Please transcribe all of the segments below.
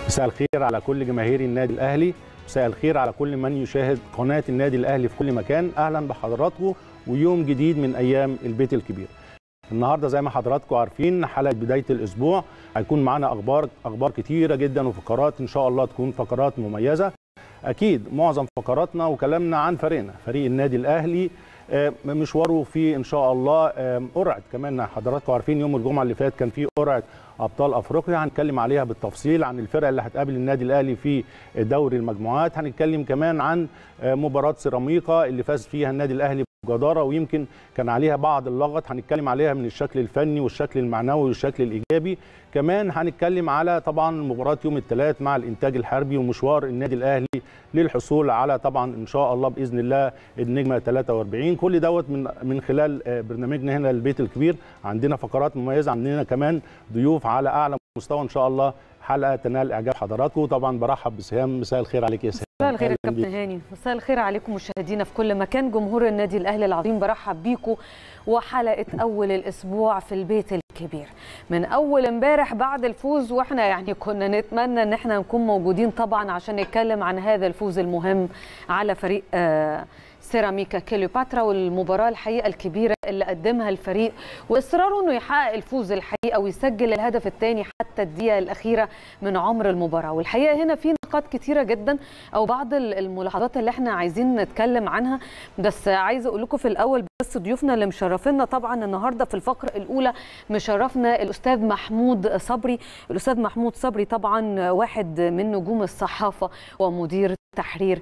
مساء الخير على كل جماهير النادي الاهلي مساء الخير على كل من يشاهد قناه النادي الاهلي في كل مكان اهلا بحضراتكم ويوم جديد من ايام البيت الكبير النهارده زي ما حضراتكم عارفين حلقه بدايه الاسبوع هيكون معانا اخبار اخبار كتيره جدا وفقرات ان شاء الله تكون فقرات مميزه اكيد معظم فقراتنا وكلامنا عن فريقنا فريق النادي الاهلي مشواره في ان شاء الله قرعه كمان حضراتكم عارفين يوم الجمعه اللي فات كان في قرعه ابطال افريقيا هنتكلم عليها بالتفصيل عن الفرق اللي هتقابل النادي الاهلي في دوري المجموعات هنتكلم كمان عن مباراه سيراميكا اللي فاز فيها النادي الاهلي بجداره ويمكن كان عليها بعض اللغط هنتكلم عليها من الشكل الفني والشكل المعنوي والشكل الايجابي كمان هنتكلم على طبعا مباراه يوم الثلاث مع الانتاج الحربي ومشوار النادي الاهلي للحصول على طبعا ان شاء الله باذن الله النجمه 43 كل دوت من من خلال برنامجنا هنا البيت الكبير عندنا فقرات مميزه عندنا كمان ضيوف على اعلى مستوى ان شاء الله حلقه تنال اعجاب حضراتكم طبعا برحب بسهام مساء الخير عليك يا سهام مساء الخير يا كابتن هاني مساء الخير عليكم مشاهدينا في كل مكان جمهور النادي الاهلي العظيم برحب بيكم وحلقه اول الاسبوع في البيت الكبير من اول امبارح بعد الفوز واحنا يعني كنا نتمنى ان احنا نكون موجودين طبعا عشان نتكلم عن هذا الفوز المهم على فريق آه سيراميكا كليوباترا والمباراه الحقيقه الكبيره اللي قدمها الفريق واصراره انه يحقق الفوز الحقيقه ويسجل الهدف الثاني حتى الدقيقه الاخيره من عمر المباراه والحقيقه هنا في نقاط كتيره جدا او بعض الملاحظات اللي احنا عايزين نتكلم عنها بس عايزه اقول لكم في الاول بس ضيوفنا اللي مشرفينا طبعا النهارده في الفقره الاولى مشرفنا الاستاذ محمود صبري الاستاذ محمود صبري طبعا واحد من نجوم الصحافه ومدير تحرير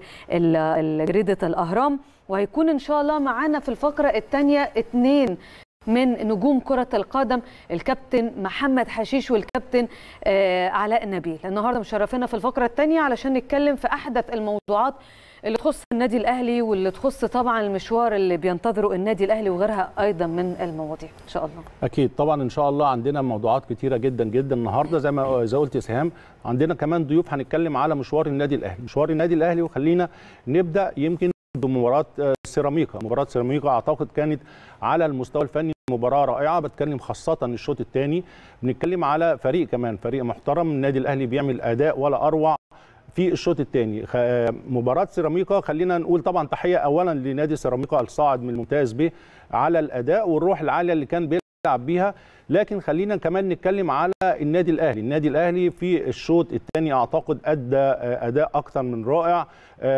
جريده الاهرام وهيكون ان شاء الله معانا في الفقره الثانيه اثنين من نجوم كرة القدم الكابتن محمد حشيش والكابتن آه علاء نبيل النهارده مشرفينا في الفقرة الثانية علشان نتكلم في أحدث الموضوعات اللي تخص النادي الأهلي واللي تخص طبعا المشوار اللي بينتظره النادي الأهلي وغيرها أيضا من المواضيع إن شاء الله أكيد طبعا إن شاء الله عندنا موضوعات كتيرة جدا جدا النهارده زي ما زي قلت سهام عندنا كمان ضيوف هنتكلم على مشوار النادي الأهلي مشوار النادي الأهلي وخلينا نبدأ يمكن بمباراه سيراميكا مباراه سيراميكا اعتقد كانت على المستوى الفني مباراه رائعه بتكلم خاصه الشوط الثاني بنتكلم على فريق كمان فريق محترم النادي الاهلي بيعمل اداء ولا اروع في الشوط الثاني مباراه سيراميكا خلينا نقول طبعا تحيه اولا لنادي سيراميكا الصاعد من الممتاز به على الاداء والروح العاليه اللي كان بيلعب بيها لكن خلينا كمان نتكلم على النادي الاهلي النادي الاهلي في الشوط الثاني اعتقد ادى اداء اكثر من رائع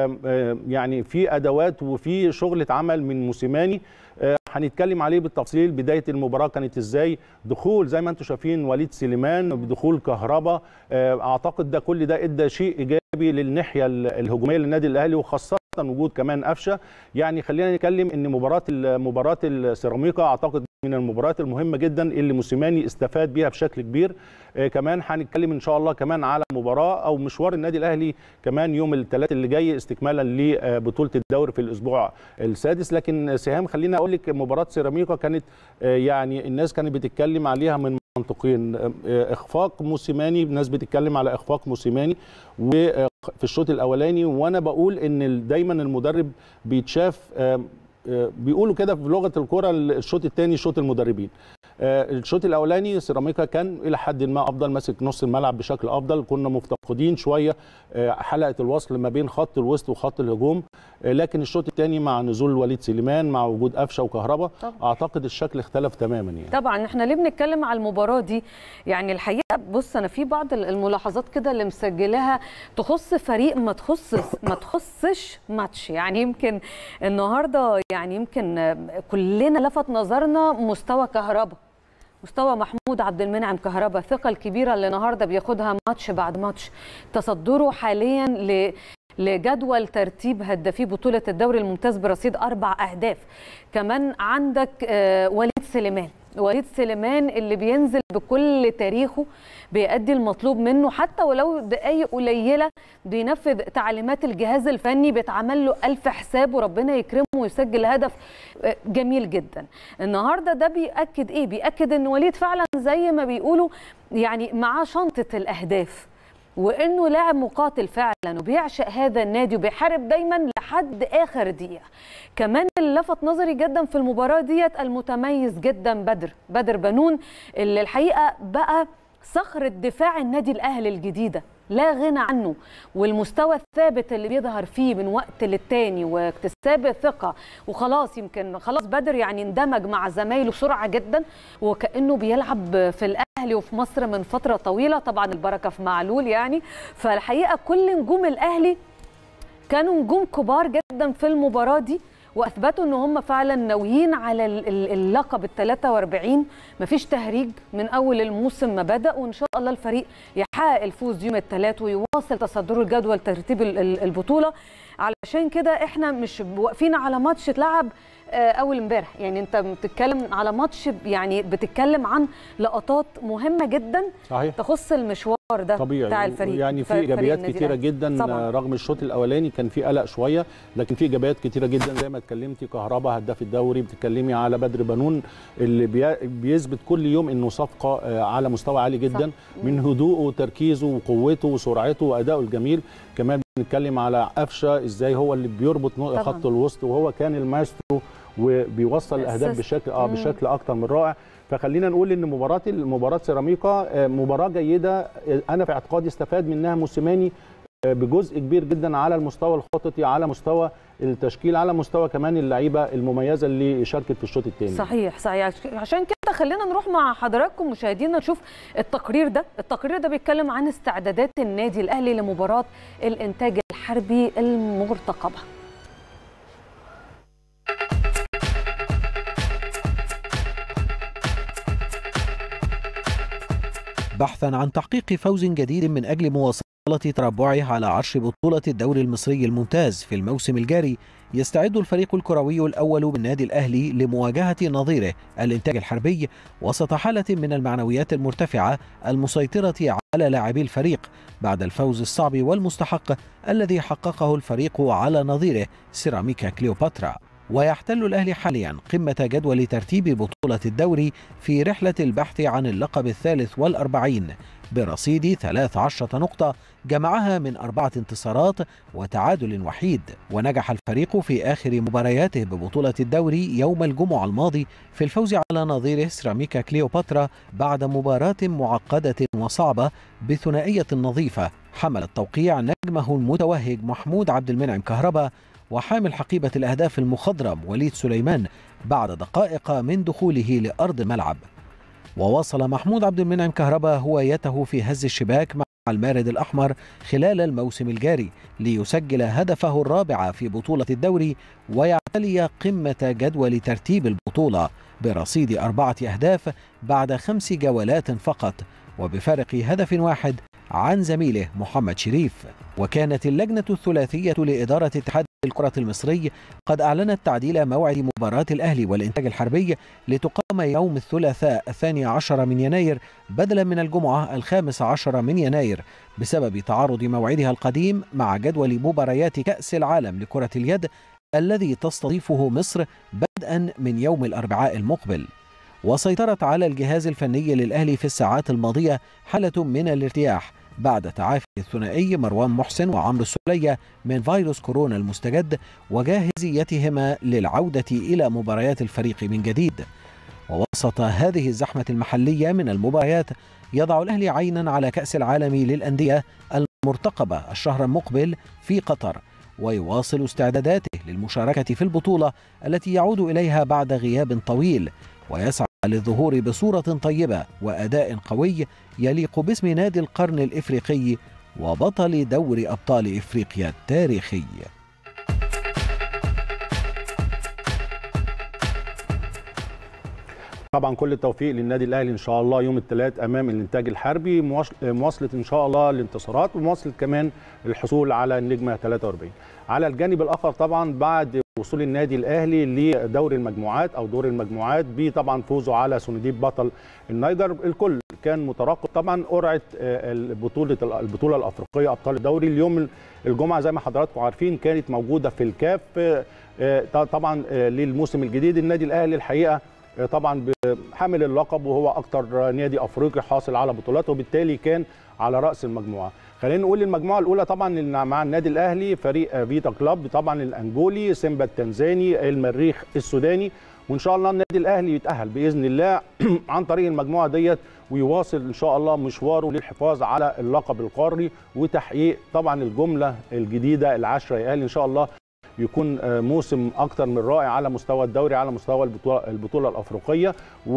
يعني في ادوات وفي شغل اتعمل من موسيماني هنتكلم عليه بالتفصيل بدايه المباراه كانت ازاي دخول زي ما انتم شايفين وليد سليمان بدخول كهربا اعتقد ده كل ده ادى شيء ايجابي للناحيه الهجوميه للنادي الاهلي وخاصه وجود كمان قفشه يعني خلينا نتكلم ان مباراه مباراه السيراميكا اعتقد من المباريات المهمه جدا اللي موسيماني استفاد بيها بشكل كبير آه كمان هنتكلم ان شاء الله كمان على مباراه او مشوار النادي الاهلي كمان يوم الثلاث اللي جاي استكمالا لبطوله الدوري في الاسبوع السادس لكن سهام خليني اقول لك مباراه سيراميكا كانت آه يعني الناس كانت بتتكلم عليها من منطقين آه اخفاق موسيماني الناس بتتكلم على اخفاق موسيماني وفي الشوط الاولاني وانا بقول ان دايما المدرب بيتشاف بيقولوا كده في لغه الكره الشوط الثاني شوط المدربين الشوط الاولاني سيراميكا كان الى حد ما افضل ماسك نص الملعب بشكل افضل كنا مفتقدين شويه حلقه الوصل ما بين خط الوسط وخط الهجوم لكن الشوط الثاني مع نزول وليد سليمان مع وجود قفشه وكهربا اعتقد الشكل اختلف تماما يعني طبعا احنا ليه بنتكلم على المباراه دي يعني الحقيقه بص انا في بعض الملاحظات كده اللي مسجلاها تخص فريق ما تخص ما تخصش ماتش يعني يمكن النهارده يعني يمكن كلنا لفت نظرنا مستوى كهربا مستوى محمود عبد المنعم كهربا الثقه الكبيره اللي النهارده بياخدها ماتش بعد ماتش تصدره حاليا ل لجدول ترتيب هدافي بطوله الدوري الممتاز برصيد اربع اهداف كمان عندك وليد سليمان وليد سليمان اللي بينزل بكل تاريخه بيأدي المطلوب منه حتى ولو دقايق قليله بينفذ تعليمات الجهاز الفني بيتعمل له ألف حساب وربنا يكرمه ويسجل هدف جميل جدا النهارده ده بيأكد ايه بيأكد ان وليد فعلا زي ما بيقولوا يعني معاه شنطه الاهداف وانه لاعب مقاتل فعلا وبيعشق هذا النادي وبيحارب دايما لحد اخر دقيقه كمان اللي لفت نظري جدا في المباراه ديت المتميز جدا بدر بدر بنون اللي الحقيقه بقى صخره دفاع النادي الاهلي الجديده لا غنى عنه والمستوى الثابت اللي بيظهر فيه من وقت للتاني واكتساب الثقه وخلاص يمكن خلاص بدر يعني اندمج مع زمايله بسرعه جدا وكانه بيلعب في الاهلي وفي مصر من فتره طويله طبعا البركه في معلول يعني فالحقيقه كل نجوم الاهلي كانوا نجوم كبار جدا في المباراه دي واثبتوا ان هم فعلا ناويين على اللقب ال 43 مفيش تهريج من اول الموسم ما بدا وان شاء الله الفريق يحقق الفوز يوم الثلاث ويواصل تصدره الجدول ترتيب البطوله علشان كده احنا مش واقفين على ماتش اتلعب اول امبارح يعني انت بتتكلم على ماتش يعني بتتكلم عن لقطات مهمه جدا صحيح. تخص المشوار ده طبيعي بتاع الفريق يعني في ايجابيات كتيره جدا طبعا. رغم الشوط الاولاني كان في قلق شويه لكن في ايجابيات كتيره جدا زي ما اتكلمتي كهربا هداف الدوري بتتكلمي على بدر بنون اللي بيثبت كل يوم انه صفقه على مستوى عالي جدا صح. من هدوءه وتركيزه وقوته وسرعته وادائه الجميل كمان بنتكلم على قفشه ازاي هو اللي بيربط خط الوسط وهو كان المايسترو وبيوصل الاهداف بشكل اه بشكل اكتر من رائع فخلينا نقول ان مباراه مباراه سيراميكا مباراه جيده انا في اعتقادي استفاد منها موسيماني بجزء كبير جدا على المستوى الخططي على مستوى التشكيل على مستوى كمان اللعيبه المميزه اللي شاركت في الشوط الثاني صحيح صحيح عشان كده خلينا نروح مع حضراتكم مشاهدينا نشوف التقرير ده التقرير ده بيتكلم عن استعدادات النادي الاهلي لمباراه الانتاج الحربي المرتقبه بحثا عن تحقيق فوز جديد من أجل مواصلة تربعه على عرش بطولة الدوري المصري الممتاز في الموسم الجاري يستعد الفريق الكروي الأول بالنادي الأهلي لمواجهة نظيره الإنتاج الحربي وسط حالة من المعنويات المرتفعة المسيطرة على لاعبي الفريق بعد الفوز الصعب والمستحق الذي حققه الفريق على نظيره سيراميكا كليوباترا ويحتل الأهلي حاليا قمة جدول ترتيب بطولة الدوري في رحلة البحث عن اللقب الثالث والأربعين برصيد 13 نقطة جمعها من أربعة انتصارات وتعادل وحيد ونجح الفريق في آخر مبارياته ببطولة الدوري يوم الجمعة الماضي في الفوز على نظيره سيراميكا كليوباترا بعد مباراة معقدة وصعبة بثنائية نظيفة حمل التوقيع نجمه المتوهج محمود عبد المنعم كهربا وحامل حقيبة الأهداف المخضرم وليد سليمان بعد دقائق من دخوله لأرض الملعب وواصل محمود عبد المنعم كهربا هوايته في هز الشباك مع المارد الأحمر خلال الموسم الجاري ليسجل هدفه الرابع في بطولة الدوري ويعتلي قمة جدول ترتيب البطولة برصيد أربعة أهداف بعد خمس جولات فقط وبفارق هدف واحد عن زميله محمد شريف وكانت اللجنة الثلاثية لإدارة اتحاد الكرة المصري قد أعلنت تعديل موعد مباراة الأهلي والإنتاج الحربي لتقام يوم الثلاثاء الثاني عشر من يناير بدلا من الجمعة الخامس عشر من يناير بسبب تعارض موعدها القديم مع جدول مباريات كأس العالم لكرة اليد الذي تستضيفه مصر بدءا من يوم الأربعاء المقبل وسيطرت على الجهاز الفني للأهلي في الساعات الماضية حالة من الارتياح بعد تعافي الثنائي مروان محسن وعمرو السولية من فيروس كورونا المستجد وجاهزيتهما للعودة إلى مباريات الفريق من جديد ووسط هذه الزحمة المحلية من المباريات يضع الأهلي عينا على كأس العالم للأندية المرتقبة الشهر المقبل في قطر ويواصل استعداداته للمشاركة في البطولة التي يعود إليها بعد غياب طويل ويسعى للظهور بصورة طيبة وأداء قوي يليق باسم نادي القرن الإفريقي وبطل دوري أبطال إفريقيا التاريخي طبعا كل التوفيق للنادي الاهلي ان شاء الله يوم الثلاث امام الانتاج الحربي مواصله ان شاء الله الانتصارات ومواصله كمان الحصول على النجمه 43 على الجانب الاخر طبعا بعد وصول النادي الاهلي لدور المجموعات او دور المجموعات بطبعا فوزه على سنديب بطل النيجر الكل كان مترقب طبعا قرعه البطوله البطوله الافريقيه ابطال الدوري اليوم الجمعه زي ما حضراتكم عارفين كانت موجوده في الكاف طبعا للموسم الجديد النادي الاهلي الحقيقه طبعا حامل اللقب وهو اكتر نادي افريقي حاصل على بطولات وبالتالي كان على راس المجموعه خلينا نقول المجموعه الاولى طبعا مع النادي الاهلي فريق فيتا كلاب طبعا الانجولي سيمبا التنزاني المريخ السوداني وان شاء الله النادي الاهلي يتاهل باذن الله عن طريق المجموعه ديت ويواصل ان شاء الله مشواره للحفاظ على اللقب القاري وتحقيق طبعا الجمله الجديده العشره يا اهلي ان شاء الله يكون آه، موسم اكتر من رائع على مستوى الدوري على مستوى البطوله البطوله الافريقيه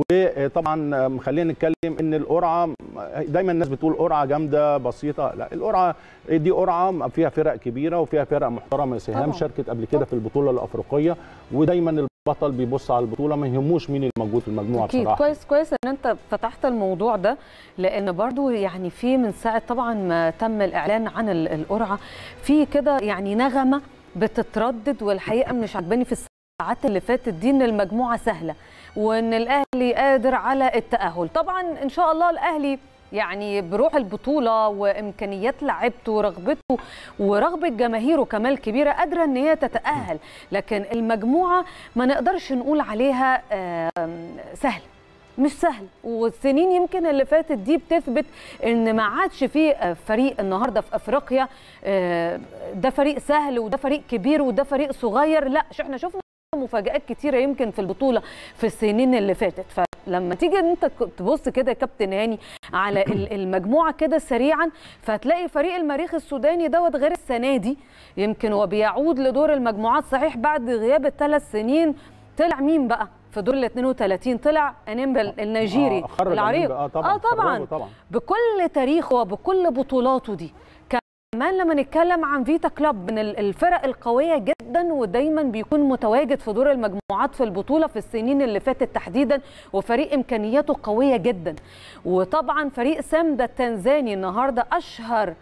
وطبعا آه، خلينا نتكلم ان القرعه دايما الناس بتقول قرعه جامده بسيطه لا القرعه دي قرعه فيها فرق كبيره وفيها فرق محترمه سهام طبعاً. شاركت قبل كده في البطوله الافريقيه ودايما البطل بيبص على البطوله ما يهموش مين الموجود في المجموعه اكيد بصراحه كويس كويس ان انت فتحت الموضوع ده لان برضو يعني في من ساعه طبعا ما تم الاعلان عن ال- القرعه في كده يعني نغمه بتتردد والحقيقه مش عجباني في الساعات اللي فاتت دي ان المجموعه سهله وان الاهلي قادر على التاهل طبعا ان شاء الله الاهلي يعني بروح البطولة وإمكانيات لعبته ورغبته ورغبة جماهيره كمان كبيرة قادرة إن هي تتأهل لكن المجموعة ما نقدرش نقول عليها آم، سهلة مش سهل والسنين يمكن اللي فاتت دي بتثبت ان ما عادش في آه، فريق النهارده في افريقيا آه، ده فريق سهل وده فريق كبير وده فريق صغير لا ش- احنا شفنا مفاجآت كتيرة يمكن في البطولة في السنين اللي فاتت فلما تيجي ان انت ك- تبص كده يا كابتن هاني على ال- المجموعة كده سريعا فهتلاقي فريق المريخ السوداني دوت غير السنة دي يمكن وبيعود لدور المجموعات صحيح بعد غياب الثلاث سنين طلع مين بقى في دور ال 32 طلع انيمبا النيجيري آه، خرج العريق أنيمبا، اه طبعا اه طبعا خرجه طبعا بكل تاريخه وبكل بطولاته دي كمان لما نتكلم عن فيتا كلاب من ال- الفرق القويه جدا ودايما بيكون متواجد في دور المجموعات في البطوله في السنين اللي فاتت تحديدا وفريق امكانياته قويه جدا وطبعا فريق سامدا التنزاني النهارده اشهر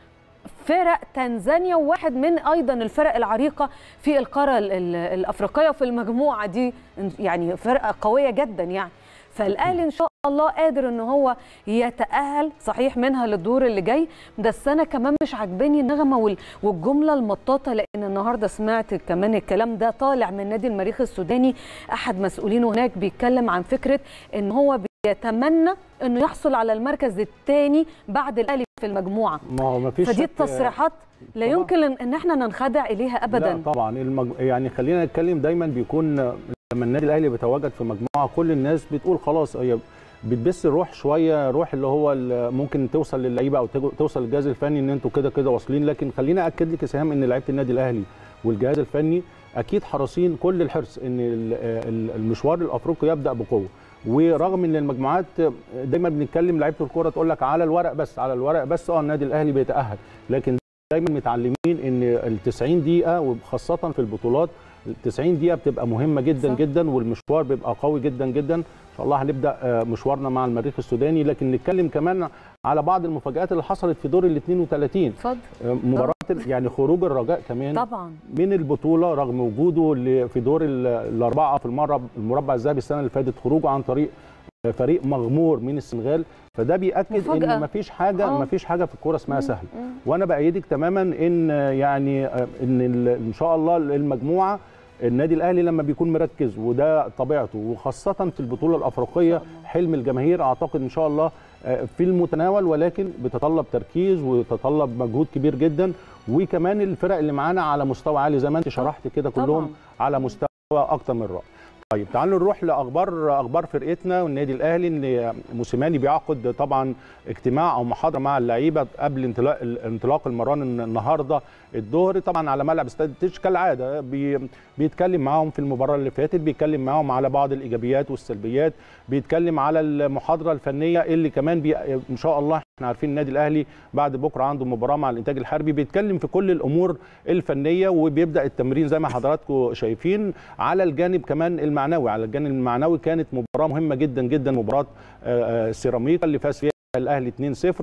فرق تنزانيا وواحد من ايضا الفرق العريقه في القاره ال- ال- الافريقيه وفي المجموعه دي يعني فرقه قويه جدا يعني فالاهلي ان شاء الله قادر ان هو يتاهل صحيح منها للدور اللي جاي بس انا كمان مش عاجباني النغمه وال- والجمله المطاطه لان النهارده سمعت كمان الكلام ده طالع من نادي المريخ السوداني احد مسؤولينه هناك بيتكلم عن فكره ان هو بيتمنى انه يحصل على المركز الثاني بعد الاهلي في المجموعه ما هو ما فيش فدي شك- التصريحات لا طبعاً. يمكن ان احنا ننخدع اليها ابدا لا طبعا المج... يعني خلينا نتكلم دايما بيكون لما النادي الاهلي بيتواجد في مجموعه كل الناس بتقول خلاص هي بتبث الروح شويه روح اللي هو ال- ممكن توصل للعيبه او تجو- توصل للجهاز الفني ان انتوا كده كده واصلين لكن خلينا اكد لك يا سهام ان لعيبه النادي الاهلي والجهاز الفني اكيد حريصين كل الحرص ان ال- ال- المشوار الافريقي يبدا بقوه ورغم ان المجموعات دايما بنتكلم لعيبه الكوره تقول لك على الورق بس على الورق بس اه النادي الاهلي بيتاهل لكن دايما متعلمين ان ال 90 دقيقه وخاصه في البطولات ال 90 دقيقه بتبقى مهمه جدا صح. صح. جدا والمشوار بيبقى قوي جدا جدا ان شاء الله هنبدا آه، مشوارنا مع المريخ السوداني لكن نتكلم كمان على بعض المفاجات اللي حصلت في دور ال 32 اتفضل آه، مباراه ال- يعني خروج الرجاء كمان طبعا من البطوله رغم وجوده ل- في دور ال- الاربعه في المره المربع الذهبي السنه اللي فاتت خروجه عن طريق فريق مغمور من السنغال فده بياكد مفاجأة. ان مفيش حاجه آه. مفيش حاجه في الكوره اسمها سهل مم. وانا بايدك تماما ان يعني ان ال- ان شاء الله المجموعه النادي الاهلي لما بيكون مركز وده طبيعته وخاصه في البطوله الافريقيه حلم الجماهير اعتقد ان شاء الله آه، في المتناول ولكن بتتطلب تركيز وتتطلب مجهود كبير جدا وكمان الفرق اللي معانا على مستوى عالي زي ما انت شرحت كده طبعاً. كلهم على مستوى اكتر من رائع طيب تعالوا نروح لاخبار اخبار فرقتنا والنادي الاهلي ان موسيماني بيعقد طبعا اجتماع او محاضره مع اللعيبه قبل انطلاق انطلاق المران النهارده الظهر طبعا على ملعب استاد التتش كالعاده بي بيتكلم معاهم في المباراه اللي فاتت بيتكلم معاهم على بعض الايجابيات والسلبيات بيتكلم على المحاضره الفنيه اللي كمان بي ان شاء الله احنا عارفين النادي الاهلي بعد بكره عنده مباراه مع الانتاج الحربي بيتكلم في كل الامور الفنيه وبيبدا التمرين زي ما حضراتكم شايفين على الجانب كمان المعنوي على الجانب المعنوي كانت مباراه مهمه جدا جدا مباراه آه، آه، سيراميكا اللي فاز فيها الاهلي 2-0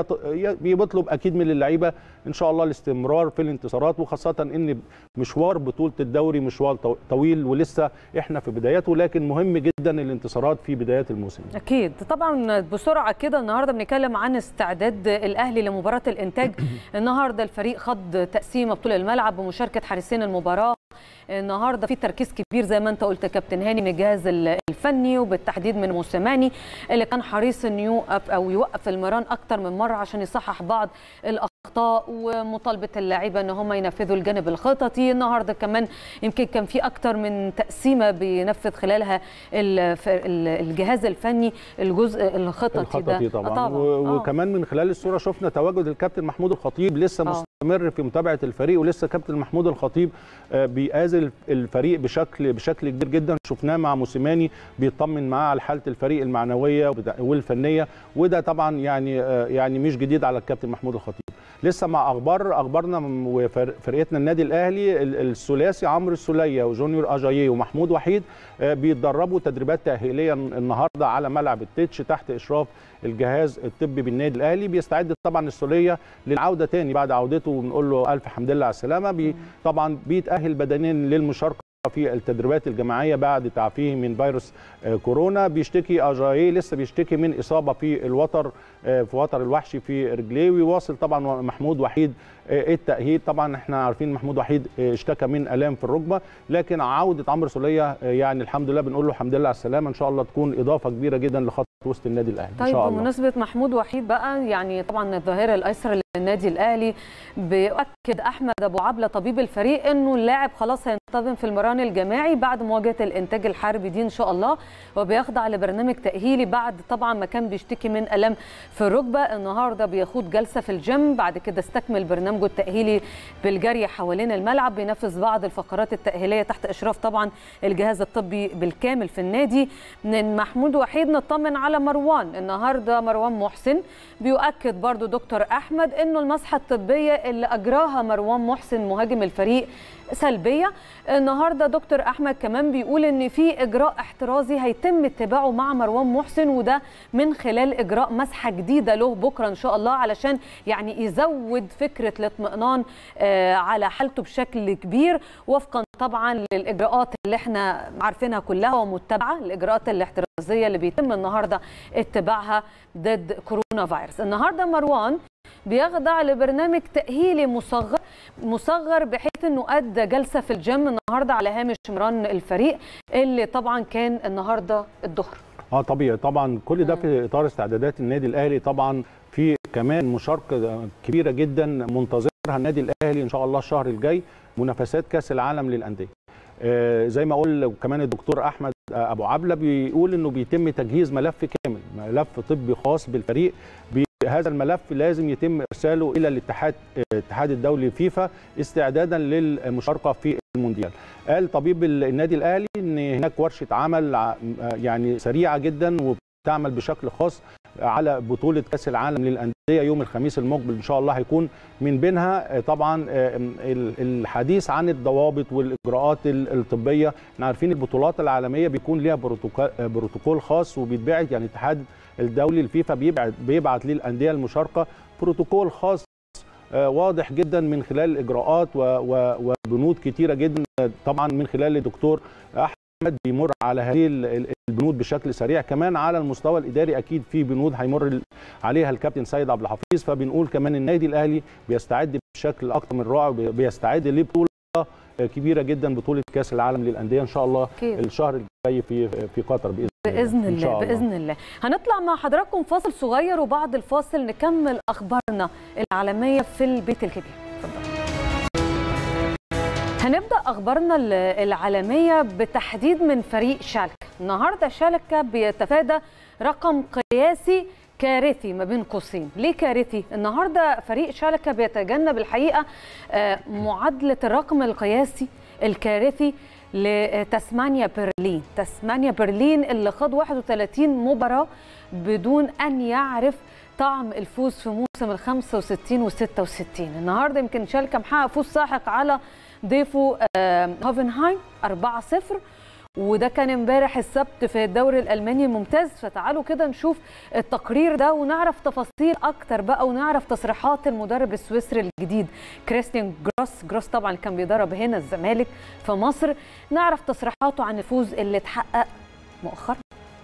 وبيطلب اكيد من اللعيبه ان شاء الله الاستمرار في الانتصارات وخاصه ان مشوار بطوله الدوري مشوار طو- طويل ولسه احنا في بداياته لكن مهم جدا الانتصارات في بدايه الموسم اكيد طبعا بسرعه كده النهارده بنتكلم عن استعداد الاهلي لمباراه الانتاج النهارده الفريق خض تقسيمه بطول الملعب بمشاركه حارسين المباراه النهارده في تركيز كبير زي ما انت قلت يا كابتن هاني من الجهاز الفني وبالتحديد من موسيماني اللي كان حريص انه يوقف او يوقف المران اكتر من مره عشان يصحح بعض الاخطاء الاخطاء ومطالبه اللعيبه ان هم ينفذوا الجانب الخططي النهارده كمان يمكن كان في اكتر من تقسيمه بينفذ خلالها الجهاز الفني الجزء الخططي, الخططي ده طبعا, طبعا. و... وكمان من خلال الصوره شفنا تواجد الكابتن محمود الخطيب لسه آه. مستمر في متابعه الفريق ولسه كابتن محمود الخطيب بيآزل الفريق بشكل بشكل كبير جدا شفناه مع موسيماني بيطمن معاه على حاله الفريق المعنويه والفنيه وده طبعا يعني يعني مش جديد على الكابتن محمود الخطيب لسه مع اخبار اخبارنا وفرقتنا النادي الاهلي الثلاثي عمرو السوليه وجونيور اجاييه ومحمود وحيد بيتدربوا تدريبات تاهيليه النهارده على ملعب التتش تحت اشراف الجهاز الطبي بالنادي الاهلي بيستعد طبعا السوليه للعوده تاني بعد عودته وبنقول له الف حمد لله على السلامه بي طبعا بيتاهل بدنيا للمشاركه في التدريبات الجماعيه بعد تعافيه من فيروس كورونا بيشتكي اجاي لسه بيشتكي من اصابه في الوتر في وتر الوحشي في رجليه ويواصل طبعا محمود وحيد التاهيل طبعا احنا عارفين محمود وحيد اشتكى من الام في الركبه لكن عوده عمرو سوليه يعني الحمد لله بنقول له الحمد لله على السلامه ان شاء الله تكون اضافه كبيره جدا لخط وسط النادي الاهلي طيب ان شاء الله بمناسبه محمود وحيد بقى يعني طبعا الظاهره الايسر للنادي الاهلي بيؤكد احمد ابو عبله طبيب الفريق انه اللاعب خلاص هينتظم في المران الجماعي بعد مواجهه الانتاج الحربي دي ان شاء الله وبيخضع لبرنامج تاهيلي بعد طبعا ما كان بيشتكي من الام في الركبه النهارده بيخوض جلسه في الجيم بعد كده استكمل برنامجه التاهيلي بالجري حوالين الملعب بينفذ بعض الفقرات التاهيليه تحت اشراف طبعا الجهاز الطبي بالكامل في النادي من محمود وحيد نطمن على مروان النهارده مروان محسن بيؤكد برضو دكتور احمد انه المسحه الطبيه اللي اجراها مروان محسن مهاجم الفريق سلبيه النهارده دكتور احمد كمان بيقول ان في اجراء احترازي هيتم اتباعه مع مروان محسن وده من خلال اجراء مسحه جديده له بكره ان شاء الله علشان يعني يزود فكره الاطمئنان على حالته بشكل كبير وفقا طبعا للاجراءات اللي احنا عارفينها كلها ومتبعه الاجراءات الاحترازيه اللي بيتم النهارده اتباعها ضد كورونا فيروس النهارده مروان بيخضع لبرنامج تأهيلي مصغر مصغر بحيث انه ادى جلسه في الجيم النهارده على هامش مران الفريق اللي طبعا كان النهارده الظهر. اه طبيعي طبعا كل ده في اطار استعدادات النادي الاهلي طبعا في كمان مشاركه كبيره جدا منتظرها النادي الاهلي ان شاء الله الشهر الجاي منافسات كاس العالم للانديه. آه زي ما اقول وكمان الدكتور احمد ابو عبله بيقول انه بيتم تجهيز ملف كامل ملف طبي خاص بالفريق هذا الملف لازم يتم ارساله الى الاتحاد الاتحاد الدولي فيفا استعدادا للمشاركه في المونديال. قال طبيب النادي الاهلي ان هناك ورشه عمل يعني سريعه جدا وبتعمل بشكل خاص على بطوله كاس العالم للانديه يوم الخميس المقبل ان شاء الله هيكون من بينها طبعا الحديث عن الضوابط والاجراءات الطبيه احنا عارفين البطولات العالميه بيكون ليها بروتوكول خاص وبيتبعت يعني الاتحاد الدولي الفيفا بيبعت بيبعت للانديه المشاركه بروتوكول خاص واضح جدا من خلال الاجراءات وبنود كتيره جدا طبعا من خلال الدكتور احمد بيمر على هذه البنود بشكل سريع كمان على المستوى الاداري اكيد في بنود هيمر عليها الكابتن سيد عبد الحفيظ فبنقول كمان النادي الاهلي بيستعد بشكل اكثر من رائع بيستعد لبطوله كبيره جدا بطوله كاس العالم للانديه ان شاء الله أكيد. الشهر الجاي في في قطر باذن باذن إن شاء الله باذن الله هنطلع مع حضراتكم فاصل صغير وبعد الفاصل نكمل اخبارنا العالميه في البيت الكبير اتفضل هنبدا اخبارنا العالميه بتحديد من فريق شالكه النهارده شالكه بيتفادى رقم قياسي كارثي ما بين قوسين ليه كارثي النهارده فريق شالكه بيتجنب الحقيقه معادله الرقم القياسي الكارثي لتسمانيا برلين تسمانيا برلين اللي خاض 31 مباراة بدون أن يعرف طعم الفوز في موسم ال 65 و 66 النهارده يمكن شالكه محقق فوز ساحق على ضيفه هوفنهايم 4-0 وده كان امبارح السبت في الدوري الالماني الممتاز فتعالوا كده نشوف التقرير ده ونعرف تفاصيل اكتر بقى ونعرف تصريحات المدرب السويسري الجديد كريستيان جروس جروس طبعا كان بيدرب هنا الزمالك في مصر نعرف تصريحاته عن الفوز اللي اتحقق مؤخرا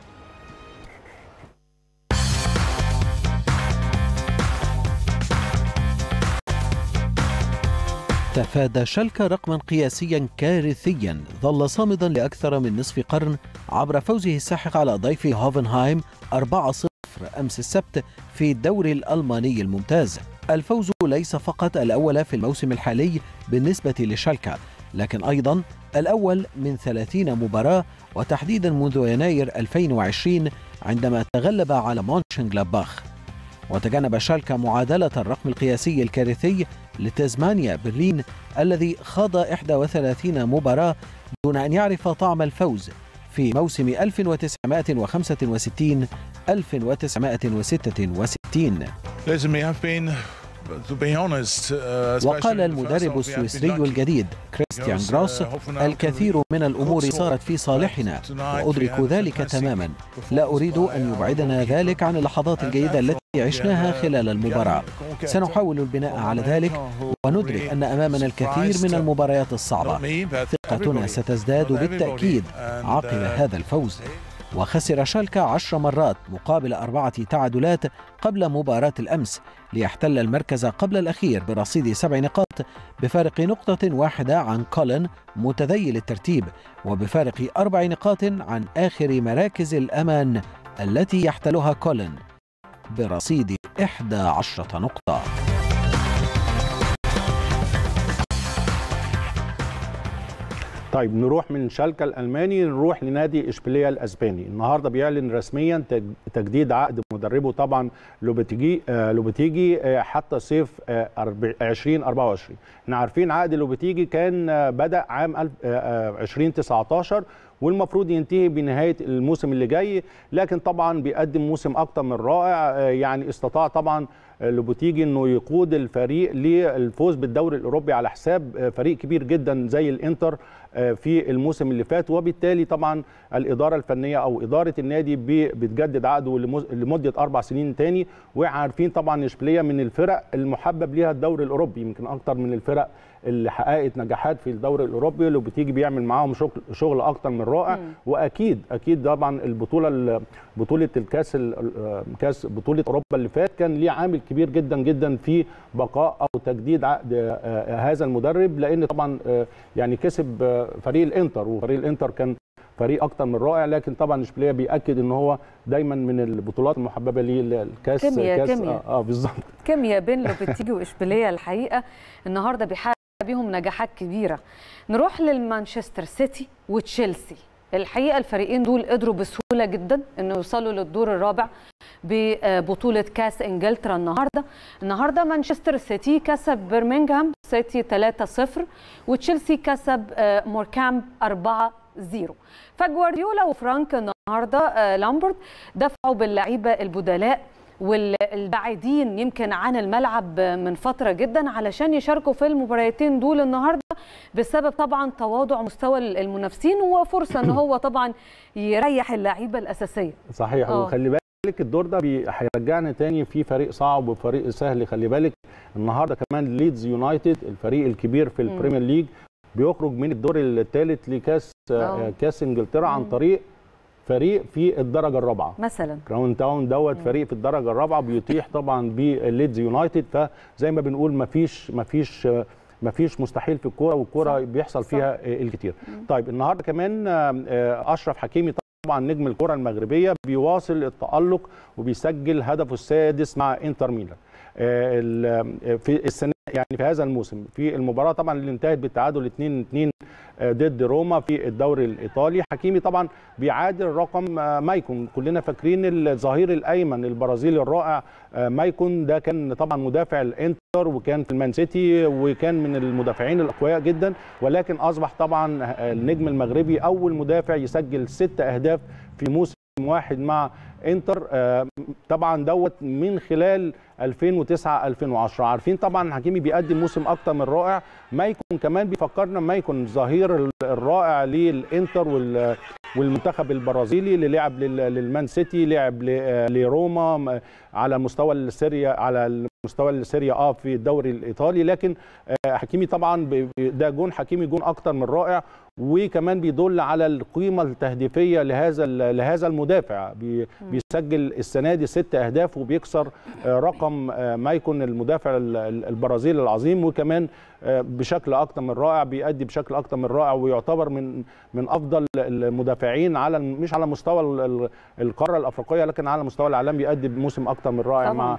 تفادى شالكة رقما قياسيا كارثيا ظل صامدا لأكثر من نصف قرن عبر فوزه الساحق على ضيف هوفنهايم 4-0 أمس السبت في الدوري الألماني الممتاز الفوز ليس فقط الأول في الموسم الحالي بالنسبة لشالكا لكن أيضا الأول من 30 مباراة وتحديدا منذ يناير 2020 عندما تغلب على مونشنغلاباخ وتجنب شالكا معادلة الرقم القياسي الكارثي لتزمانيا برلين الذي خاض 31 مباراة دون أن يعرف طعم الفوز في موسم 1965 1966 وقال المدرب السويسري الجديد كريستيان جروس الكثير من الأمور صارت في صالحنا وأدرك ذلك تماما لا أريد أن يبعدنا ذلك عن اللحظات الجيدة التي عشناها خلال المباراة سنحاول البناء على ذلك وندرك أن أمامنا الكثير من المباريات الصعبة ثقتنا ستزداد بالتأكيد عقب هذا الفوز وخسر شالكا عشر مرات مقابل أربعة تعادلات قبل مباراة الأمس ليحتل المركز قبل الأخير برصيد سبع نقاط بفارق نقطة واحدة عن كولن متذيل الترتيب وبفارق أربع نقاط عن آخر مراكز الأمان التي يحتلها كولن برصيد 11 نقطة طيب نروح من شالكا الالماني نروح لنادي اشبيليه الاسباني النهارده بيعلن رسميا تجديد عقد مدربه طبعا لوبتيجي آه لوبتيجي آه حتى صيف آه 2024 احنا عارفين عقد لوبتيجي كان بدا عام 2019 والمفروض ينتهي بنهايه الموسم اللي جاي لكن طبعا بيقدم موسم اكتر من رائع يعني استطاع طبعا لوبوتيجي انه يقود الفريق للفوز بالدوري الاوروبي على حساب فريق كبير جدا زي الانتر في الموسم اللي فات وبالتالي طبعا الاداره الفنيه او اداره النادي بتجدد عقده لمده اربع سنين تاني وعارفين طبعا اشبيليه من الفرق المحبب ليها الدوري الاوروبي يمكن اكتر من الفرق اللي حققت نجاحات في الدوري الاوروبي اللي بتيجي بيعمل معاهم شغل شغل اكتر من رائع مم. واكيد اكيد طبعا البطوله بطوله الكاس كاس بطوله اوروبا اللي فات كان ليه عامل كبير جدا جدا في بقاء او تجديد عقد هذا المدرب لان طبعا يعني كسب فريق الانتر وفريق الانتر كان فريق اكتر من رائع لكن طبعا اشبيليه بياكد ان هو دايما من البطولات المحببه ليه الكاس كيمياء كاس كيمياء اه, آه بالظبط كيمياء بين لوبيتيجي واشبيليه الحقيقه النهارده بيحقق بيهم نجاحات كبيره نروح للمانشستر سيتي وتشيلسي الحقيقه الفريقين دول قدروا بسهوله جدا انه يوصلوا للدور الرابع ببطوله كاس انجلترا النهارده النهارده مانشستر سيتي كسب برمنغهام سيتي 3-0 وتشيلسي كسب موركام 4-0 فجوارديولا وفرانك النهارده لامبرد دفعوا باللعيبه البدلاء والبعيدين يمكن عن الملعب من فترة جدا علشان يشاركوا في المباراتين دول النهاردة بسبب طبعا تواضع مستوى المنافسين وفرصة ان هو طبعا يريح اللعيبة الأساسية صحيح آه. وخلي بالك الدور ده بي- هيرجعنا تاني في فريق صعب وفريق سهل خلي بالك النهارده كمان ليدز يونايتد الفريق الكبير في البريمير ليج بيخرج من الدور الثالث لكاس آه. كاس انجلترا عن طريق فريق في الدرجه الرابعه مثلا كراون تاون دوت فريق في الدرجه الرابعه بيطيح طبعا بالليدز يونايتد فزي ما بنقول مفيش مفيش مفيش مستحيل في الكوره والكوره صح. بيحصل صح. فيها الكتير طيب النهارده كمان آه، اشرف حكيمي طبعا نجم الكره المغربيه بيواصل التالق وبيسجل هدفه السادس مع انتر ميلان آه، ال- في السنه يعني في هذا الموسم في المباراه طبعا اللي انتهت بالتعادل 2 2 ضد روما في الدوري الايطالي حكيمي طبعا بيعادل رقم آه، مايكون كلنا فاكرين الظهير الايمن البرازيلي الرائع آه، مايكون ده كان طبعا مدافع الانتر وكان في المان سيتي وكان من المدافعين الاقوياء جدا ولكن اصبح طبعا آه، النجم المغربي اول مدافع يسجل ست اهداف في موسم واحد مع انتر آه، طبعا دوت من خلال 2009 2010 عارفين طبعا حكيمي بيقدم موسم اكتر من رائع مايكون كمان بيفكرنا مايكون الظهير الرائع للانتر وال والمنتخب البرازيلي اللي لعب لل- للمان سيتي لعب ل- لروما م- على مستوى السيريا على مستوى السيريا اه في الدوري الايطالي لكن آه، حكيمي طبعا ب- ب- ده جون حكيمي جون اكتر من رائع وكمان بيدل على القيمه التهديفيه لهذا ال- لهذا المدافع بي- بيسجل السنه دي ست اهداف وبيكسر آه، رقم آه، مايكون المدافع ال- ال- البرازيلي العظيم وكمان آه، بشكل اكتر من رائع بيأدي بشكل اكتر من رائع ويعتبر من من افضل المدافعين على مش على مستوى ال- ال- القاره الافريقيه لكن على مستوى العالم بيأدي موسم اكتر من رائع طبعاً. مع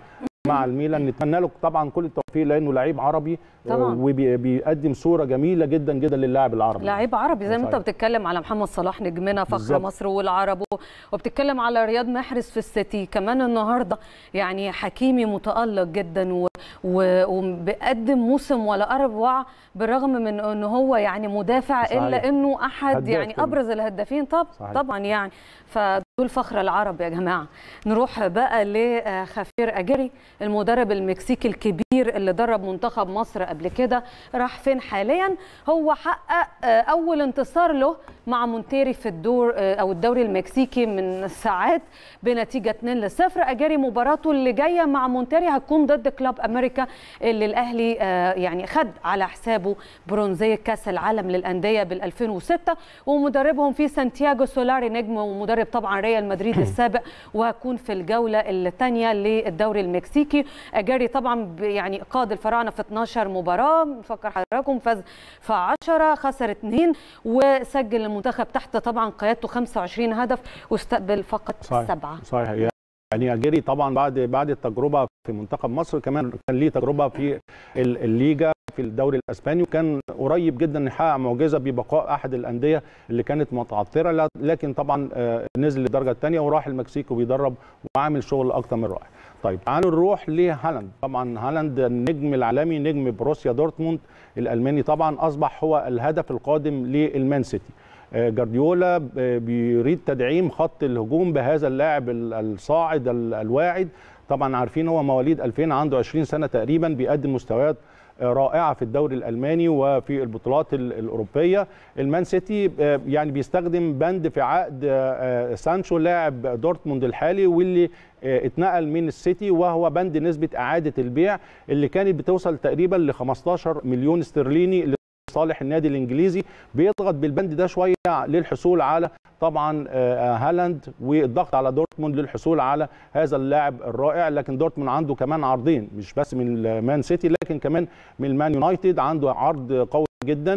مع الميلان نتمنى له طبعا كل التوفيق لانه لعيب عربي طبعاً. وبيقدم صوره جميله جدا جدا للاعب العربي لاعب عربي زي ما انت صحيح. بتتكلم على محمد صلاح نجمنا فخر بالظبط. مصر والعرب وبتتكلم على رياض محرز في السيتي كمان النهارده يعني حكيمي متالق جدا و- و- وبيقدم موسم ولا اروع بالرغم من انه هو يعني مدافع صحيح. الا انه احد هداف يعني كمان. ابرز الهدافين طب صحيح. طبعا يعني فدول فخر العرب يا جماعه نروح بقى لخفير اجري المدرب المكسيكي الكبير اللي درب منتخب مصر قبل كده راح فين حاليا هو حقق آه، اول انتصار له مع مونتيري في الدور آه، او الدوري المكسيكي من ساعات بنتيجه 2 ل 0 اجاري مباراته اللي جايه مع مونتيري هتكون ضد كلاب امريكا اللي الاهلي آه، يعني خد على حسابه برونزيه كاس العالم للانديه بال 2006 ومدربهم في سانتياغو سولاري نجم ومدرب طبعا ريال مدريد السابق وهكون في الجوله الثانيه للدوري المكسيكي اجاري طبعا ب- يعني قاد الفراعنه في 12 مباراه نفكر حضراتكم فاز في 10 خسر 2 وسجل المنتخب تحت طبعا قيادته 25 هدف واستقبل فقط صحيح. سبعه صحيح يعني اجيري طبعا بعد بعد التجربه في منتخب مصر كمان كان ليه تجربه في ال- الليجا في الدوري الاسباني وكان قريب جدا ان يحقق معجزه ببقاء احد الانديه اللي كانت متعثره لا- لكن طبعا آه، نزل للدرجه الثانيه وراح المكسيك وبيدرب وعامل شغل اكتر من رائع. طيب تعالوا نروح لهالاند طبعا هالاند النجم العالمي نجم بروسيا دورتموند الالماني طبعا اصبح هو الهدف القادم للمان سيتي آه، جارديولا ب- بيريد تدعيم خط الهجوم بهذا اللاعب ال- الصاعد ال- الواعد طبعا عارفين هو مواليد 2000 عنده 20 سنه تقريبا بيقدم مستويات آه، رائعه في الدوري الالماني وفي البطولات ال- الاوروبيه المان سيتي آه، يعني بيستخدم بند في عقد آه، آه، سانشو لاعب دورتموند الحالي واللي آه، اتنقل من السيتي وهو بند نسبه اعاده البيع اللي كانت بتوصل تقريبا ل 15 مليون استرليني لصالح النادي الانجليزي بيضغط بالبند ده شويه للحصول على طبعا آه، هالاند والضغط على دورتموند للحصول على هذا اللاعب الرائع لكن دورتموند عنده كمان عرضين مش بس من المان سيتي لكن كمان من المان يونايتد عنده عرض قوي جدا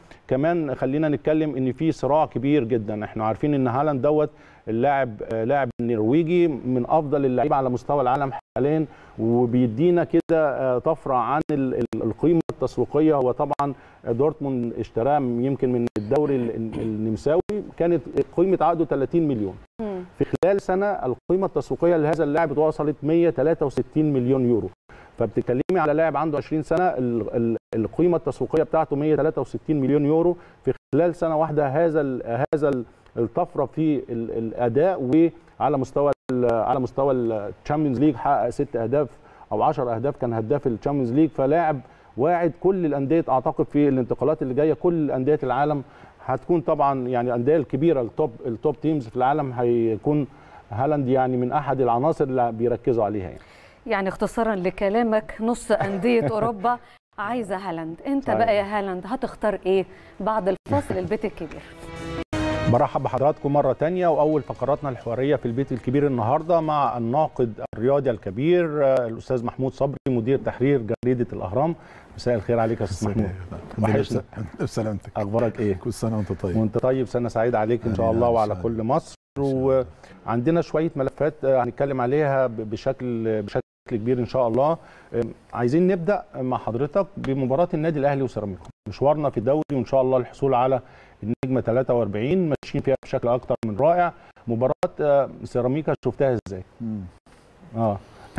وكمان خلينا نتكلم ان في صراع كبير جدا احنا عارفين ان هالاند دوت اللاعب آه، لاعب نرويجي من افضل اللعيبه على مستوى العالم حاليا وبيدينا كده آه، طفره عن ال- ال- القيمه التسويقيه هو طبعا دورتموند اشتراه يمكن من الدوري ال- ال- النمساوي كانت قيمه عقده 30 مليون مم. في خلال سنه القيمه التسويقيه لهذا اللاعب وصلت 163 مليون يورو فبتتكلمي على لاعب عنده 20 سنه ال- ال- القيمه التسويقيه بتاعته 163 مليون يورو في خلال سنه واحده هذا ال- هذا ال- الطفره في ال- الاداء وعلى مستوى ال- على مستوى الشامبيونز ليج حقق ست اهداف او 10 اهداف كان هداف الشامبيونز ليج فلاعب واعد كل الانديه اعتقد في الانتقالات اللي جايه كل انديه العالم هتكون طبعا يعني الانديه الكبيره التوب التوب تيمز في العالم هيكون هالاند يعني من احد العناصر اللي بيركزوا عليها يعني. يعني اختصارا لكلامك نص انديه اوروبا عايزه هالاند انت صحيح. بقى يا هالاند هتختار ايه بعد الفاصل البيت الكبير برحب بحضراتكم مرة تانية وأول فقراتنا الحوارية في البيت الكبير النهاردة مع الناقد الرياضي الكبير آه، الأستاذ محمود صبري مدير تحرير جريدة الأهرام مساء الخير عليك يا أستاذ محمود وحشنا. بسلامتك أخبارك إيه؟ كل سنه وانت طيب وأنت طيب سنة سعيدة عليك إن شاء آمين الله يا وعلى رب. كل مصر وعندنا شوية ملفات آه، هنتكلم عليها ب- بشكل بشكل كبير إن شاء الله آه، عايزين نبدأ مع حضرتك بمباراة النادي الأهلي وسيراميكا مشوارنا في الدوري وإن شاء الله الحصول على النجمة 43 ماشيين فيها بشكل أكتر من رائع مباراة آه، سيراميكا شفتها إزاي؟ مم. اه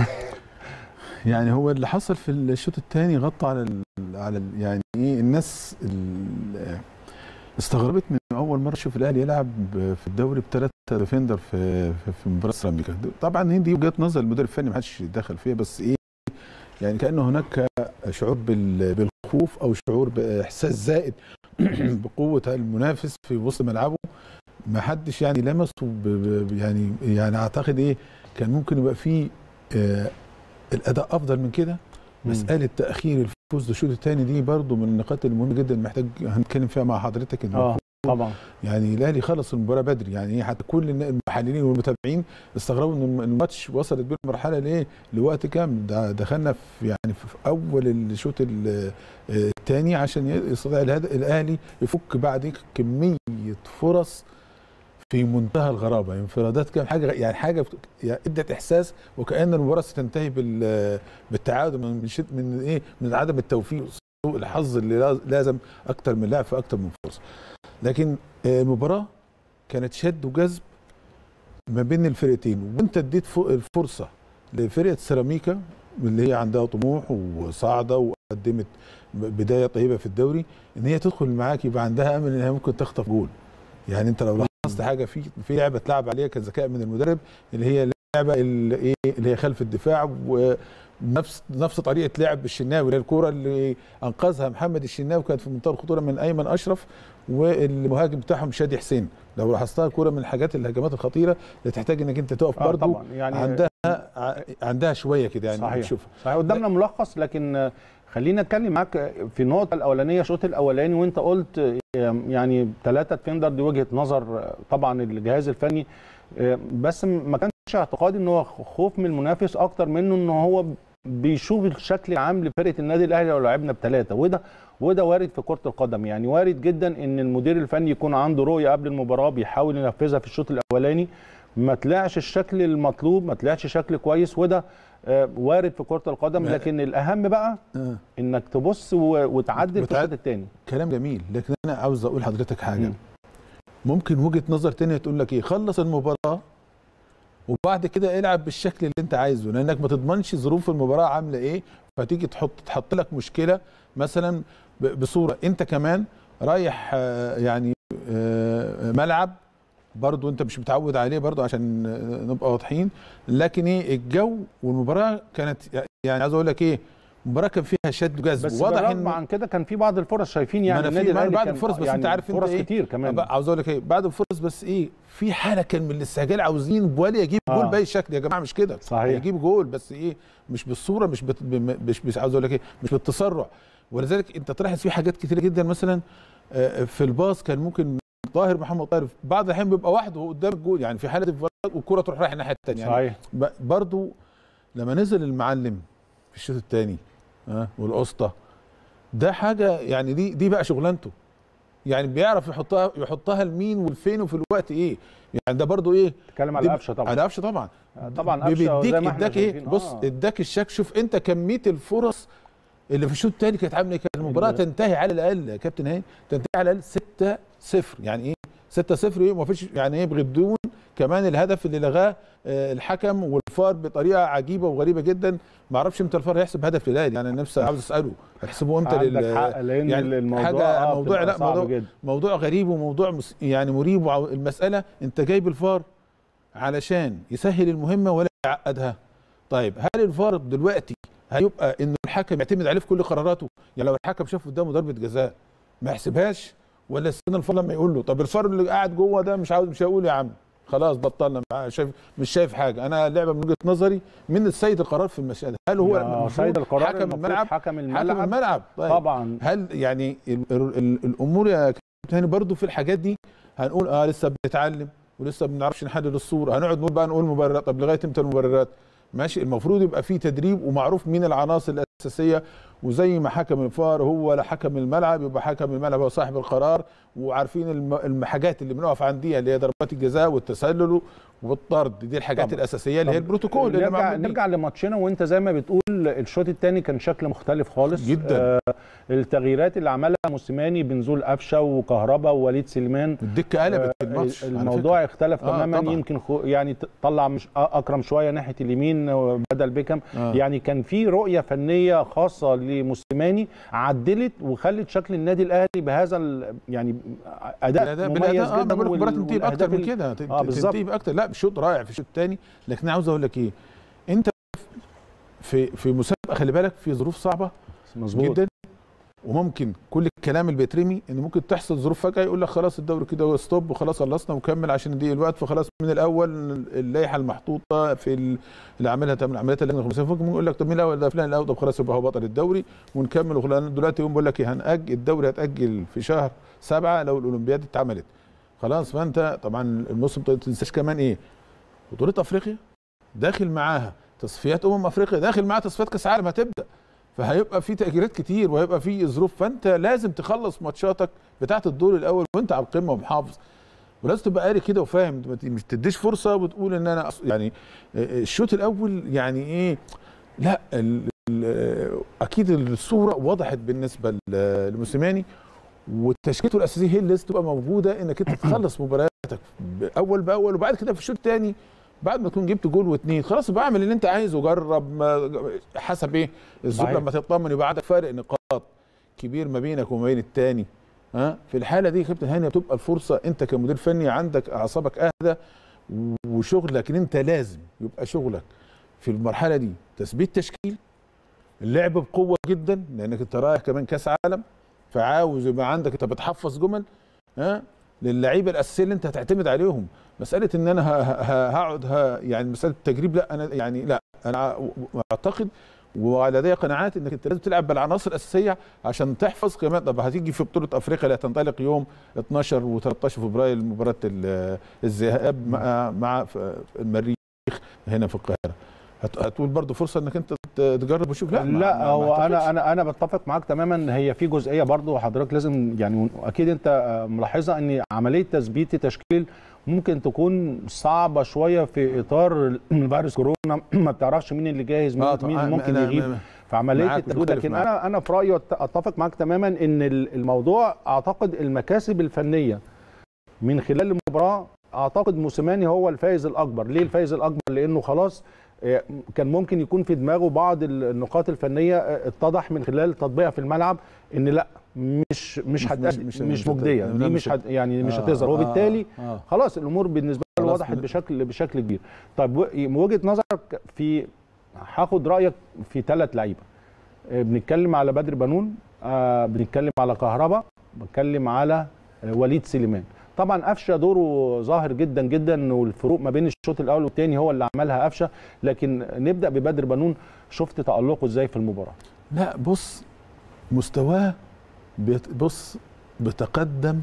يعني هو اللي حصل في الشوط الثاني غطى على ال على ال يعني ايه الناس ال- استغربت من اول مره اشوف الاهلي يلعب في الدوري بثلاثه ديفندر في في, في مباراه سيراميكا طبعا هي دي وجهه نظر المدرب الفني ما حدش دخل فيها بس ايه يعني كان هناك شعور بال- بالخوف او شعور باحساس زائد بقوه المنافس في وسط ملعبه ما حدش يعني لمسه ب- ب- يعني يعني اعتقد ايه كان ممكن يبقى فيه آه الاداء افضل من كده مساله تاخير الفوز للشوط الثاني دي برضو من النقاط المهمه جدا محتاج هنتكلم فيها مع حضرتك ان اه طبعا يعني الاهلي خلص المباراه بدري يعني إيه حتى كل النا- المحللين والمتابعين استغربوا ان الم- الماتش وصلت بيه المرحله ليه لوقت كام ده دخلنا في يعني في اول الشوط ال- آه، الثاني عشان ي- يستطيع الهد- الاهلي يفك بعد كميه فرص في منتهى الغرابه انفرادات كان حاجه يعني حاجه بت- يعني ادت احساس وكان المباراه ستنتهي بال بالتعادل من من, شد من ايه من عدم التوفيق سوء الحظ اللي لاز- لازم اكتر من لاعب في اكتر من فرصه لكن آه، المباراه كانت شد وجذب ما بين الفرقتين وانت اديت فوق الفرصه لفرقه سيراميكا اللي هي عندها طموح وصاعده وقدمت بدايه طيبه في الدوري ان هي تدخل معاك يبقى عندها امل ان هي ممكن تخطف جول يعني انت لو لاحظت حاجه في في لعبه اتلعب عليها كذكاء من المدرب اللي هي اللعبه اللي ايه اللي هي خلف الدفاع ونفس نفس طريقه لعب الشناوي اللي هي الكوره اللي انقذها محمد الشناوي كانت في منتهى الخطوره من ايمن اشرف والمهاجم بتاعهم شادي حسين لو لاحظتها كوره من الحاجات الهجمات الخطيره اللي تحتاج انك انت تقف آه برضه طبعا يعني عندها ع- عندها شويه كده يعني صحيح تشوفها صحيح قدامنا ملخص لكن آه، خلينا اتكلم معاك في النقطه الاولانيه الشوط الاولاني وانت قلت آه، يعني ثلاثه ديفندر دي وجهه نظر آه، طبعا الجهاز الفني آه، بس ما كانش اعتقادي ان هو خوف من المنافس اكتر منه ان هو بيشوف الشكل العام لفرقه النادي الاهلي لو لعبنا بثلاثه وده وده وارد في كره القدم يعني وارد جدا ان المدير الفني يكون عنده رؤيه قبل المباراه بيحاول ينفذها في الشوط الاولاني ما طلعش الشكل المطلوب ما طلعش شكل كويس وده آه، وارد في كره القدم ما- لكن الاهم بقى آه. انك تبص و- وتعدل في وتعد- الشوط الثاني كلام جميل لكن انا عاوز اقول لحضرتك حاجه مم. ممكن وجهه نظر تانية تقول لك ايه خلص المباراه وبعد كده العب بالشكل اللي انت عايزه لانك ما تضمنش ظروف المباراه عامله ايه فتيجي تحط تحط لك مشكله مثلا ب- بصوره انت كمان رايح آه، يعني آه، ملعب برضو انت مش متعود عليه برضو عشان آه، نبقى واضحين لكن ايه الجو والمباراه كانت يعني عايز اقول لك ايه المباراه كان فيها شد وجذب بس واضح بالرغم عن كده كان في بعض الفرص شايفين ما يعني أنا في- النادي ما أنا الاهلي بعد كان- الفرص بس يعني أنت عارف أنت فرص إيه؟ كتير كمان بقى عاوز اقول لك ايه بعد الفرص بس ايه في حاله كان من الاستعجال عاوزين بوالي يجيب آه. جول باي شكل يا جماعه مش كده صحيح. يجيب جول بس ايه مش بالصوره مش بت... بم- مش مش عاوز اقول لك ايه مش بالتسرع ولذلك انت تلاحظ في حاجات كتيره جدا مثلا آه، في الباص كان ممكن طاهر محمد طاهر بعض الاحيان بيبقى وحده قدام الجول يعني في حاله انفراد والكره تروح رايحه الناحيه الثانيه يعني صحيح ب- برضو لما نزل المعلم في الشوط الثاني ها والقسطى ده حاجه يعني دي دي بقى شغلانته يعني بيعرف يحطها يحطها لمين والفين وفي الوقت ايه يعني ده برضو ايه اتكلم دي- على قفشه طبعا على قفشه طبعا طبعا قفشه بيديك زي ما احنا اداك ايه شايفين. بص آه. اداك الشك شوف انت كميه الفرص اللي في الشوط الثاني كانت عامله ايه كانت المباراه اللي- تنتهي على الاقل يا كابتن هاني تنتهي على الاقل 6 0 يعني ايه 6 0 ايه ما فيش يعني ايه بدون كمان الهدف اللي لغاه آه، الحكم والفار بطريقه عجيبه وغريبه جدا ما اعرفش امتى الفار هيحسب هدف للاهلي يعني انا نفسي عاوز اساله هيحسبوه امتى عندك حق لان يعني الموضوع حاجه آه موضوع بتبقى لا صعب موضوع جدا. موضوع غريب وموضوع مس يعني مريب وع- المساله انت جايب الفار علشان يسهل المهمه ولا يعقدها طيب هل الفار دلوقتي هيبقى انه الحكم يعتمد عليه في كل قراراته يعني لو الحكم شاف قدامه ضربه جزاء ما يحسبهاش ولا استنى الفار لما يقول له طب الفار اللي قاعد جوه ده مش عاوز مش هيقول يا عم خلاص بطلنا معاه، شايف مش شايف حاجه انا اللعبه من وجهه نظري من السيد القرار في المساله هل هو آه، المفروض سيد القرار حكم المفروض الملعب حكم حكم الملعب الملعب طيب طبعا هل يعني ال ال ال الامور يا كابتن هاني برضو في الحاجات دي هنقول اه لسه بنتعلم ولسه ما بنعرفش نحلل الصوره هنقعد نقول بقى نقول مبررات طب لغايه امتى المبررات ماشي المفروض يبقى في تدريب ومعروف مين العناصر الاساسيه وزي ما حكم الفار هو ولا حكم الملعب يبقى حكم الملعب هو صاحب القرار وعارفين الم- الحاجات اللي بنقف عنديها اللي هي ضربات الجزاء والتسلل والطرد دي الحاجات طبعا. الاساسيه اللي هي طب البروتوكول اللي نرجع معمول بيه. نرجع لماتشنا وانت زي ما بتقول الشوط الثاني كان شكل مختلف خالص جدا. آه التغييرات اللي عملها موسيماني بنزول قفشه وكهربا وووليد سليمان الدكه قلبت في الماتش على الموضوع اختلف آه، تماما طبعا. يمكن خو يعني ت- طلع مش اكرم شويه ناحيه اليمين بدل بيكم آه. يعني كان في رؤيه فنيه خاصه لموسيماني عدلت وخلت شكل النادي الاهلي بهذا ال- يعني اداء بالاداء مميز بالاداء اه جدا انا بقول لك المباراه وال- تنتهي باكتر والأهداف من ال- كده ت- آه، بالظبط. تنتهي باكتر لا شوط رائع في الشوط الثاني لكن أنا عاوز اقول لك ايه انت في في مسابقه خلي بالك في ظروف صعبه مظبوط جدا وممكن كل الكلام اللي بيترمي ان ممكن تحصل ظروف فجاه يقول لك خلاص الدوري كده ستوب وخلاص خلصنا وكمل عشان نضيق الوقت فخلاص من الاول اللائحه المحطوطه في ال- اللي عاملها تم عمليه اللجنه الخماسيه ممكن يقول لك طب مين الاول ده فلان الاول طب خلاص يبقى هو بطل الدوري ونكمل وخلاص دلوقتي يقوم بيقول لك إيه، هنأجل الدوري هتأجل في شهر سبعه لو الاولمبياد اتعملت خلاص فانت طبعا الموسم ما تنساش كمان ايه بطوله افريقيا داخل معاها تصفيات امم افريقيا داخل معاها تصفيات كاس عالم هتبدا فهيبقى في تاجيلات كتير وهيبقى في ظروف فانت لازم تخلص ماتشاتك بتاعه الدور الاول وانت على القمه ومحافظ ولازم تبقى قاري كده وفاهم ما ت- مش تديش فرصه وتقول ان انا أص- يعني آه، الشوط الاول يعني ايه لا ال ال اكيد الصوره وضحت بالنسبه ل- لموسيماني وتشكيلته الاساسيه هي اللي لازم تبقى موجوده انك انت تخلص مبارياتك اول باول وبعد كده في الشوط الثاني بعد ما تكون جبت جول واثنين خلاص بقى اعمل اللي انت عايزه جرب ما حسب ايه الظروف صحيح. لما تطمن يبقى عندك فارق نقاط كبير ما بينك وما بين الثاني ها في الحاله دي يا كابتن هاني بتبقى الفرصه انت كمدير فني عندك اعصابك اهدى وشغلك ان انت لازم يبقى شغلك في المرحله دي تثبيت تشكيل اللعب بقوه جدا لانك انت رايح كمان كاس عالم فعاوز يبقى عندك انت بتحفظ جمل ها للعيبه الاساسيه اللي انت هتعتمد عليهم مساله ان انا ه- ه- هقعد ه- يعني مساله التجريب لا انا يعني لا انا اعتقد وعلى لدي قناعات انك انت لازم تلعب بالعناصر الاساسيه عشان تحفظ كمان طب هتيجي في بطوله افريقيا اللي هتنطلق يوم 12 و13 فبراير مباراه ال- الذهاب مع مع ف- المريخ هنا في القاهره هت- هتقول برضو فرصه انك انت ت- تجرب وتشوف لا لا, ما- ما- ما هو أعتقدش. انا انا انا بتفق معاك تماما هي في جزئيه برضو حضرتك لازم يعني اكيد انت آه، ملاحظه ان عمليه تثبيت التشكيل ممكن تكون صعبه شويه في اطار فيروس كورونا ما بتعرفش مين اللي جاهز مين, آه طبعاً. مين ممكن أنا- يغيب أنا- في عمليه معاك التدوير مختلف لكن معاك. انا انا في رايي أت- اتفق معاك تماما ان ال- الموضوع اعتقد المكاسب الفنيه من خلال المباراه اعتقد موسيماني هو الفائز الاكبر ليه الفائز الاكبر لانه خلاص آه، كان ممكن يكون في دماغه بعض النقاط الفنيه آه، اتضح من خلال تطبيقها في الملعب ان لا مش مش مش- هتأدي مش- مش, مش مش مجديه هت- دي لا، مش مش هت يعني مش آه، هتظهر آه، وبالتالي آه. خلاص الامور بالنسبه له خلاص وضحت من- بشكل بشكل كبير طيب و- من وجهه نظرك في هاخد رايك في ثلاث لعيبه آه، بنتكلم على بدر بنون آه، بنتكلم على كهربا بنتكلم على آه، وليد سليمان طبعا قفشه دوره ظاهر جدا جدا والفروق ما بين الشوط الاول والثاني هو اللي عملها قفشه لكن نبدا ببدر بنون شفت تالقه ازاي في المباراه لا بص مستواه بيت- بص بتقدم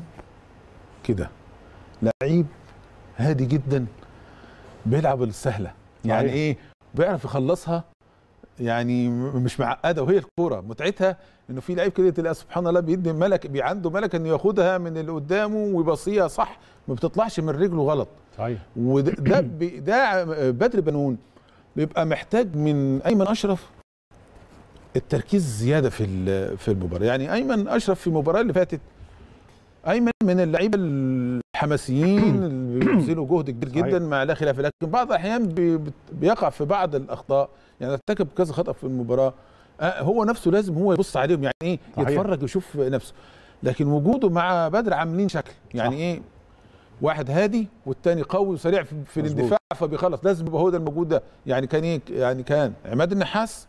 كده لعيب هادي جدا بيلعب السهله يعني صحيح. ايه بيعرف يخلصها يعني م- مش معقده وهي الكوره متعتها انه في لعيب كده تلاقي سبحان الله بيدي ملك بي عنده ملك انه ياخدها من اللي قدامه ويبصيها صح ما بتطلعش من رجله غلط صحيح وده ده, بي- ده بدر بنون بيبقى محتاج من ايمن اشرف التركيز زياده في ال- في المباراه يعني ايمن اشرف في المباراه اللي فاتت ايمن من اللعيبه الحماسيين اللي بيبذلوا جهد كبير صحيح. جدا مع لا خلاف لكن بعض الاحيان بي- بت- بيقع في بعض الاخطاء يعني ارتكب كذا خطا في المباراه آه، هو نفسه لازم هو يبص عليهم يعني ايه صحيح. يتفرج ويشوف نفسه لكن وجوده مع بدر عاملين شكل يعني صح. ايه واحد هادي والتاني قوي وسريع في, في مظبوط. الاندفاع فبيخلص لازم يبقى هو ده الموجود ده يعني كان ايه يعني كان عماد النحاس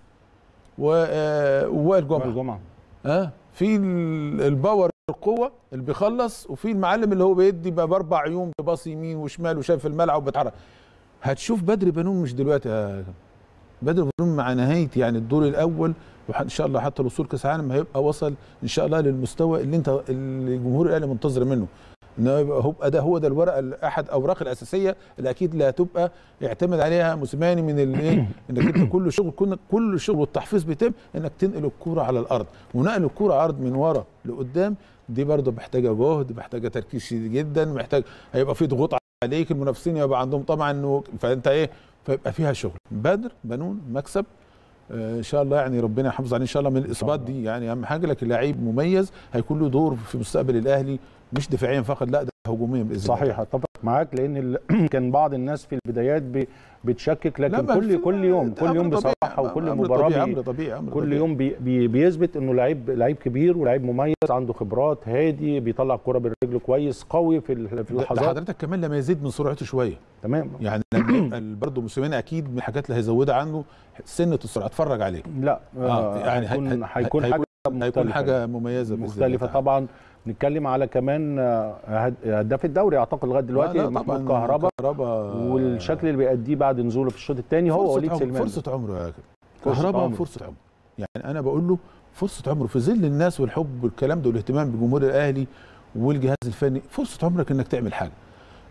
و- آه، ووائل جمعه الجمعه اه في ال- الباور القوه اللي بيخلص وفي المعلم اللي هو بيدي بقى باربع عيون بيباص يمين وشمال وشايف الملعب وبيتحرك هتشوف بدر بنون مش دلوقتي يا بدر بنون مع نهايه يعني الدور الاول وان شاء الله حتى الوصول كاس العالم هيبقى وصل ان شاء الله للمستوى اللي انت اللي الجمهور الاهلي منتظر منه انه يبقى هو ده هو ده الورقه ال- احد اوراق الاساسيه اللي اكيد لا تبقى يعتمد عليها موسيماني من الايه انك انت كل شغل كل كل شغل والتحفيز بيتم انك تنقل الكوره على الارض ونقل الكوره عرض من ورا لقدام دي برضه محتاجه جهد محتاجه تركيز شديد جدا محتاج هيبقى في ضغوط عليك المنافسين يبقى عندهم طبعا انه فانت ايه فيبقى فيها شغل بدر بنون مكسب آه، ان شاء الله يعني ربنا يحافظ عليه ان شاء الله من الاصابات الله. دي يعني اهم حاجه لكن لعيب مميز هيكون له دور في مستقبل الاهلي مش دفاعيا فقط لا ده هجوميا باذن الله صحيح اتفق معاك لان ال- كان بعض الناس في البدايات بي- بتشكك لا، لكن ما كل في- كل يوم ده كل أمر يوم طبيعي، بصراحه وكل أمر مباراه طبيعي بي امر طبيعي امر كل طبيعي. يوم بي بي بيثبت انه لعيب لعيب كبير ولعيب مميز عنده خبرات هادي بيطلع الكرة بالرجل كويس قوي في ال- في ده- ده اللحظات حضرتك كمان لما يزيد من سرعته شويه تمام يعني لما يبقى برضه موسيماني اكيد من الحاجات اللي هيزودها عنه سنه السرعه اتفرج عليه لا آه، آه يعني هيكون هي- هيكون هيكون- حاجه هيكون مختلفة. حاجه مميزه بإذن الله مختلفه تعالى. طبعا نتكلم على كمان آه، هد- هداف الدوري اعتقد لغايه دلوقتي لا، لا، محمود طبعاً كهربا كهربا والشكل اللي بيأديه بعد نزوله في الشوط الثاني هو فرصة وليد عمر سليمان فرصه عمره يا كابتن. فرصة كهربا عمره. فرصه عمره يعني انا بقول له فرصه عمره في ظل الناس والحب والكلام ده والاهتمام بجمهور الاهلي والجهاز الفني فرصه عمرك انك تعمل حاجه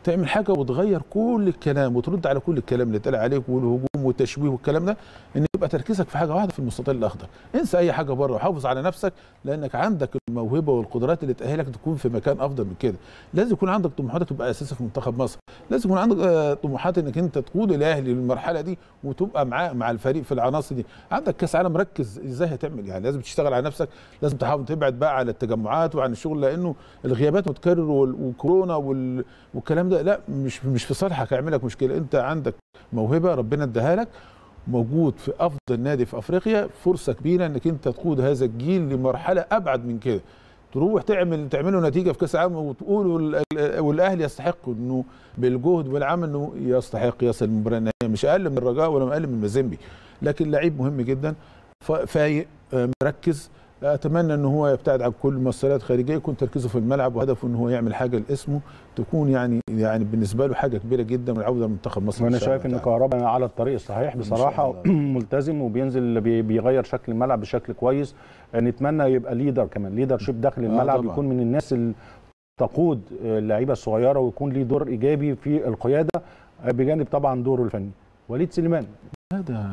تعمل حاجه وتغير كل الكلام وترد على كل الكلام اللي اتقال عليك والهجوم والتشويه والكلام ده ان يبقى تركيزك في حاجه واحده في المستطيل الاخضر انسى اي حاجه بره وحافظ على نفسك لانك عندك الموهبه والقدرات اللي تاهلك تكون في مكان افضل من كده لازم يكون عندك طموحاتك تبقى اساسي في منتخب مصر لازم يكون عندك آه، طموحات انك انت تقود الاهلي للمرحله دي وتبقى معاه مع الفريق في العناصر دي عندك كاس عالم ركز ازاي هتعمل يعني لازم تشتغل على نفسك لازم تحاول تبعد بقى على التجمعات وعن الشغل لانه الغيابات متكرر وال- وكورونا وال- والكلام ده لا مش مش في صالحك هيعمل لك مشكله انت عندك موهبه ربنا اداها لك موجود في افضل نادي في افريقيا فرصه كبيره انك انت تقود هذا الجيل لمرحله ابعد من كده تروح تعمل تعملوا نتيجه في كاس العالم وتقولوا ال- ال- والاهلي يستحق انه بالجهد والعمل انه يستحق يصل المباراه النهائيه مش اقل من الرجاء ولا اقل من مازيمبي لكن لعيب مهم جدا ف- فايق آه، مركز اتمنى ان هو يبتعد عن كل مسارات خارجيه يكون تركيزه في الملعب وهدفه ان هو يعمل حاجه لاسمه تكون يعني يعني بالنسبه له حاجه كبيره جدا والعوده لمنتخب مصر وانا إن شاء شايف الله ان تعالى. كهربا على الطريق الصحيح إن شاء بصراحه الله. ملتزم وبينزل بي- بيغير شكل الملعب بشكل كويس نتمنى يبقى ليدر كمان ليدر شيب داخل آه الملعب طبعاً. يكون من الناس اللي تقود اللعيبه الصغيره ويكون ليه دور ايجابي في القياده بجانب طبعا دوره الفني وليد سليمان لا ده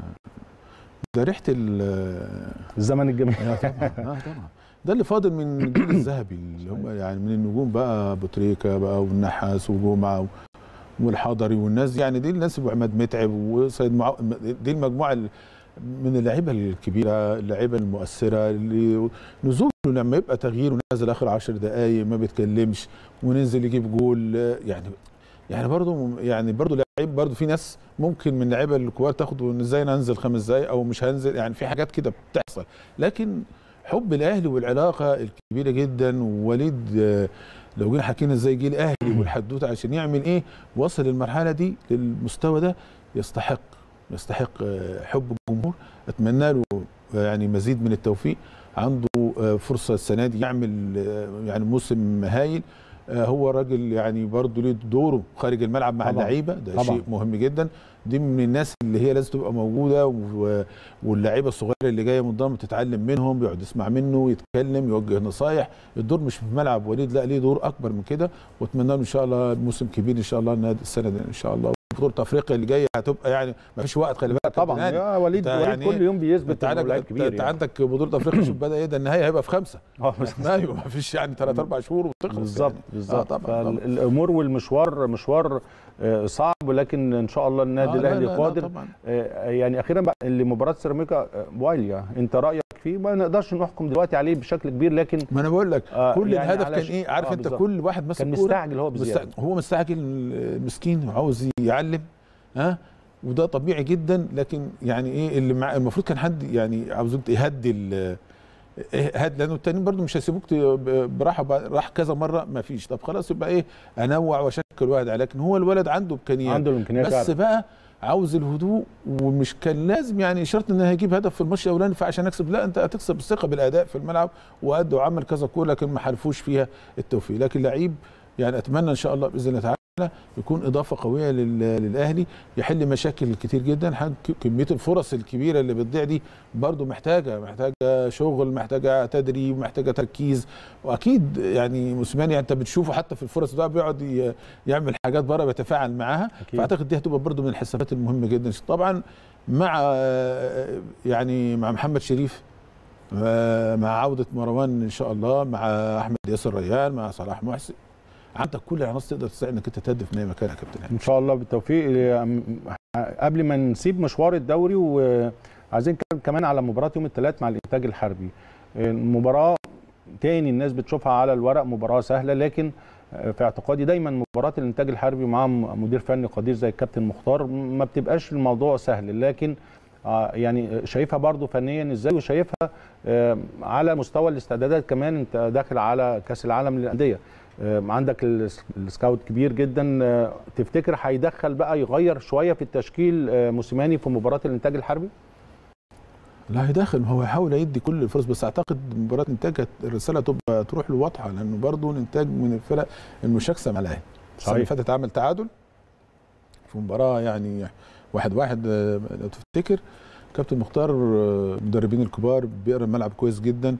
ده ريحه ال الزمن الجميل اه طبعا اه طبعا ده اللي فاضل من الجيل الذهبي اللي هم يعني من النجوم بقى ابو تريكه بقى والنحاس وجمعه والحضري والناس دي يعني دي الناس وعماد متعب وسيد معو... دي المجموعه ال- من اللعيبه الكبيره اللعيبه المؤثره اللي نزوله لما يبقى تغيير ونازل اخر 10 دقائق ما بيتكلمش وننزل يجيب جول يعني يعني برضه يعني برضه لعيب برضه في ناس ممكن من اللعيبه الكبار تاخد إن ازاي انا انزل خمس دقائق او مش هنزل يعني في حاجات كده بتحصل لكن حب الاهلي والعلاقه الكبيره جدا ووليد آه، لو جينا حكينا ازاي جه الاهلي والحدوته عشان يعمل ايه وصل المرحله دي للمستوى ده يستحق يستحق آه، حب الجمهور اتمنى له آه، يعني مزيد من التوفيق عنده آه، فرصه السنه دي يعمل آه، يعني موسم هايل آه، هو راجل يعني برضه ليه دوره خارج الملعب مع طبعاً. اللعيبه ده طبعاً. شيء مهم جدا دي من الناس اللي هي لازم تبقى موجوده و- واللعيبه الصغيره اللي جايه منضم تتعلم منهم بيقعد يسمع منه يتكلم يوجه نصايح الدور مش في ملعب وليد لا ليه دور اكبر من كده واتمنى له ان شاء الله موسم كبير ان شاء الله النادي السنه دي ان شاء الله بطوله افريقيا اللي جايه هتبقى يعني ما فيش وقت خلي بالك طبعا كابتن هاني. يا وليد, أنت وليد يعني كل إيه؟ يوم بيثبت انت انه لعيب عندك كبير انت يعني. عندك بطوله افريقيا شوف بدا ايه ده النهائي هيبقى في خمسه آه، بس- ايوه ما فيش يعني ثلاث اربع شهور وتخلص بالظبط يعني. بالظبط آه طبعا طبعا. فالامور والمشوار مشوار آه، صعب ولكن ان شاء الله النادي آه، لا، الاهلي لا، لا، قادر طبعا آه، يعني اخيرا بقى اللي مباراه سيراميكا آه، وايليا انت رايك فيه ما نقدرش نحكم دلوقتي عليه بشكل كبير لكن ما انا بقول لك آه، كل يعني الهدف كان علش- ايه عارف آه، انت بالظبط. كل واحد ماسك كان كورة مستعجل هو بزياده مست... هو مستعجل مسكين وعاوز يعلم ها وده طبيعي جدا لكن يعني ايه اللي مع المفروض كان حد يعني عاوز يهدي ال- إيه هاد لانه التانيين برضو مش هيسيبوك ت- ب- براحه بقى- راح كذا مره ما فيش طب خلاص يبقى ايه انوع واشكل واحد عليه لكن هو الولد عنده امكانيات عنده الامكانيات بس فعلا. بقى عاوز الهدوء ومش كان لازم يعني شرط ان هيجيب هدف في الماتش الاولاني فعشان اكسب لا انت هتكسب الثقه بالاداء في الملعب وادى وعمل كذا كوره لكن ما حالفوش فيها التوفيق لكن لعيب يعني اتمنى ان شاء الله باذن الله تعالى يكون اضافه قويه لل- للاهلي يحل مشاكل كتير جدا حاج- كميه الفرص الكبيره اللي بتضيع دي برضو محتاجه محتاجه شغل محتاجه تدريب محتاجه تركيز واكيد يعني موسيماني انت بتشوفه حتى في الفرص ده بيقعد ي- يعمل حاجات بره بيتفاعل معاها أكيد. فاعتقد دي هتبقى برضو من الحسابات المهمه جدا طبعا مع يعني مع محمد شريف آه، مع عوده مروان ان شاء الله مع احمد ياسر ريان مع صلاح محسن عندك كل العناصر تقدر تساعد انك انت تهدف من اي مكان يا كابتن هاني. ان شاء الله بالتوفيق آه، قبل ما نسيب مشوار الدوري وعايزين نتكلم كمان على مباراه يوم الثلاث مع الانتاج الحربي المباراه تاني الناس بتشوفها على الورق مباراه سهله لكن آه، في اعتقادي دايما مباراه الانتاج الحربي مع م- مدير فني قدير زي الكابتن مختار ما بتبقاش الموضوع سهل لكن آه، يعني شايفها برضو فنيا ازاي وشايفها آه، على مستوى الاستعدادات كمان انت داخل على كاس العالم للانديه آه، عندك الس- السكاوت كبير جدا آه، تفتكر هيدخل بقى يغير شويه في التشكيل آه، موسيماني في مباراه الانتاج الحربي لا هيدخل هو هيحاول يدي كل الفرص بس اعتقد مباراه انتاج هت- الرساله تبقى تروح له واضحه لانه برضه الانتاج من الفرق المشاكسه مع الاهلي السنه اللي صحيح. فاتت عمل تعادل في مباراه يعني واحد واحد آه، لو تفتكر كابتن مختار آه، المدربين الكبار بيقرا الملعب كويس جدا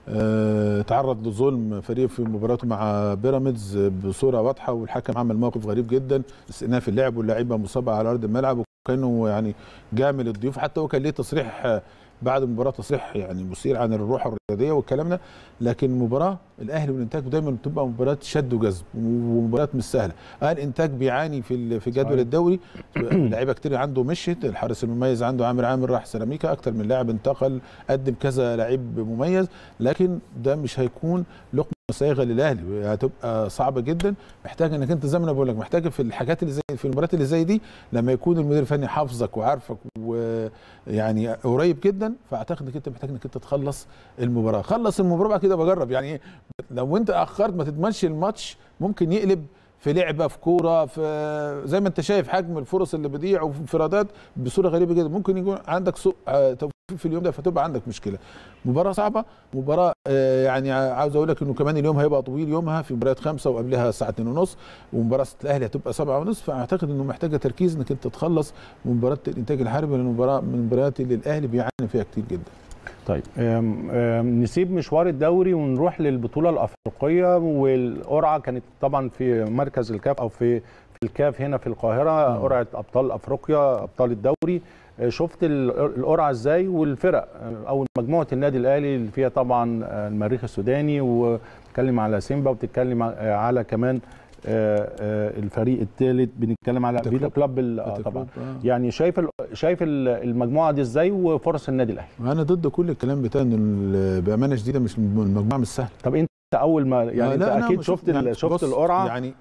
آه، تعرض لظلم فريق في مباراته مع بيراميدز بصوره واضحه والحكم عمل موقف غريب جدا استئناف اللعب واللعيبه مصابه على ارض الملعب وكانوا يعني جامل الضيوف حتى هو كان ليه تصريح آه، بعد المباراه تصريح يعني مثير عن الروح الرياضيه والكلام ده لكن المباراه الاهلي والانتاج دايما بتبقى مباريات شد وجذب ومباريات مش سهله اه الانتاج بيعاني في ال- في جدول صحيح. الدوري لعيبه كتير عنده مشيت الحارس المميز عنده عامر عامر راح سيراميكا اكتر من لاعب انتقل قدم كذا لعيب مميز لكن ده مش هيكون لقمه سايغه للاهلي هتبقى صعبه جدا محتاج انك انت زي ما انا بقول لك محتاج في الحاجات اللي زي في المباريات اللي زي دي لما يكون المدير الفني حافظك وعارفك ويعني قريب جدا فاعتقد انك انت محتاج انك انت تخلص المباراه خلص المباراه بعد كده بجرب يعني إيه؟ لو انت اخرت ما تضمنش الماتش ممكن يقلب في لعبه في كوره في زي ما انت شايف حجم الفرص اللي بتضيع وفي انفرادات بصوره غريبه جدا ممكن يكون عندك سوء آه، توفيق في اليوم ده فتبقى عندك مشكله مباراه صعبه مباراه آه، يعني عاوز اقول لك انه كمان اليوم هيبقى طويل يومها في مباريات خمسه وقبلها الساعه 2 ونص ومباراه الاهلي هتبقى 7 ونص فاعتقد انه محتاجه تركيز انك انت تخلص مباراه الانتاج الحربي لان المباراه من المباريات اللي الاهلي بيعاني فيها كتير جدا طيب أم أم نسيب مشوار الدوري ونروح للبطوله الافريقيه والقرعه كانت طبعا في مركز الكاف او في في الكاف هنا في القاهره قرعه ابطال افريقيا ابطال الدوري أه، شفت ال- القرعه ازاي والفرق أه، او مجموعه النادي الاهلي اللي فيها طبعا أه، المريخ السوداني وبتتكلم على سيمبا وبتتكلم ع- أه، على كمان أه، أه، الفريق الثالث بنتكلم على فيتا فيتا كلوب. كلوب ال- آه، فيتا طبعا كلوب، آه. يعني شايف ال- شايف ال- المجموعه دي ازاي وفرص النادي الاهلي انا ضد كل الكلام بتاع ان ال- بامانه شديده مش المجموعه مش سهله طب انت اول ما يعني آه، انت لا، أنا اكيد بشوف- شفت يعني ال- شفت بص، القرعه يعني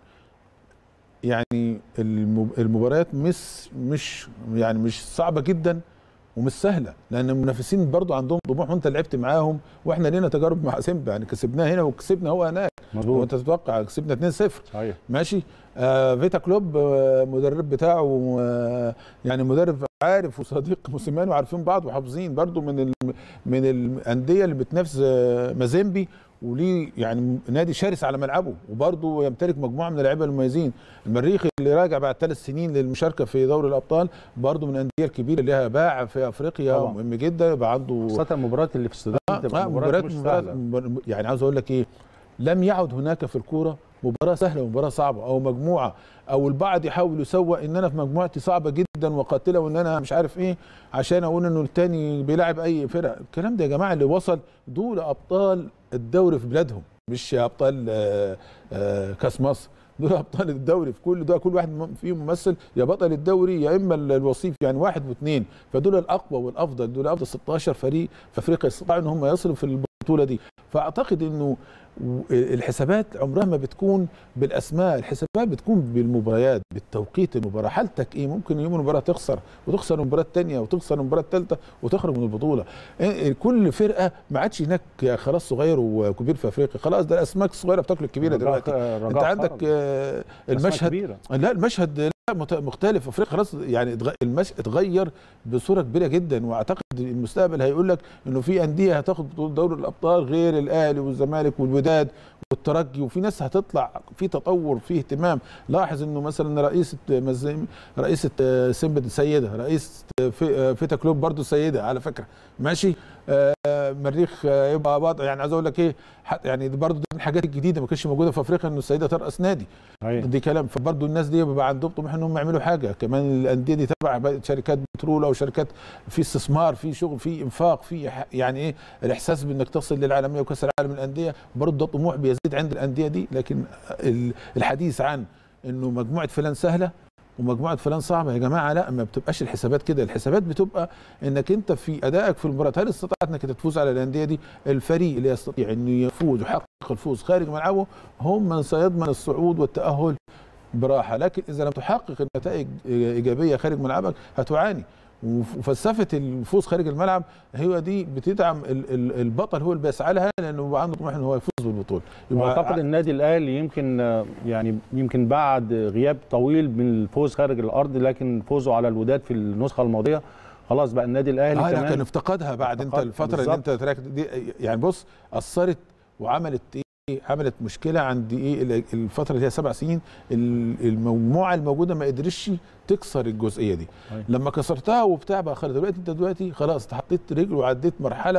يعني الم- المباريات مش مش يعني مش صعبه جدا ومش سهله لان المنافسين برضو عندهم طموح وانت لعبت معاهم واحنا لينا تجارب مع سيمبا يعني كسبناه هنا وكسبنا هو هناك مظبوط وانت تتوقع كسبنا 2-0 صحيح ماشي آه فيتا كلوب آه مدرب بتاعه آه يعني مدرب عارف وصديق موسيماني وعارفين بعض وحافظين برضو من ال من الانديه اللي بتنافس آه مازيمبي وليه يعني نادي شرس على ملعبه وبرضه يمتلك مجموعه من اللعيبه المميزين المريخ اللي راجع بعد ثلاث سنين للمشاركه في دوري الابطال برضه من الانديه الكبيره اللي لها باع في افريقيا طبعا. مهم جدا يبقى عنده خاصه المباريات اللي في السودان بتبقى آه مباريات مباريات مش مباريات سهله مبار- يعني عاوز اقول لك ايه لم يعد هناك في الكوره مباراه سهله ومباراه صعبه او مجموعه او البعض يحاول يسوق ان انا في مجموعتي صعبه جدا وقاتله وان انا مش عارف ايه عشان اقول انه التاني بيلاعب اي فرق الكلام ده يا جماعه اللي وصل دول ابطال الدوري في بلادهم مش ابطال آه، آه، كاس مصر دول ابطال الدوري في كل ده كل واحد م- فيهم ممثل يا بطل الدوري يا اما ال- الوصيف يعني واحد واثنين فدول الاقوى والافضل دول افضل 16 فريق في افريقيا استطاعوا ان هم يصلوا في البطوله دي فاعتقد انه و- الحسابات عمرها ما بتكون بالاسماء الحسابات بتكون بالمباريات بالتوقيت المباراه حالتك ايه ممكن يوم المباراه تخسر وتخسر المباراه الثانيه وتخسر المباراه الثالثه وتخرج من البطوله إيه- كل فرقه ما عادش هناك خلاص صغير وكبير في افريقيا خلاص ده الاسماك الصغيره بتاكل الكبيره رجاء- دلوقتي رجاء انت عندك خرج. آه، أسماء المشهد كبيرة. لا المشهد لا مت- مختلف افريقيا خلاص يعني اتغ- المش... اتغير بصوره كبيره جدا واعتقد المستقبل هيقول لك انه في انديه هتاخد بطوله دوري الابطال غير الاهلي والزمالك والوداد والترجي وفي ناس هتطلع في تطور في اهتمام لاحظ انه مثلا رئيسه مزيم رئيسه آه، سيمبا سيده رئيس في- آه، فيتا كلوب برضو سيده على فكره ماشي آه، مريخ آه، يبقى وضع يعني عايز اقول لك ايه حت- يعني دي برضو دي من الحاجات الجديده ما كانتش موجوده في افريقيا انه السيده ترأس نادي صحيح. دي كلام فبرضه الناس دي بيبقى عندهم طموح انهم يعملوا حاجه كمان الانديه دي تبع بقى شركات بترول او شركات في استثمار في شغل في انفاق في ح- يعني ايه الاحساس بانك تصل للعالميه وكاس العالم للانديه برضه ده طموح بيزيد عند الانديه دي لكن ال- الحديث عن انه مجموعه فلان سهله ومجموعه فلان صعبه يا جماعه لا ما بتبقاش الحسابات كده الحسابات بتبقى انك انت في ادائك في المباراه هل استطعت انك تفوز على الانديه دي الفريق اللي يستطيع انه يفوز ويحقق الفوز خارج ملعبه هم من سيضمن الصعود والتاهل براحه لكن اذا لم تحقق النتائج ايجابيه خارج ملعبك هتعاني وفلسفه الفوز خارج الملعب هي دي بتدعم ال- ال- البطل هو اللي بيسعى لها لانه بيبقى عنده طموح ان هو يفوز بالبطوله واعتقد النادي الاهلي يمكن آه، يعني يمكن بعد غياب طويل من الفوز خارج الارض لكن فوزه على الوداد في النسخه الماضيه خلاص بقى النادي الاهلي اه لا كمان كان افتقدها بعد انت افتقد- الفتره اللي انت تراك دي يعني بص اثرت وعملت ايه عملت مشكله عند ايه ال- الفتره اللي هي سبع سنين ال- المجموعه الموجوده ما قدرتش تكسر الجزئيه دي أيوة. لما كسرتها وبتاع بقى خلاص دلوقتي انت دلوقتي خلاص حطيت رجل وعديت مرحله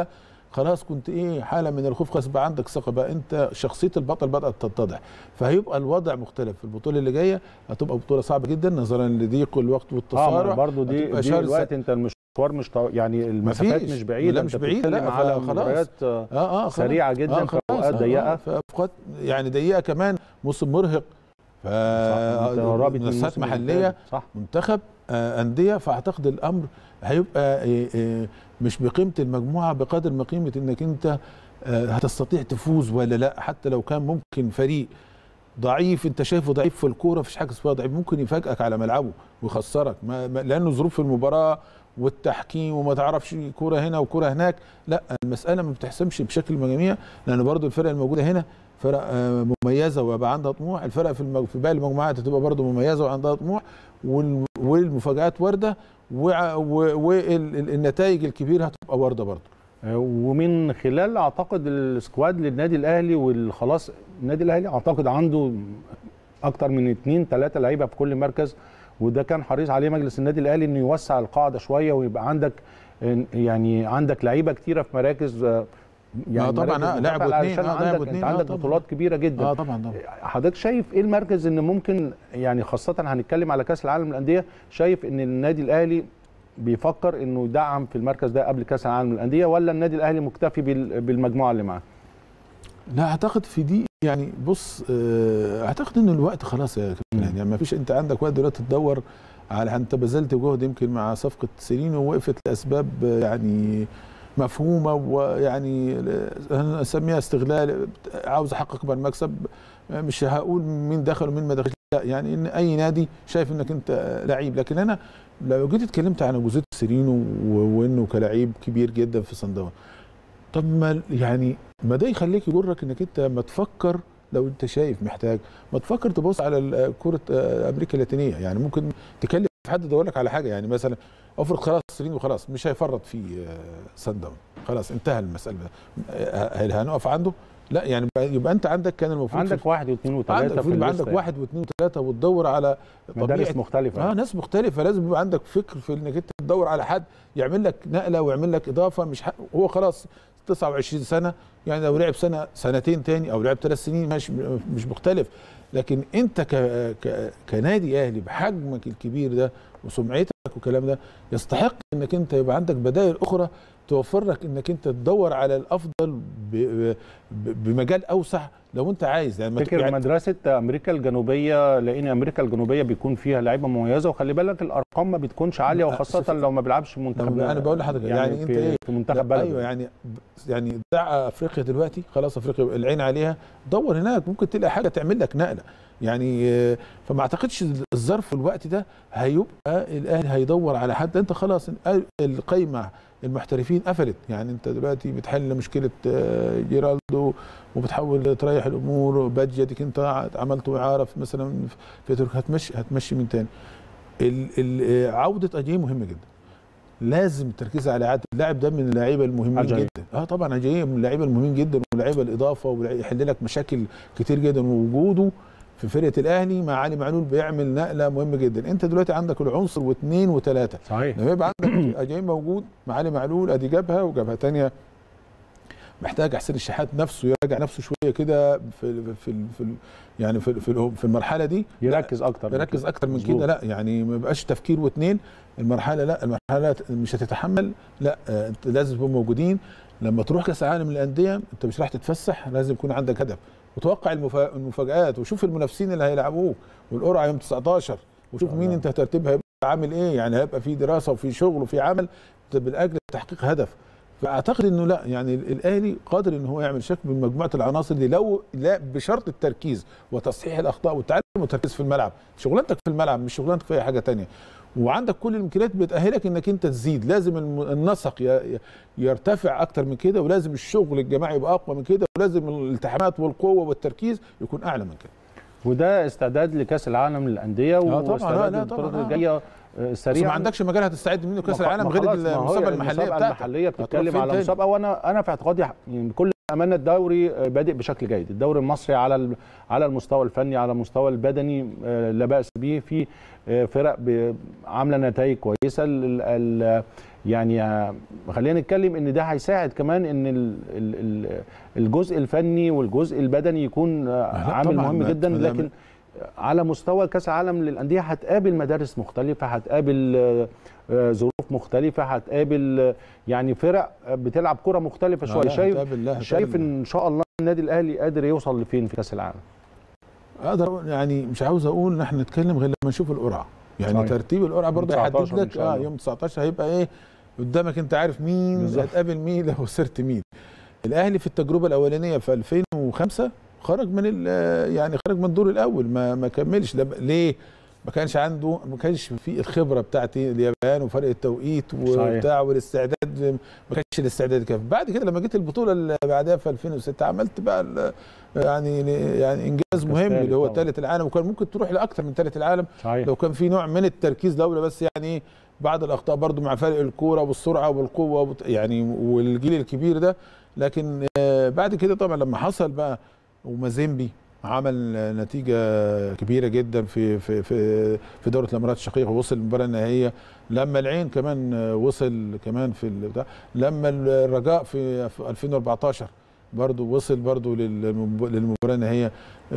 خلاص كنت ايه حاله من الخوف خلاص بقى عندك ثقه بقى انت شخصيه البطل بدات تتضح فهيبقى الوضع مختلف في البطوله اللي جايه هتبقى بطوله صعبه جدا نظرا لضيق الوقت اه والتصارع برضه دي هتبقى دي شرسة. الوقت انت المشوار مش طو... يعني المسافات مفيش. مش بعيده لا، مش انت بعيدة، بتتكلم لا، على فخلاص. مباريات آه، اه اه خلاص. سريعه جدا آه في خلاص، اوقات آه، ضيقه آه، في اوقات يعني ضيقه كمان موسم مرهق ف أنت رابط من منافسات الموسم محليه اللي فات. صح منتخب آه، انديه فاعتقد الامر هيبقى آه، آه، مش بقيمه المجموعه بقدر ما قيمه انك انت آه، هتستطيع تفوز ولا لا حتى لو كان ممكن فريق ضعيف انت شايفه ضعيف في الكوره مفيش حاجه اسمها ضعيف ممكن يفاجئك على ملعبه ويخسرك ما ما- لانه ظروف المباراه والتحكيم وما تعرفش كوره هنا وكوره هناك لا المساله ما بتحسمش بشكل جميع لان برضو الفرق الموجوده هنا فرق آه، مميزه ويبقى عندها طموح الفرق في المج... في باقي المجموعات هتبقى برضو مميزه وعندها طموح وال... والمفاجات وارده والنتائج الكبيره هتبقى وارده برضو آه، ومن خلال اعتقد السكواد للنادي الاهلي والخلاص النادي الاهلي اعتقد عنده اكتر من اثنين ثلاثه لعيبه في كل مركز وده كان حريص عليه مجلس النادي الاهلي انه يوسع القاعده شويه ويبقى عندك آه، يعني عندك لعيبه كتيره في مراكز آه، آه طبعاً، مراكز آه، لاعب متفق واثنين، علشان آه، لاعب عندك واثنين، انت آه، عندك طبعاً. بطولات كبيره جدا اه طبعا طبعا حضرتك شايف ايه المركز ان ممكن يعني خاصه هنتكلم على كاس العالم للانديه شايف ان النادي الاهلي بيفكر انه يدعم في المركز ده قبل كاس العالم للانديه ولا النادي الاهلي مكتفي بال- بالمجموعه اللي معاه لا اعتقد في دي يعني بص آه، اعتقد ان الوقت خلاص يا كابتن يعني ما فيش انت عندك وقت دلوقتي تدور على انت بذلت جهد يمكن مع صفقه سيرينو ووقفت لاسباب آه، يعني مفهومه ويعني آه، اسميها استغلال عاوز احقق اكبر مكسب آه، مش هقول مين دخل ومين ما دخلش لا يعني ان اي نادي شايف انك انت آه، لعيب لكن انا لو جيت اتكلمت عن وجود سيرينو و- وانه كلاعب كبير جدا في صن داونز طب ما يعني ما ده يخليك يجرك انك انت ما تفكر لو انت شايف محتاج ما تفكر تبص على ال- كره آه، امريكا اللاتينيه يعني ممكن تكلم حد يدور لك على حاجه يعني مثلا افرض خلاص سيرين وخلاص مش هيفرط في سان داون خلاص انتهى المساله آه، هل هنقف عنده؟ لا يعني بقى- يبقى انت عندك كان المفروض عندك في- واحد واثنين عندك وثلاثه المفروض في يبقى عندك الليستة واحد واثنين وثلاثه وتدور على يعني. مدارس مختلفه اه ناس مختلفه لازم يبقى عندك فكر في انك انت تدور على حد يعمل لك نقله ويعمل لك اضافه مش حق هو خلاص 29 سنه يعني لو لعب سنه سنتين تاني او لعب ثلاث سنين مش مش مختلف لكن انت ك ك كنادي اهلي بحجمك الكبير ده وسمعتك والكلام ده يستحق انك انت يبقى عندك بدائل اخرى توفر لك انك انت تدور على الافضل ب ب بمجال اوسع لو انت عايز يعني ما فكر يعني مدرسه امريكا الجنوبيه لان امريكا الجنوبيه بيكون فيها لعيبه مميزه وخلي بالك الارقام ما بتكونش عاليه وخاصه لو ما بيلعبش في منتخب انا بقول لحضرتك يعني, يعني انت في, ايه في منتخب لا، بلده ايوه يعني يعني دع افريقيا دلوقتي خلاص افريقيا العين عليها دور هناك ممكن تلاقي حاجه تعمل لك نقله يعني آه، فما اعتقدش الظرف والوقت ده هيبقى الاهلي هيدور على حد انت خلاص القايمه المحترفين قفلت يعني انت دلوقتي بتحل مشكله آه، جيرالدو وبتحاول تريح الامور بادجي ديك انت عملت اعاره في مثلا في تركيا هتمشي هتمشي من تاني ال- ال- آه، عوده اجاي مهمه جدا لازم التركيز على اعاده اللاعب ده من اللعيبه المهمين أجاي. جدا اه طبعا اجاي من اللعيبه المهمين جدا ولاعيبه الاضافه ويحل لك مشاكل كتير جدا ووجوده في فرقه الاهلي مع علي معلول بيعمل نقله مهمه جدا انت دلوقتي عندك العنصر واثنين وثلاثه صحيح لما يبقى عندك اجاي موجود مع علي معلول ادي جبهه وجبهه ثانيه محتاج حسين الشحات نفسه يراجع نفسه شويه كده في في في يعني في في في المرحله دي يركز اكتر من يركز كده. اكتر من مظبوط. كده لا يعني ما يبقاش تفكير واثنين المرحله لا المرحله مش هتتحمل لا آه، انت لازم تبقوا موجودين لما تروح كاس العالم للانديه انت مش رايح تتفسح لازم يكون عندك هدف وتوقع المفا- المفاجات وشوف المنافسين اللي هيلعبوك والقرعه يوم 19 وشوف مين الله. انت ترتيبها هيبقى عامل ايه يعني هيبقى في دراسه وفي شغل وفي عمل من اجل تحقيق هدف فاعتقد انه لا يعني ال- الاهلي قادر ان هو يعمل شكل من مجموعه العناصر دي لو لا بشرط التركيز وتصحيح الاخطاء والتعلم والتركيز في الملعب شغلانتك في الملعب مش شغلانتك في اي حاجه تانية وعندك كل الامكانيات بتاهلك انك انت تزيد لازم الم- النسق ي- ي- يرتفع اكتر من كده ولازم الشغل الجماعي يبقى اقوى من كده ولازم الالتحامات والقوه والتركيز يكون اعلى من كده وده استعداد لكاس العالم للانديه طبعاً، واستعداد لا، للبطولات طبعاً، آه. الجايه آه، بس سريعا ما عندكش مجال هتستعد منه كاس ما خ- العالم ما غير خلاص، ما هو المسابقه المحليه المسابقه بتاعتك المحليه هتروح بتتكلم فين على تاني؟ مسابقه وانا انا في اعتقادي يعني بكل امانه الدوري آه، بادئ بشكل جيد الدوري المصري على ال- على المستوى الفني على المستوى البدني آه، لا باس به في آه، فرق ب- عامله نتائج كويسه ال- ال- يعني آه، خلينا نتكلم ان ده هيساعد كمان ان ال- ال- ال- الجزء الفني والجزء البدني يكون آه، لا عامل طبعاً، مهم ما- جدا ما ده- لكن على مستوى كاس العالم للانديه هتقابل مدارس مختلفه هتقابل آه، آه، ظروف مختلفه هتقابل آه، يعني فرق آه، بتلعب كره مختلفه آه، شويه لا، شايف هتقابل- لا، شايف هتقابل. ان شاء الله النادي الاهلي قادر يوصل لفين في كاس العالم اقدر أقول- يعني مش عاوز اقول ان احنا نتكلم غير لما نشوف القرعه يعني صحيح. ترتيب القرعه برضه 19 يحدد إن لك شاء اه الله. يوم 19 هيبقى ايه قدامك انت عارف مين بالظبط. هتقابل مين لو خسرت مين الاهلي في التجربه الاولانيه في 2005 خرج من ال- يعني خرج من الدور الاول ما ما كملش لما- ليه ما كانش عنده ما كانش في الخبره بتاعت اليابان وفرق التوقيت صحيح. وبتاع والاستعداد ما كانش الاستعداد كافي بعد كده لما جيت البطوله اللي بعدها في 2006 عملت بقى ال- يعني يعني انجاز مهم تالت اللي هو طبعا. ثالث العالم وكان ممكن تروح لاكثر من ثالث العالم صحيح لو كان في نوع من التركيز لولا بس يعني ايه بعض الاخطاء برضو مع فرق الكوره والسرعه والقوه وبت- يعني والجيل الكبير ده لكن آه، بعد كده طبعا لما حصل بقى ومازيمبي عمل آه، نتيجه كبيره جدا في في في في دوره الامارات الشقيقه ووصل المباراه النهائيه لما العين كمان آه، وصل كمان في البتاع لما الرجاء في في 2014 برضه وصل برضه للمب- للمباراه النهائيه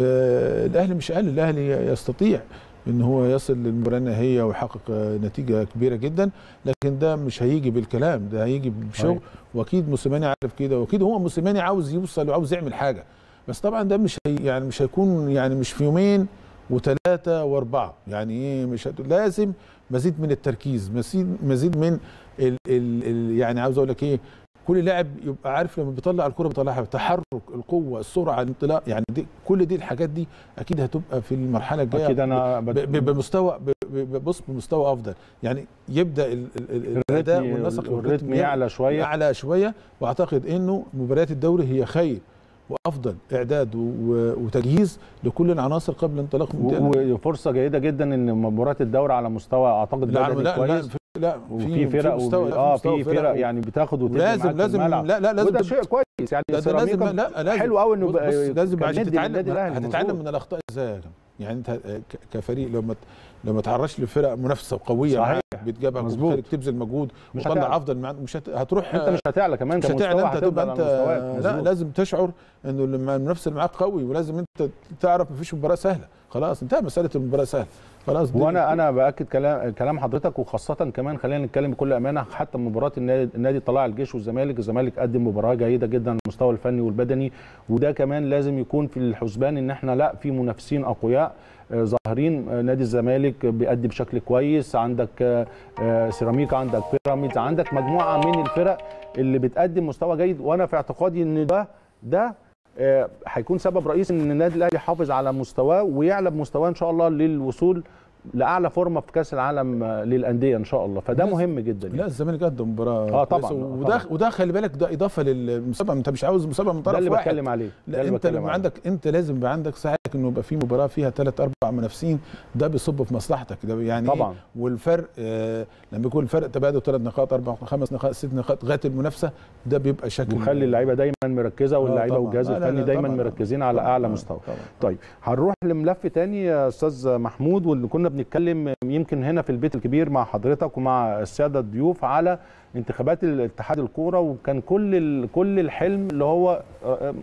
آه، الاهلي مش قال الاهلي يستطيع ان هو يصل للمباراه النهائيه ويحقق آه، نتيجه كبيره جدا لكن ده مش هيجي بالكلام ده هيجي بشغل صحيح. واكيد موسيماني عارف كده واكيد هو موسيماني عاوز يوصل وعاوز يعمل حاجه بس طبعا ده مش هي يعني مش هيكون يعني مش في يومين وثلاثه واربعه يعني ايه مش هت... لازم مزيد من التركيز مزيد مزيد من ال... ال... ال... يعني عاوز اقول لك ايه كل لاعب يبقى عارف لما بيطلع الكره بيطلعها بتحرك القوه السرعه الانطلاق يعني دي كل دي الحاجات دي اكيد هتبقى في المرحله الجايه اكيد انا ب- بت- ب- بمستوى ب- ب- بص بمستوى افضل يعني يبدا ال- ال- ال- الاداء الريتم والنسق والريتم يعلى شويه اعلى شويه واعتقد انه مباريات الدوري هي خير وافضل اعداد و- وتجهيز لكل العناصر قبل انطلاق المونديال و- وفرصه جيده جدا ان مباراه الدوري على مستوى اعتقد لا بدني لا لا كويس في- لا وفي فرق مستوى وب- اه مستوى في فرق يعني بتاخد وتدي لازم معاك في لازم الملعب. لا لا لازم وده تب- شيء كويس يعني ده, ده لازم سيراميكا لا لازم حلو قوي انه بص بقى بص لازم كان عشان ندي للنادي تتعلم الأهلي، هتتعلم مظبوط. من الاخطاء ازاي يا جماعه يعني انت ك- كفريق لما ت- لما تعرضش لفرق منافسه وقويه صحيح. معاك بتجابهك مظبوط. وبتخليك تبذل مجهود مش وتطلع هتعلى. افضل معاك مش هت... هتروح انت مش هتعلى كمان مش كمستوى هتعلى انت هتفضل هتبقى على انت مستواك. لا مظبوط. لازم تشعر انه لما المنافس اللي معاك قوي ولازم انت تعرف مفيش مباراه سهله خلاص انتهى مساله المباراه سهله خلاص دي- وانا انا باكد كلام كلام حضرتك وخاصه كمان خلينا نتكلم بكل امانه حتى مباراه النادي النادي طلائع الجيش والزمالك الزمالك قدم مباراه جيده جدا على المستوى الفني والبدني وده كمان لازم يكون في الحسبان ان احنا لا في منافسين اقوياء آه، ظاهرين آه، نادي الزمالك بيأدي بشكل كويس عندك آه، آه، سيراميكا عندك بيراميدز عندك مجموعه من الفرق اللي بتقدم مستوى جيد وانا في اعتقادي ان ده ده آه، هيكون سبب رئيسي ان النادي الاهلي يحافظ على مستواه ويعلى بمستواه ان شاء الله للوصول لاعلى فورمه في كاس العالم آه، للانديه ان شاء الله فده لازم- مهم جدا لا يعني. الزمالك قدم مباراه آه طبعاً، كويسة، آه وده طبعاً. وده خلي بالك ده اضافه للمسابقه انت مش عاوز مسابقه من ده طرف اللي واحد بتكلم عليه ده لا اللي انت بتكلم لما عليه. عندك انت لازم يبقى عندك ساعه انه يبقى في مباراه فيها ثلاث اربع منافسين ده بيصب في مصلحتك ده يعني طبعاً. إيه؟ والفرق آه لما يكون الفرق تبادل ثلاث نقاط اربع خمس نقاط ست نقاط لغايه المنافسه ده بيبقى شكل وخلي اللعيبه دايما مركزه واللعيبه طبعاً. والجهاز لا، لا، الفني لا، دايما طبعاً. مركزين على طبعاً. اعلى آه، مستوى طبعاً. طيب هنروح لملف تاني يا استاذ محمود واللي كنا بنتكلم يمكن هنا في البيت الكبير مع حضرتك ومع الساده الضيوف على انتخابات الاتحاد الكوره وكان كل ال- كل الحلم اللي هو آه،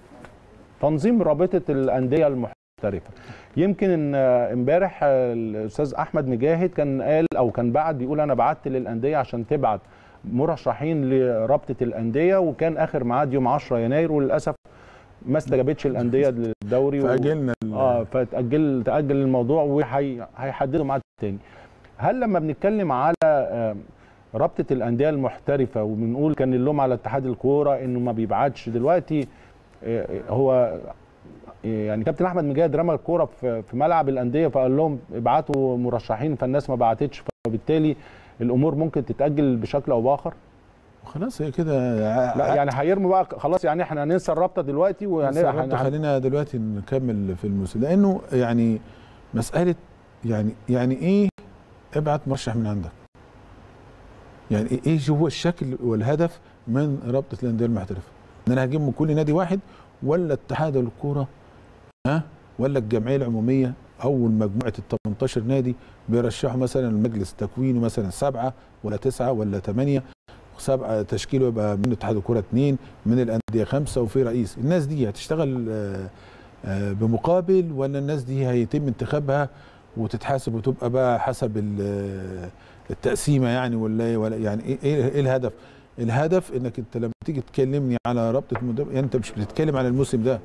تنظيم رابطه الانديه المحترفه يمكن ان آه، امبارح آه، الاستاذ احمد مجاهد كان قال او كان بعت بيقول انا بعت للانديه عشان تبعت مرشحين لرابطه الانديه وكان اخر ميعاد يوم 10 يناير وللاسف ما استجابتش الانديه للدوري و- فاجلنا ال- اه فتاجل تاجل الموضوع وهيحددوا ميعاد تاني هل لما بنتكلم على آه، رابطه الانديه المحترفه وبنقول كان اللوم على اتحاد الكوره انه ما بيبعتش دلوقتي آه، هو يعني كابتن احمد مجاهد رمى الكوره في في ملعب الانديه فقال لهم ابعتوا مرشحين فالناس ما بعتتش فبالتالي الامور ممكن تتاجل بشكل او باخر خلاص هي كده لا يعني هيرموا بقى خلاص يعني احنا هننسى الرابطه دلوقتي يعني وهن خلينا دلوقتي نكمل في الموسم لانه يعني مساله يعني يعني ايه ابعت مرشح من عندك يعني ايه هو الشكل والهدف من رابطه الانديه المحترفه ان انا هجيب من كل نادي واحد ولا اتحاد الكوره ها ولا الجمعيه العموميه اول مجموعه ال 18 نادي بيرشحوا مثلا المجلس تكوينه مثلا سبعه ولا تسعه ولا ثمانيه سبعه تشكيله يبقى من اتحاد الكوره اثنين من الانديه خمسه وفي رئيس الناس دي هتشتغل آه، آه، بمقابل ولا الناس دي هيتم انتخابها وتتحاسب وتبقى بقى حسب ال- التقسيمه يعني ولا إيه ولا يعني ايه ايه إيه الهدف؟ الهدف انك انت لما تيجي تكلمني على رابطه مدرب يعني انت مش بتتكلم على الموسم ده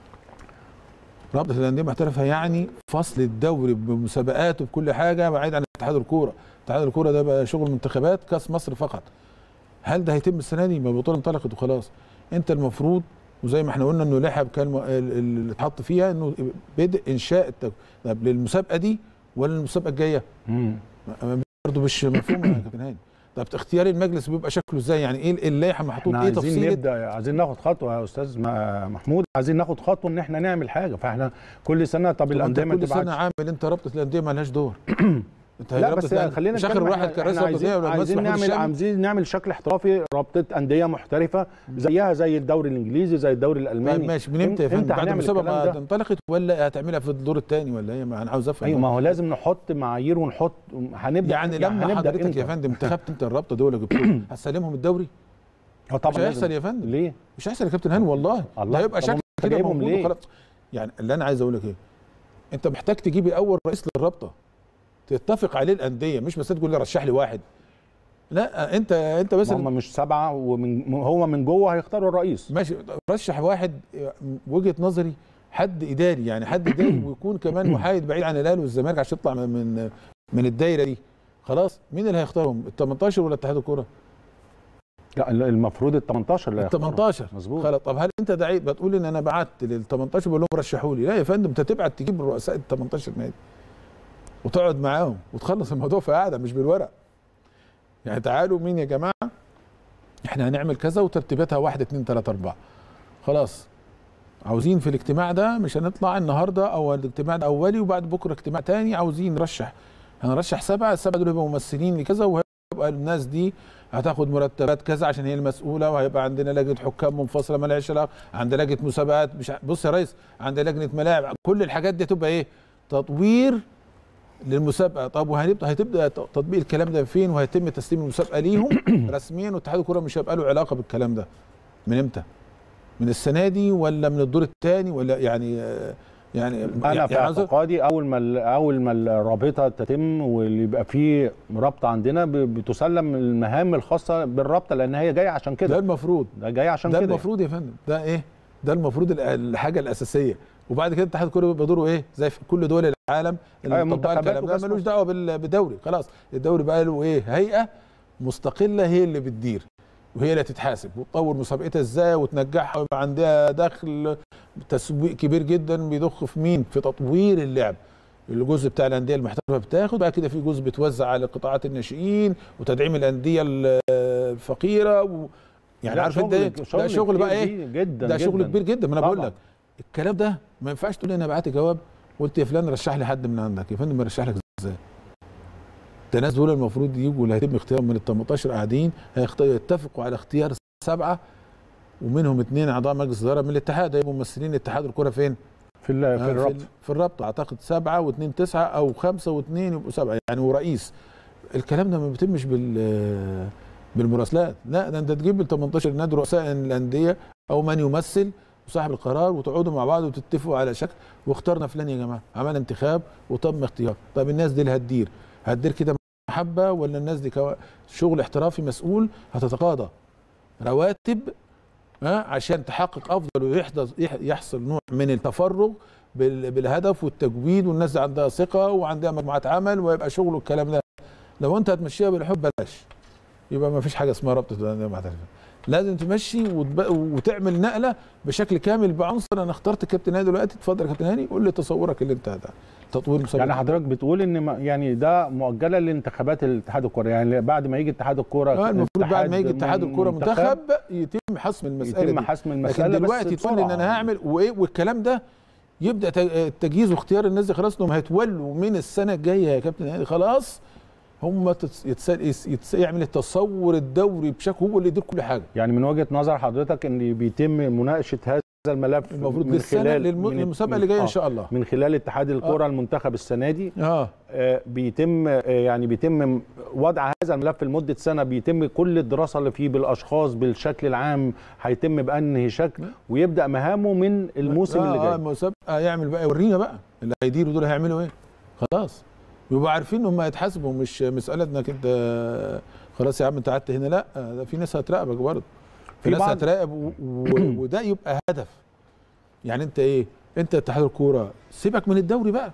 رابطه الانديه المحترفه يعني فصل الدوري بمسابقاته بكل حاجه بعيد عن اتحاد الكوره اتحاد الكوره ده بقى شغل منتخبات كاس مصر فقط هل ده هيتم السنه دي ما البطوله انطلقت وخلاص انت المفروض وزي ما احنا قلنا انه لحب كان م- ال- ال- اللي اتحط فيها انه بدء انشاء التك... طب للمسابقه دي ولا المسابقه الجايه مم. برضه مش مفهوم يا كابتن هاني طب اختيار المجلس بيبقى شكله ازاي يعني ايه اللائحه محطوط احنا ايه عايزين تفصيل نبدا عايزين ناخد خطوه يا استاذ م- محمود عايزين ناخد خطوه ان احنا نعمل حاجه فاحنا كل سنه طب طب انت الانديه ما كل سنه تبعتش عامل انت رابطه الانديه ما لهاش دور انت لا رابطة بس الأندية- خلينا مش اخر نتكلم واحد إحنا- كان رئيس إحنا رابطه عايزين, ولا عايزين محمود نعمل الشامي؟ عايزين نعمل شكل احترافي رابطه انديه محترفه زيها زي الدوري الانجليزي زي الدوري الالماني طيب ماشي من امتى يا إمتى فندم بعد هنعمل المسابقه الكلام ما ده؟ انطلقت ولا هتعملها في الدور الثاني ولا ايه ما انا عاوز افهم ايوه ما هو لازم نحط معايير ونحط هنبدا يعني لما هنبدأ حضرتك إمتى؟ يا فندم انتخبت انت الرابطه دول جبتهم هتسلمهم الدوري اه طبعا مش هيحصل لازم. يا فندم ليه؟ مش هيحصل يا كابتن هاني والله الله. ده هيبقى طب شكل أنت كده جايبهم موجود ليه؟ وخلاص يعني اللي انا عايز اقول لك ايه انت محتاج تجيبي اول رئيس للرابطه تتفق عليه الانديه مش بس تقول لي رشح لي واحد لا انت انت بس ما هم مش سبعه ومن هو من جوه هيختاروا الرئيس ماشي رشح واحد وجهه نظري حد اداري يعني حد اداري ويكون كمان محايد بعيد عن الاهلي والزمالك عشان يطلع من من من الدايره دي خلاص مين اللي هيختارهم ال 18 ولا اتحاد الكوره لا المفروض ال 18 اللي ال هيختاروا. 18 مظبوط خلاص طب هل انت دعيت بتقول ان انا بعت لل 18 بقول لهم رشحوا لي لا يا فندم انت تبعت تجيب رؤساء ال 18 نادي وتقعد معاهم وتخلص الموضوع في قعده مش بالورق يعني تعالوا مين يا جماعه احنا هنعمل كذا وترتيباتها واحد اتنين تلاته اربعه خلاص عاوزين في الاجتماع ده مش هنطلع النهارده او الاجتماع الاولي وبعد بكره اجتماع تاني عاوزين نرشح هنرشح سبعه السبعه دول يبقوا ممثلين لكذا وهيبقى الناس دي هتاخد مرتبات كذا عشان هي المسؤوله وهيبقى عندنا لجنه حكام منفصله مالهاش علاقه عندنا لجنه مسابقات مش ع- بص يا ريس عندنا لجنه ملاعب كل الحاجات دي تبقى ايه تطوير للمسابقه طب وهنبدا هتبدا ت- تطبيق الكلام ده فين وهيتم تسليم المسابقه ليهم رسميا واتحاد الكوره مش هيبقى له علاقه بالكلام ده من امتى من السنه دي ولا من الدور الثاني ولا يعني آه، يعني انا في يعني عاوز- اعتقادي اول ما ال- اول ما الرابطه تتم واللي يبقى فيه رابطه عندنا ب- بتسلم المهام الخاصه بالرابطه لان هي جايه عشان ده كده المفروض ده جاي عشان ده كده المفروض يا فندم ده ايه ده المفروض ال- الحاجه الاساسيه وبعد كده اتحاد الكوره بيبقى دوره ايه زي في كل دول العالم اللي أيوة، مطبقه منتخبات الكلام ده وكاس ملوش مصر. دعوه بال- بدوري خلاص الدوري بقى له ايه هيئه مستقله هي اللي بتدير وهي اللي هتتحاسب وتطور مسابقتها ازاي وتنجحها ويبقى عندها دخل تسويق كبير جدا بيضخ في مين في تطوير اللعب الجزء بتاع الانديه المحترفه بتاخد بعد كده في جزء بيتوزع على قطاعات الناشئين وتدعيم الانديه الفقيره و... يعني لا، عارف انت ايه ده شغل بقى كتير ايه جدا ده شغل جداً. كبير جدا ما انا بقول طبعاً. لك الكلام ده ما ينفعش تقول لي انا بعت جواب قلت يا فلان رشح لي حد من عندك يا فندم ارشح لك ازاي ده ناس دول المفروض يجوا اللي هيتم اختيارهم من ال 18 قاعدين هيخت- يتفقوا على اختيار سبعه ومنهم اثنين اعضاء مجلس اداره من الاتحاد هيبقوا ممثلين اتحاد الكره فين؟ في ال- في آه، الرابطه ال- في الرابطه اعتقد سبعه واثنين تسعه او خمسه واثنين يبقوا سبعه يعني ورئيس الكلام ده ما بيتمش بال بالمراسلات لا ده انت تجيب ال 18 نادي رؤساء الانديه او من يمثل وصاحب القرار وتقعدوا مع بعض وتتفقوا على شكل واخترنا فلان يا جماعه عملنا انتخاب وتم اختيار طب الناس دي اللي هتدير هتدير كده محبه ولا الناس دي كوا... شغل احترافي مسؤول هتتقاضى رواتب ها عشان تحقق افضل ويحدث يح- يحصل نوع من التفرغ بال- بالهدف والتجويد والناس دي عندها ثقه وعندها مجموعات عمل ويبقى شغل والكلام ده لو انت هتمشيها بالحب بلاش يبقى ما فيش حاجه اسمها رابطه الانديه المحترفه لازم تمشي وتب... وتعمل نقله بشكل كامل بعنصر انا اخترت كابتن هاني دلوقتي اتفضل يا كابتن هاني قول لي تصورك اللي انت ده تطوير مسابقه يعني حضرتك بتقول ان ما- يعني ده مؤجله لانتخابات الاتحاد الكوري يعني بعد ما يجي اتحاد الكوره آه المفروض بعد ما يجي اتحاد الكوره منتخب يتم حسم المساله يتم دي. حسم لكن المساله دلوقتي بس تقول لي ان بسرعة. انا هعمل وايه والكلام ده يبدا ت- التجهيز واختيار الناس دي خلاص انهم هيتولوا من السنه الجايه يا كابتن هاني خلاص هم تتس... يتس... يس- يتس... يعمل التصور الدوري بشكل هو اللي يدير كل حاجه يعني من وجهه نظر حضرتك ان بيتم مناقشه هذا الملف المفروض من للسنه خلال للم... من- للمسابقه من- اللي جايه آه، ان شاء الله من خلال اتحاد الكره المنتخب السنه دي اه آه، بيتم آه، يعني بيتم وضع هذا الملف لمده سنه بيتم كل الدراسه اللي فيه بالاشخاص بالشكل العام هيتم بانهي شكل ويبدا مهامه من الموسم آه اللي آه جاي المسابقه يعمل بقى يورينا بقى اللي هيديروا دول هيعملوا ايه خلاص يبقوا عارفين ان هم هيتحاسبوا مش مساله انك انت خلاص يا عم انت قعدت هنا لا ده في ناس هتراقبك برضه في في ناس بعض- هتراقب و... و... وده يبقى هدف يعني انت ايه انت اتحاد الكوره سيبك من الدوري بقى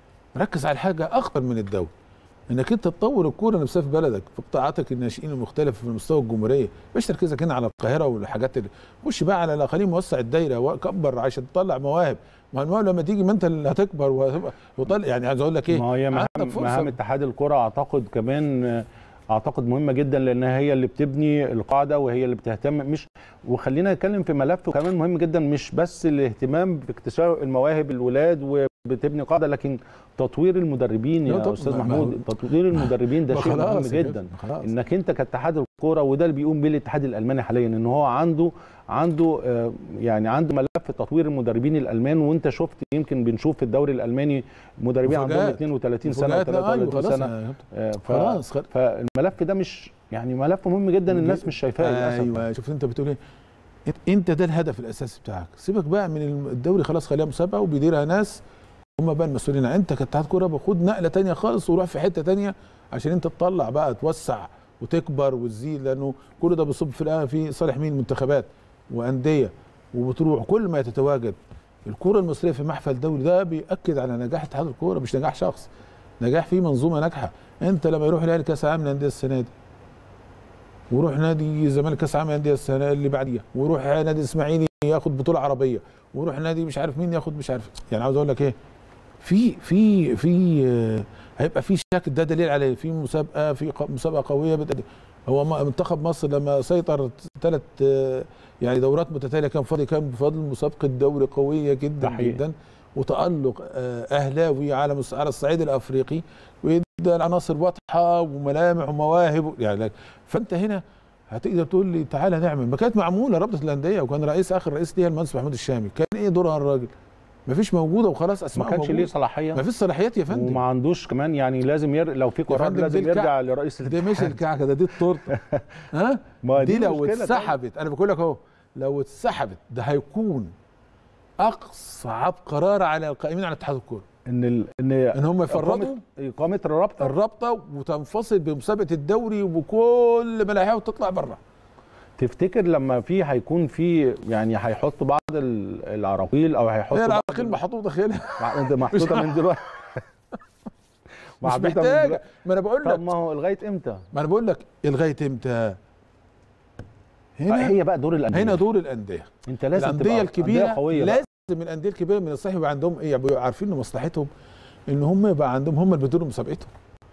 ركز على حاجه اخطر من الدوري انك انت تطور الكوره نفسها في بلدك في قطاعاتك الناشئين المختلفه في مستوى الجمهوريه مش تركيزك هنا على القاهره والحاجات اللي خش بقى على الاقاليم وسع الدايره وكبر عشان تطلع مواهب ما المواهب لما تيجي ما انت اللي هتكبر وهتبقى وطلع يعني عايز اقول لك ايه ما هي مهام, عندك فرصة. مهام اتحاد الكره اعتقد كمان آه، اعتقد مهمه جدا لانها هي اللي بتبني القاعده وهي اللي بتهتم مش وخلينا نتكلم في ملف كمان مهم جدا مش بس الاهتمام باكتشاف المواهب الولاد وبتبني قاعده لكن تطوير المدربين لا يا طب- استاذ ما- محمود ما- تطوير المدربين ده ما شيء مهم خلاص يا جدا كابتن، خلاص. انك انت كاتحاد الكوره وده اللي بيقوم بيه الاتحاد الالماني حاليا ان هو عنده عنده آه، يعني عنده ملف تطوير المدربين الالمان وانت شفت يمكن بنشوف في الدوري الالماني مدربين عندهم مفاجآت. 32 سنه مفاجآت. لا، أيوة، و33 خلاص سنه يا كابتن. آه، ف- خلاص خلاص فالملف ده مش يعني ملف مهم جدا الناس مش شايفاه للاسف ايوه شوف انت بتقول ايه إنت- انت ده الهدف الاساسي بتاعك سيبك بقى من الدوري خلاص خليها مسابقه وبيديرها ناس هم بقى المسؤولين انت كاتحاد كوره باخد نقله تانية خالص وروح في حته تانية عشان انت تطلع بقى توسع وتكبر وتزيد لانه كل ده بيصب في الآخر في صالح مين منتخبات وانديه وبتروح كل ما تتواجد الكوره المصريه في محفل دوري ده بياكد على نجاح اتحاد الكوره مش نجاح شخص نجاح في منظومه ناجحه انت لما يروح الاهلي كاس العالم للانديه السنه دي ويروح نادي الزمالك كاس العالم للانديه السنه اللي بعديها ويروح نادي الاسماعيلي ياخد بطوله عربيه ويروح نادي مش عارف مين ياخد مش عارف يعني عاوز اقول لك ايه في في في آه، هيبقى في شكل ده دليل عليه في مسابقه في ق- مسابقه قويه بتأدي. هو م- منتخب مصر لما سيطر ثلاث يعني دورات متتاليه كان فاضل كان بفضل مسابقه دوري قويه جدا ده حقيقي. جدا وتالق آه، اهلاوي على مس- على الصعيد الافريقي ويدى العناصر واضحه وملامح ومواهب يعني فانت هنا هتقدر تقول لي تعالى نعمل ما كانت معموله رابطه الانديه وكان رئيس اخر رئيس ليها المهندس محمود الشامي كان ايه دورها الراجل ما فيش موجوده وخلاص ما اسماء كانش ليه صلاحيه ما فيش صلاحيات يا فندم وما عندوش كمان يعني لازم ير... لو في قرار فندم لازم دي الكع- يرجع لرئيس دي مش الكعكه ده دي التورته ها ما دي لو مشكلة طبعاً. اتسحبت انا بقول لك اهو لو اتسحبت ده هيكون اصعب قرار على القائمين على اتحاد الكوره ان ال... ان ان هم يفرضوا إقامة- اقامه الرابطه الرابطه وتنفصل بمسابقه الدوري وبكل ملاحيها وتطلع بره تفتكر لما في هيكون في يعني هيحطوا بعض ال- العراقيل او هيحطوا هي بعض العراقيل محطوطه خيلها مع- انت محطوطه من دلوقتي مش محطوطة من محتاجه دلوقتي. ما انا بقول طب لك ما هو لغايه امتى؟ ما انا بقول لك لغايه امتى هنا هي بقى دور الانديه هنا دور الانديه انت لازم الانديه تبقى الكبيره أندية قويه بقى. لازم الانديه الكبيره من الصحيح يبقى عندهم ايه يبقوا عارفين ان مصلحتهم ان هم يبقى عندهم هم اللي بيديروا مسابقتهم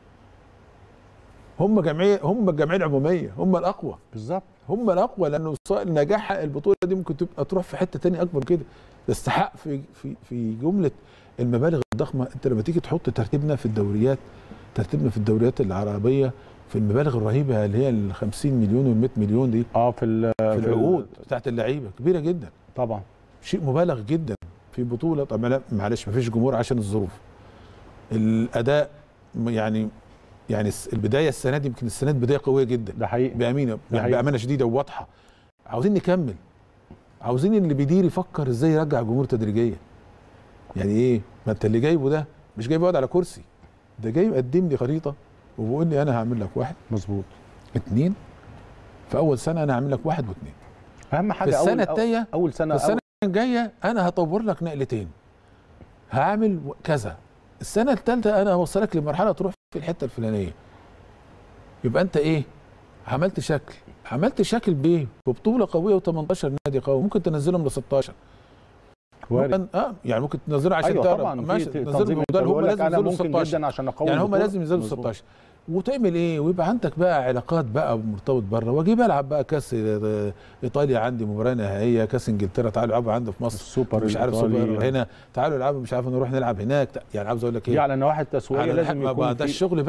هم جمعيه هم الجمعيه العموميه هم الاقوى بالظبط هم الاقوى لانه ص- نجاح البطوله دي ممكن تبقى تروح في حته تانية اكبر كده تستحق في في في جمله المبالغ الضخمه انت لما تيجي تحط ترتيبنا في الدوريات ترتيبنا في الدوريات العربيه في المبالغ الرهيبه اللي هي ال 50 مليون وال 100 مليون دي اه في ال- في ال- العقود بتاعت اللعيبه كبيره جدا طبعا شيء مبالغ جدا في بطوله طب لا معلش ما فيش جمهور عشان الظروف الاداء م- يعني يعني الس- البدايه السنه دي يمكن السنه دي بدايه قويه جدا ده حقيقي بامانه يعني حقيقي. بامانه شديده وواضحه عاوزين نكمل عاوزين اللي بيدير يفكر ازاي يرجع الجمهور تدريجيا يعني ايه ما انت اللي جايبه ده مش جايبه يقعد على كرسي ده جاي يقدم لي خريطه وبيقول لي انا هعمل لك واحد مظبوط اتنين في اول سنه انا هعمل لك واحد واثنين اهم حاجه في السنه اول التانيه اول سنه في السنه الجايه انا هطور لك نقلتين هعمل و- كذا السنه الثالثه انا هوصلك لمرحله تروح في الحته الفلانيه يبقى انت ايه عملت شكل عملت شكل بايه ببطوله قويه و18 نادي قوي ممكن تنزلهم ل 16 وارد. ممكن اه يعني ممكن تنزلهم عشان ايوه تعرف طبعا ماشي في تنزلهم تنظيم بموديل هم بقول لك لازم انا ينزلوا ممكن 16 جدا عشان اقوي يعني هم البطولة. لازم ينزلوا مظبوط. 16 وتعمل ايه ويبقى عندك بقى علاقات بقى مرتبط بره واجيب العب بقى كاس آه، ايطاليا عندي مباراه نهائيه كاس انجلترا تعالوا العبوا عندي في مصر السوبر مش عارف الإيطالي. سوبر هنا تعالوا العبوا مش عارف نروح نلعب هناك يعني عاوز اقول لك دي ايه على النواحي التسويقيه على لازم لازم يكون ده في الشغل بقى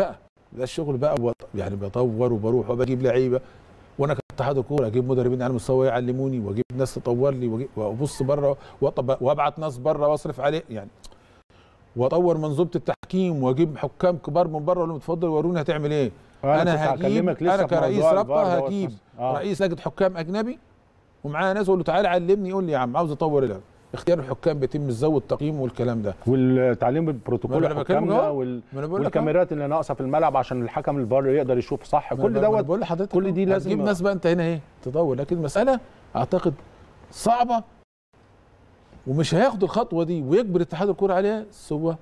ده الشغل بقى وط- يعني بطور وبروح وبجيب لعيبه وانا كاتحاد الكوره اجيب مدربين على مستوى يعلموني واجيب ناس تطور لي وأجيب- وابص بره وأطب- وابعت ناس بره واصرف عليه يعني واطور منظومه التحكيم واجيب حكام كبار من بره اقول لهم اتفضل وروني هتعمل ايه انا كنت هجيب هكلمك لسه انا في كرئيس موضوع رابطه الفار دوت هجيب بس. آه. رئيس لجنه حكام اجنبي ومعاه ناس اقول له تعالى علمني يقول لي يا عم عاوز اطور اللعبه اختيار الحكام بيتم ازاي والتقييم والكلام ده والتعليم ما بالبروتوكول أنا بكلمك حكامنا أهو. وال... ما انا بقول لك أهو. والكاميرات اللي ناقصه في الملعب عشان الحكم الفار يقدر يشوف صح ما كل أنا- ما أنا دوت بقول لحضرتك كل أهو. دي لازم- هتجيب ناس بقى انت هنا ايه تدور لكن المساله اعتقد صعبه ومش هياخد الخطوه دي ويجبر اتحاد الكوره عليها سوى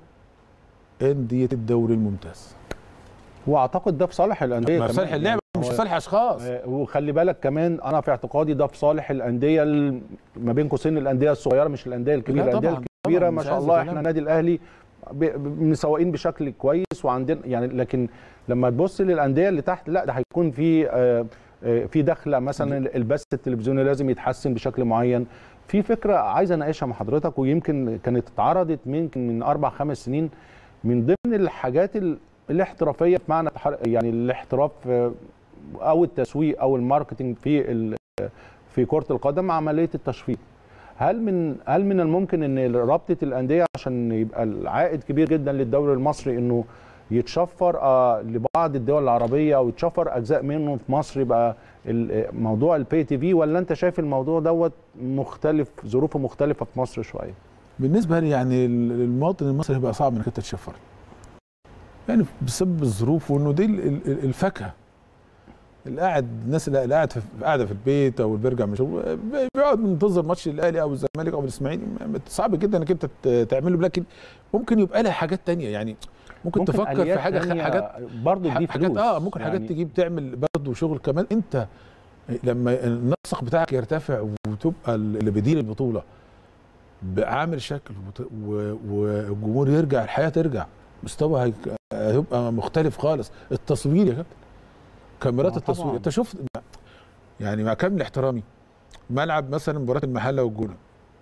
انديه الدوري الممتاز واعتقد ده في صالح الانديه ما في كمان. صالح اللعبه يعني مش هو- في صالح اشخاص آه، وخلي بالك كمان انا في اعتقادي ده في صالح الانديه ال- ما بين قوسين الانديه الصغيره مش الانديه الكبيره لا الانديه طبعاً، الكبيره طبعاً، ما مش شاء عايز الله كلام. احنا النادي الاهلي ب- ب- مسوقين بشكل كويس وعندنا يعني لكن لما تبص للانديه اللي تحت لا ده هيكون في آه، آه، في دخله مثلا البث التلفزيوني لازم يتحسن بشكل معين في فكره عايز اناقشها مع حضرتك ويمكن كانت اتعرضت يمكن من اربع خمس سنين من ضمن الحاجات ال- الاحترافيه بمعنى تح- يعني الاحتراف آه، او التسويق او الماركتنج في ال- في كره القدم عمليه التشفير هل من هل من الممكن ان رابطه الانديه عشان يبقى العائد كبير جدا للدوري المصري انه يتشفر آه لبعض الدول العربيه او يتشفر اجزاء منه في مصر يبقى ال- موضوع البي تي في ولا انت شايف الموضوع دوت مختلف ظروفه مختلفه في مصر شويه بالنسبه لي يعني المواطن المصري هيبقى صعب انك انت تشفر يعني بسبب الظروف وانه دي ال- ال- الفاكهه اللي قاعد الناس اللي قاعد في قاعده في البيت او اللي بيرجع من شغله بيقعد منتظر ماتش الاهلي او الزمالك او الاسماعيلي صعب جدا انك انت ت- تعمله لكن ممكن يبقى لها حاجات تانية يعني ممكن, ممكن تفكر في آليات حاجه تانية حاجات برضه تجيب حاجات فلوس اه ممكن حاجات يعني تجيب تعمل برضه شغل كمان انت لما النسق بتاعك يرتفع وتبقى اللي بيدير البطوله بعامل شكل وت- و- والجمهور يرجع الحياه ترجع مستوى هيك- هيبقى مختلف خالص التصوير يا كابتن كاميرات آه التصوير طبعاً. انت شفت يعني مع كامل احترامي ملعب مثلا مباراه المحله والجونه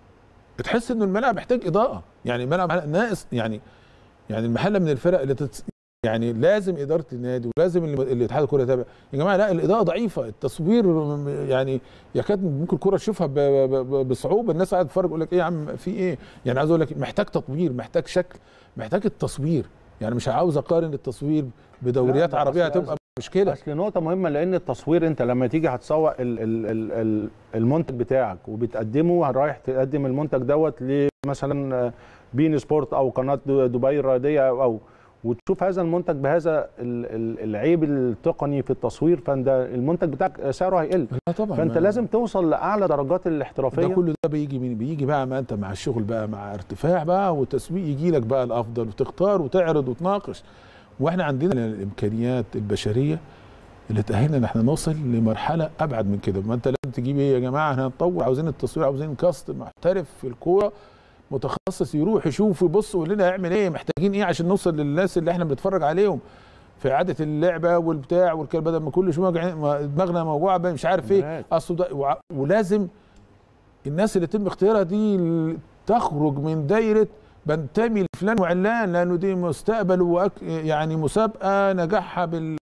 تحس ان الملعب محتاج اضاءه يعني الملعب ناقص يعني يعني المحله من الفرق اللي تت يعني لازم اداره النادي ولازم اللي- اللي اتحاد الكوره يتابع يا جماعه لا الاضاءه ضعيفه التصوير م- يعني يكاد ممكن الكوره تشوفها ب- ب- ب- بصعوبه الناس قاعده تتفرج يقول لك ايه يا عم في ايه يعني عايز اقول لك محتاج تطوير محتاج شكل محتاج التصوير يعني مش عاوز اقارن التصوير بدوريات ده عربيه أصل- هتبقى مشكله اصل نقطة مهمة لأن التصوير أنت لما تيجي هتسوق ال- ال- ال- ال- المنتج بتاعك وبتقدمه رايح تقدم المنتج دوت لمثلا بين سبورت أو قناة دبي الرياضية أو, أو وتشوف هذا المنتج بهذا ال- ال- العيب التقني في التصوير فانت المنتج بتاعك سعره هيقل لا طبعا فانت ما- لازم توصل لاعلى درجات الاحترافيه ده كله ده بيجي مين بيجي بقى ما انت مع الشغل بقى مع ارتفاع بقى والتسويق يجي لك بقى الافضل وتختار وتعرض وتناقش واحنا عندنا الامكانيات البشريه اللي تاهلنا ان احنا نوصل لمرحله ابعد من كده ما انت لازم تجيب ايه يا جماعه احنا هنطور عاوزين التصوير عاوزين كاست محترف في الكوره متخصص يروح يشوف ويبص ويقول لنا هيعمل ايه محتاجين ايه عشان نوصل للناس اللي احنا بنتفرج عليهم في اعاده اللعبه والبتاع والكلام بدل ما كل شويه وجعين- ما دماغنا موجوعه بقى مش عارف ايه مراك. اصل ده وع- ولازم الناس اللي يتم اختيارها دي ال- تخرج من دايره بنتمي لفلان وعلان لانه دي مستقبل وأك يعني مسابقه نجاحها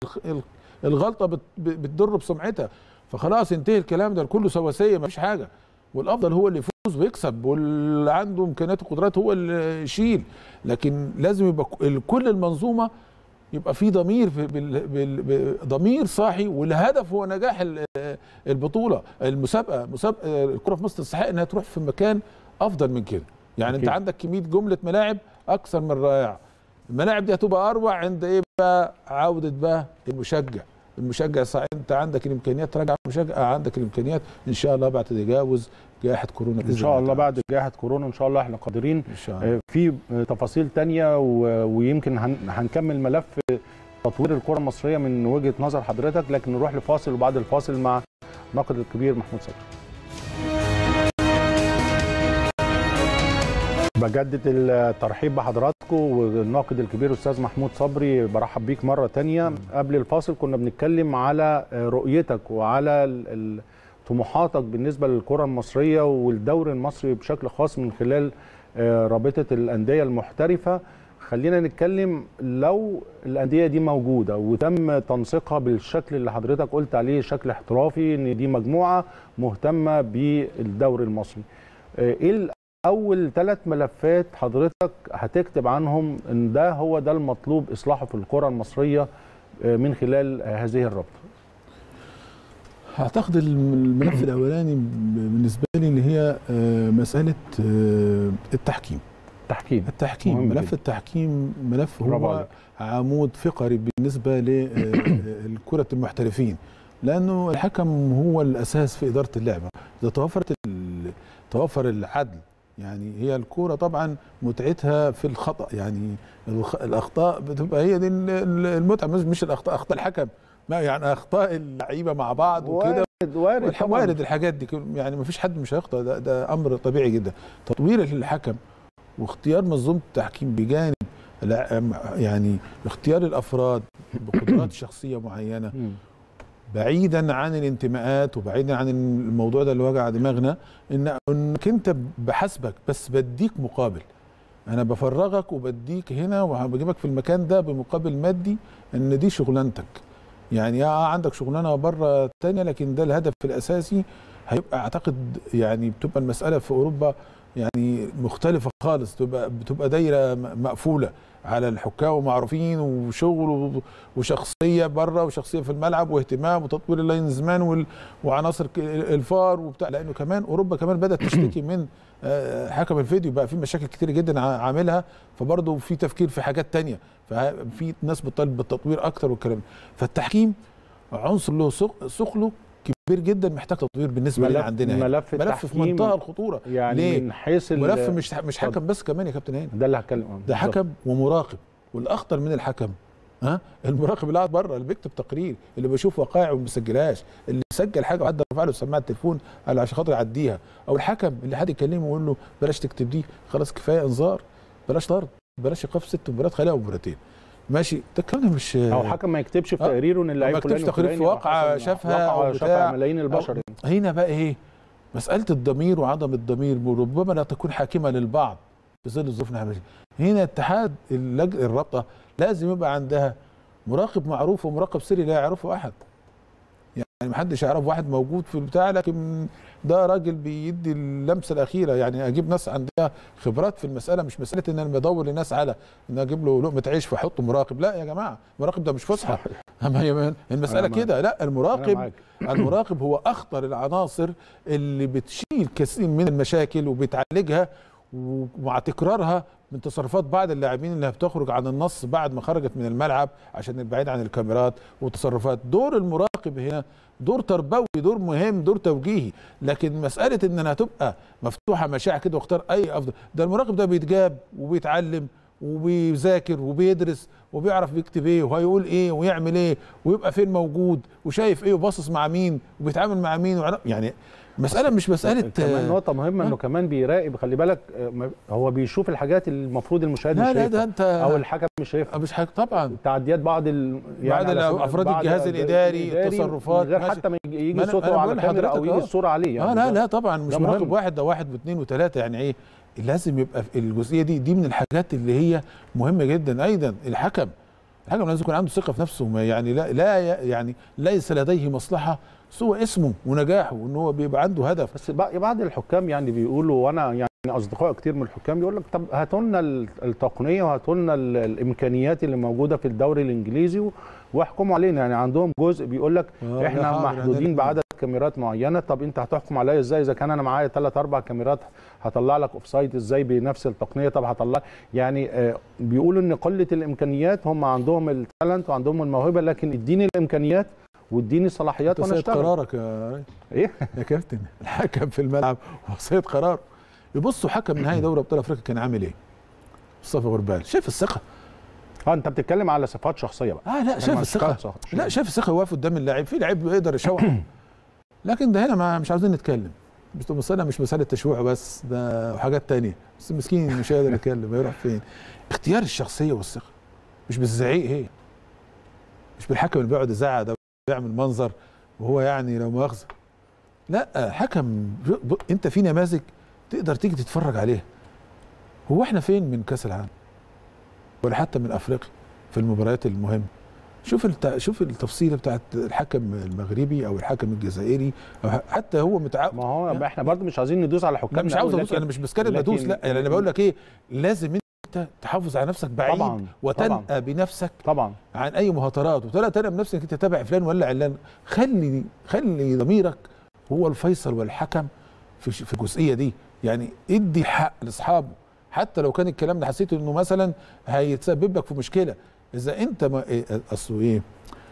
بالغلطه بت بتضر بسمعتها فخلاص انتهي الكلام ده كله سواسيه مفيش حاجه والافضل هو اللي يفوز ويكسب واللي عنده امكانيات وقدرات هو اللي يشيل لكن لازم يبقى ك- كل المنظومه يبقى في ضمير في بال بال ب- ضمير صاحي والهدف هو نجاح ال- البطوله المسابقه مسابقه الكره في مصر تستحق انها تروح في مكان افضل من كده يعني أكيد. انت عندك كميه جمله ملاعب اكثر من رائعه الملاعب دي هتبقى اروع عند ايه بقى عوده بقى المشجع المشجع صح انت عندك الامكانيات تراجع المشجع عندك الامكانيات ان شاء الله بعد تجاوز جائحه كورونا ان بإذن شاء الله تعالى. بعد جائحه كورونا ان شاء الله احنا قادرين ان شاء الله آه، في آه، تفاصيل تانية و- ويمكن هن- هنكمل ملف تطوير الكره المصريه من وجهه نظر حضرتك لكن نروح لفاصل وبعد الفاصل مع الناقد الكبير محمود صبري بجدد الترحيب بحضراتكم والناقد الكبير استاذ محمود صبري برحب بيك مره تانية قبل الفاصل كنا بنتكلم على رؤيتك وعلى ال- ال- طموحاتك بالنسبه للكره المصريه والدوري المصري بشكل خاص من خلال آه، رابطه الانديه المحترفه خلينا نتكلم لو الانديه دي موجوده وتم تنسيقها بالشكل اللي حضرتك قلت عليه شكل احترافي ان دي مجموعه مهتمه بالدوري المصري آه، ايه اول ثلاث ملفات حضرتك هتكتب عنهم ان ده هو ده المطلوب اصلاحه في الكره المصريه آه، من خلال آه، هذه الرابطه اعتقد الم- الملف الاولاني بالنسبه لي اللي هي آه، مساله آه، التحكيم تحكيم التحكيم مهم ملف جدا. التحكيم ملف برافو هو عليك. عمود فقري بالنسبه لكره المحترفين لانه الحكم هو الاساس في اداره اللعبه اذا توفرت ال- توفر العدل يعني هي الكوره طبعا متعتها في الخطا يعني الخ- الاخطاء بتبقى هي دي ال- ال- المتعه مش مش الاخطاء اخطاء الحكم ما يعني اخطاء اللعيبه مع بعض وكده وارد وارد والح- طبعاً. وارد الحاجات دي كل- يعني ما فيش حد مش هيخطئ ده, ده امر طبيعي جدا تطوير الحكم واختيار منظومه التحكيم بجانب لا- يعني اختيار الافراد بقدرات شخصيه معينه مم. بعيدا عن الانتماءات وبعيدا عن الموضوع ده اللي وجع دماغنا ان انك انت بحسبك بس بديك مقابل انا بفرغك وبديك هنا وبجيبك في المكان ده بمقابل مادي ان دي شغلانتك يعني اه عندك شغلانه بره تانية لكن ده الهدف الاساسي هيبقى اعتقد يعني بتبقى المساله في اوروبا يعني مختلفه خالص تبقى بتبقى دايره م- مقفوله على الحكام ومعروفين وشغل و- وشخصيه بره وشخصيه في الملعب واهتمام وتطوير اللاينزمان وال- وعناصر ك- الفار وبتاع لانه كمان اوروبا كمان بدات تشتكي من آه، حكم الفيديو بقى في مشاكل كتير جدا ع- عاملها فبرضه في تفكير في حاجات تانية ففي ناس بتطالب بالتطوير اكتر والكلام ده. فالتحكيم عنصر له ثق- ثقله كبير جدا محتاج تطوير بالنسبه لنا ملف- عندنا هنا. ملف ملف في التحكيم منتهى الخطوره يعني ليه؟ من حيث ال- ملف مش مش اتفضل. حكم بس كمان يا كابتن هاني ده اللي هتكلم عنه ده بالظبط. حكم ومراقب والاخطر من الحكم ها المراقب اللي قاعد بره اللي بيكتب تقرير اللي بيشوف وقائع وما بيسجلهاش اللي سجل حاجه وعدى رفع له سماعه التليفون قال عشان خاطر يعديها او الحكم اللي حد يكلمه ويقول له بلاش تكتب دي خلاص كفايه انذار بلاش طرد بلاش ايقاف ست مباريات خليها مباراتين ماشي ده الكلام ده مش او حكم ما يكتبش في آه. تقريره ان اللعيب ما يكتبش فلان تقرير في وفلاني واقعة حصل شافها واقعة أو شافها بتاع. ملايين البشر يعني. هنا بقى ايه مساله الضمير وعدم الضمير وربما لا تكون حاكمه للبعض في ظل الظروف اللي احنا فيها. هنا اتحاد اللج... الرابطه لازم يبقى عندها مراقب معروف ومراقب سري لا يعرفه احد يعني محدش يعرف واحد موجود في البتاع لكن ده راجل بيدي اللمسه الاخيره يعني اجيب ناس عندها خبرات في المساله مش مساله ان انا بدور لناس على ان اجيب له لقمه عيش فاحطه مراقب لا يا جماعه المراقب ده مش فسحه أما هي المساله أنا معاك. كده لا أنا المراقب معاك. المراقب هو اخطر العناصر اللي بتشيل كثير من المشاكل وبتعالجها ومع تكرارها من تصرفات بعض اللاعبين اللي بتخرج عن النص بعد ما خرجت من الملعب عشان بعيد عن الكاميرات وتصرفات دور المراقب هنا دور تربوي دور مهم دور توجيهي لكن مساله ان انها تبقى مفتوحه مشاع كده واختار اي افضل ده المراقب ده بيتجاب وبيتعلم وبيذاكر وبيدرس وبيعرف بيكتب ايه وهيقول ايه ويعمل ايه ويبقى فين موجود وشايف ايه وباصص مع مين وبيتعامل مع مين وعرف يعني مساله مش مساله كمان آه، نقطة مهمة انه كمان بيراقب خلي بالك آه، ما- هو بيشوف الحاجات اللي المفروض المشاهد لا مش لا ده شايفها انت او الحكم مش شايفها مش حاجه طبعا تعديات بعض ال... بعض على سبيل- أفراد بعض الجهاز الإداري، التصرفات، من غير ماشي. حتى ما يجي يجي ما أنا- أنا صوته على بقول كاميرا او لحضرتك يجي أهو. الصورة عليه يعني اه لا ده- لا طبعا مش ده مراقب مهم. واحد ده واحد واثنين وثلاثه يعني ايه لازم يبقى في الجزئيه دي دي من الحاجات اللي هي مهمه جدا ايضا الحكم الحكم لازم يكون عنده ثقه في نفسه ما يعني لا لا يعني ليس لديه مصلحه سوى اسمه ونجاحه وان هو بيبقى عنده هدف بس بع- بعض الحكام يعني بيقولوا وانا يعني اصدقاء كتير من الحكام بيقول لك طب هاتوا لنا ال- التقنيه وهاتوا لنا ال- الامكانيات اللي موجوده في الدوري الانجليزي و- واحكموا علينا يعني عندهم جزء بيقول لك آه، احنا لا حاضر، محدودين يعني بعدد كاميرات معينه طب انت هتحكم عليا ازاي اذا كان انا معايا ثلاث اربع كاميرات هطلع لك اوف سايد ازاي بنفس التقنيه طب هطلع يعني آه، بيقولوا ان قله الامكانيات هم عندهم التالنت وعندهم الموهبه لكن اديني الامكانيات واديني الصلاحيات انت وانا سيد اشتغل قرارك يا ريس. ايه يا كابتن الحكم في الملعب هو سيد قرار يبصوا حكم نهائي دوري ابطال افريقيا كان عامل ايه؟ مصطفى غربال شايف الثقه اه انت بتتكلم على صفات شخصيه بقى اه لا شايف ما الثقه صفات شخصية. لا شايف الثقه واقف قدام اللاعب في لعيب بيقدر يشوح لكن ده هنا ما مش عاوزين نتكلم بس المساله مش مساله تشويح بس ده وحاجات تانية بس مسكين مش قادر يتكلم هيروح فين اختيار الشخصيه والثقه مش بالزعيق هي مش بالحكم اللي بيقعد يزعق ده بيعمل منظر وهو يعني لو مؤاخذه لا حكم ب- انت في نماذج تقدر تيجي تتفرج عليها هو احنا فين من كاس العالم ولا حتى من افريقيا في المباريات المهمه شوف الت... شوف التفصيله بتاعت الحكم المغربي او الحكم الجزائري أو ح- حتى هو متعود ما هو ما احنا برضو مش عايزين ندوس على لا حكامنا مش عاوز أوي، ادوس لكن- انا مش بتكلم لكن- ادوس لا يعني انا بقول لك ايه لازم انت تحافظ على نفسك بعيد طبعا وتنأى طبعا بنفسك طبعا عن اي مهاترات وتلا تنأى بنفسك انك انت تتابع فلان ولا علان خلي خلي ضميرك هو الفيصل والحكم في ش- في الجزئيه دي يعني ادي الحق لاصحابه حتى لو كان الكلام ده حسيت انه مثلا هيتسبب لك في مشكله اذا انت ما إيه اصله ايه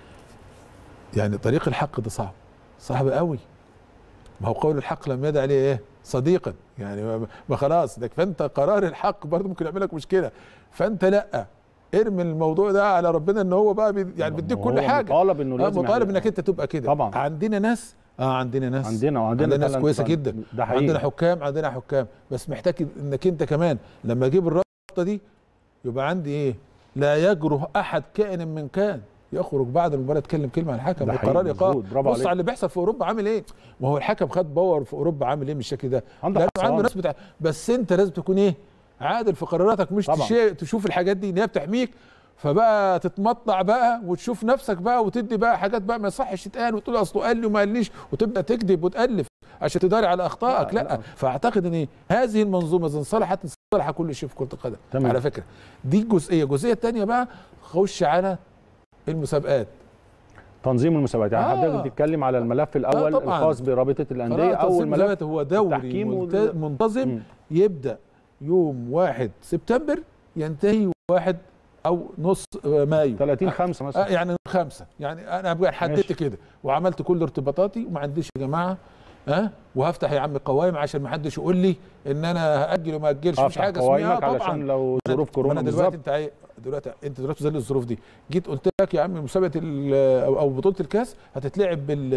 يعني طريق الحق ده صعب صعب قوي ما هو قول الحق لم يدع عليه ايه صديقا يعني ما- ما خلاص ده فانت قرار الحق برضه ممكن يعمل لك مشكله فانت لا ارمي الموضوع ده على ربنا ان هو بقى بي يعني بيديك كل هو حاجه مطالب انه آه لازم مطالب يعمل- انك انت تبقى كده طبعا. عندنا ناس اه عندنا ناس عندنا وعندنا عندنا ناس فعلاً كويسه طبعاً. جدا ده حقيقي عندنا حكام عندنا حكام بس محتاج انك انت كمان لما اجيب الرابطه دي يبقى عندي ايه لا يجره احد كائن من كان يخرج بعد المباراه يتكلم كلمه عن الحكم ده وقرار حقيقي، ايقاف مظبوط، برافو بص عليك. على اللي بيحصل في اوروبا عامل ايه ما هو الحكم خد باور في اوروبا عامل ايه بالشكل ده عندك لانه حصان. عنده ناس بتاع بس انت لازم تكون ايه عادل في قراراتك مش طبعاً. تشي... تشوف الحاجات دي ان هي بتحميك فبقى تتمطع بقى وتشوف نفسك بقى وتدي بقى حاجات بقى ما يصحش تتقال وتقول اصله قال لي وما قاليش وتبدا تكذب وتالف عشان تداري على اخطائك لا، لا, لا. فاعتقد ان إيه؟ هذه المنظومه اذا انصلحت انصلح كل شيء في كره القدم تمام. على فكره دي جزئيه الجزئيه الثانيه بقى خش على المسابقات تنظيم المسابقات يعني آه. حضرتك بتتكلم على الملف الاول طبعاً. الخاص برابطه الانديه خلاص او تنظيم الملف المسابقات هو دوري التحكيم منت- وال- منتظم مم. يبدا يوم 1 سبتمبر ينتهي 1 او نص آه، مايو 30 5 آه مثلا يعني خمسه يعني انا بقى حددت ماشي. كده وعملت كل ارتباطاتي وما عنديش يا جماعه ها أه؟ وهفتح يا عم قوائم عشان ما حدش يقول لي ان انا هاجل وما اجلش مش افتح حاجه اسمها قوائمك طبعا علشان لو ما أنا- ظروف ما كورونا انا دلوقتي بالظبط انت عاي- دلوقتي انت دلوقتي زي الظروف دي جيت قلت لك يا عم مسابقه ال- او أو بطوله الكاس هتتلعب بال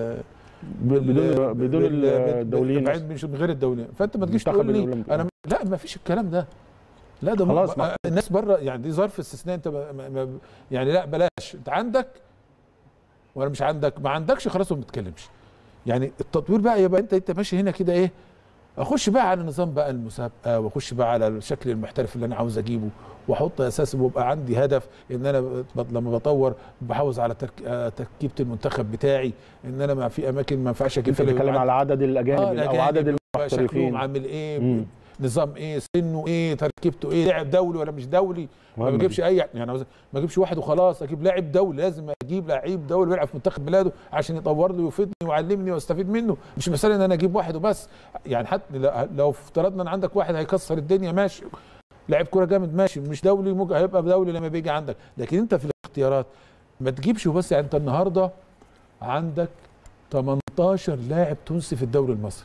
بدون بدون الدوليين بعيد مش من غير الدوليين فانت ما تجيش المنتخب تقول لي الأولمبي. انا لا ما فيش الكلام ده لا ده خلاص، خلاص ما- الناس بره يعني دي ظرف استثناء انت ما ما ما يعني لا بلاش انت عندك ولا مش عندك ما عندكش خلاص ما بتتكلمش يعني التطوير بقى يبقى انت انت ماشي هنا كده ايه اخش بقى على نظام بقى المسابقه واخش بقى على شكل المحترف اللي انا عاوز اجيبه واحط اساس ويبقى عندي هدف ان انا ب- لما بطور بحافظ على ترك... آه، تركيبه المنتخب بتاعي ان انا ما في اماكن ما ينفعش اجيب انت فيها بتتكلم يبقى على عدد الاجانب آه، او الأجانب عدد يبقى شكلهم المحترفين عامل ايه مم. نظام ايه سنه ايه تركيبته ايه لاعب دولي ولا مش دولي ما مهم بجيبش اي يعني عاوز- ما اجيبش واحد وخلاص اجيب لاعب دولي لازم اجيب لعيب دولي بيلعب في منتخب بلاده عشان يطور لي ويفيدني ويعلمني واستفيد منه مش مساله ان انا اجيب واحد وبس يعني حتى لا- لو افترضنا ان عندك واحد هيكسر الدنيا ماشي لاعب كوره جامد ماشي مش دولي ممكن هيبقى دولي لما بيجي عندك لكن انت في الاختيارات ما تجيبش وبس يعني انت النهارده عندك 18 لاعب تونسي في الدوري المصري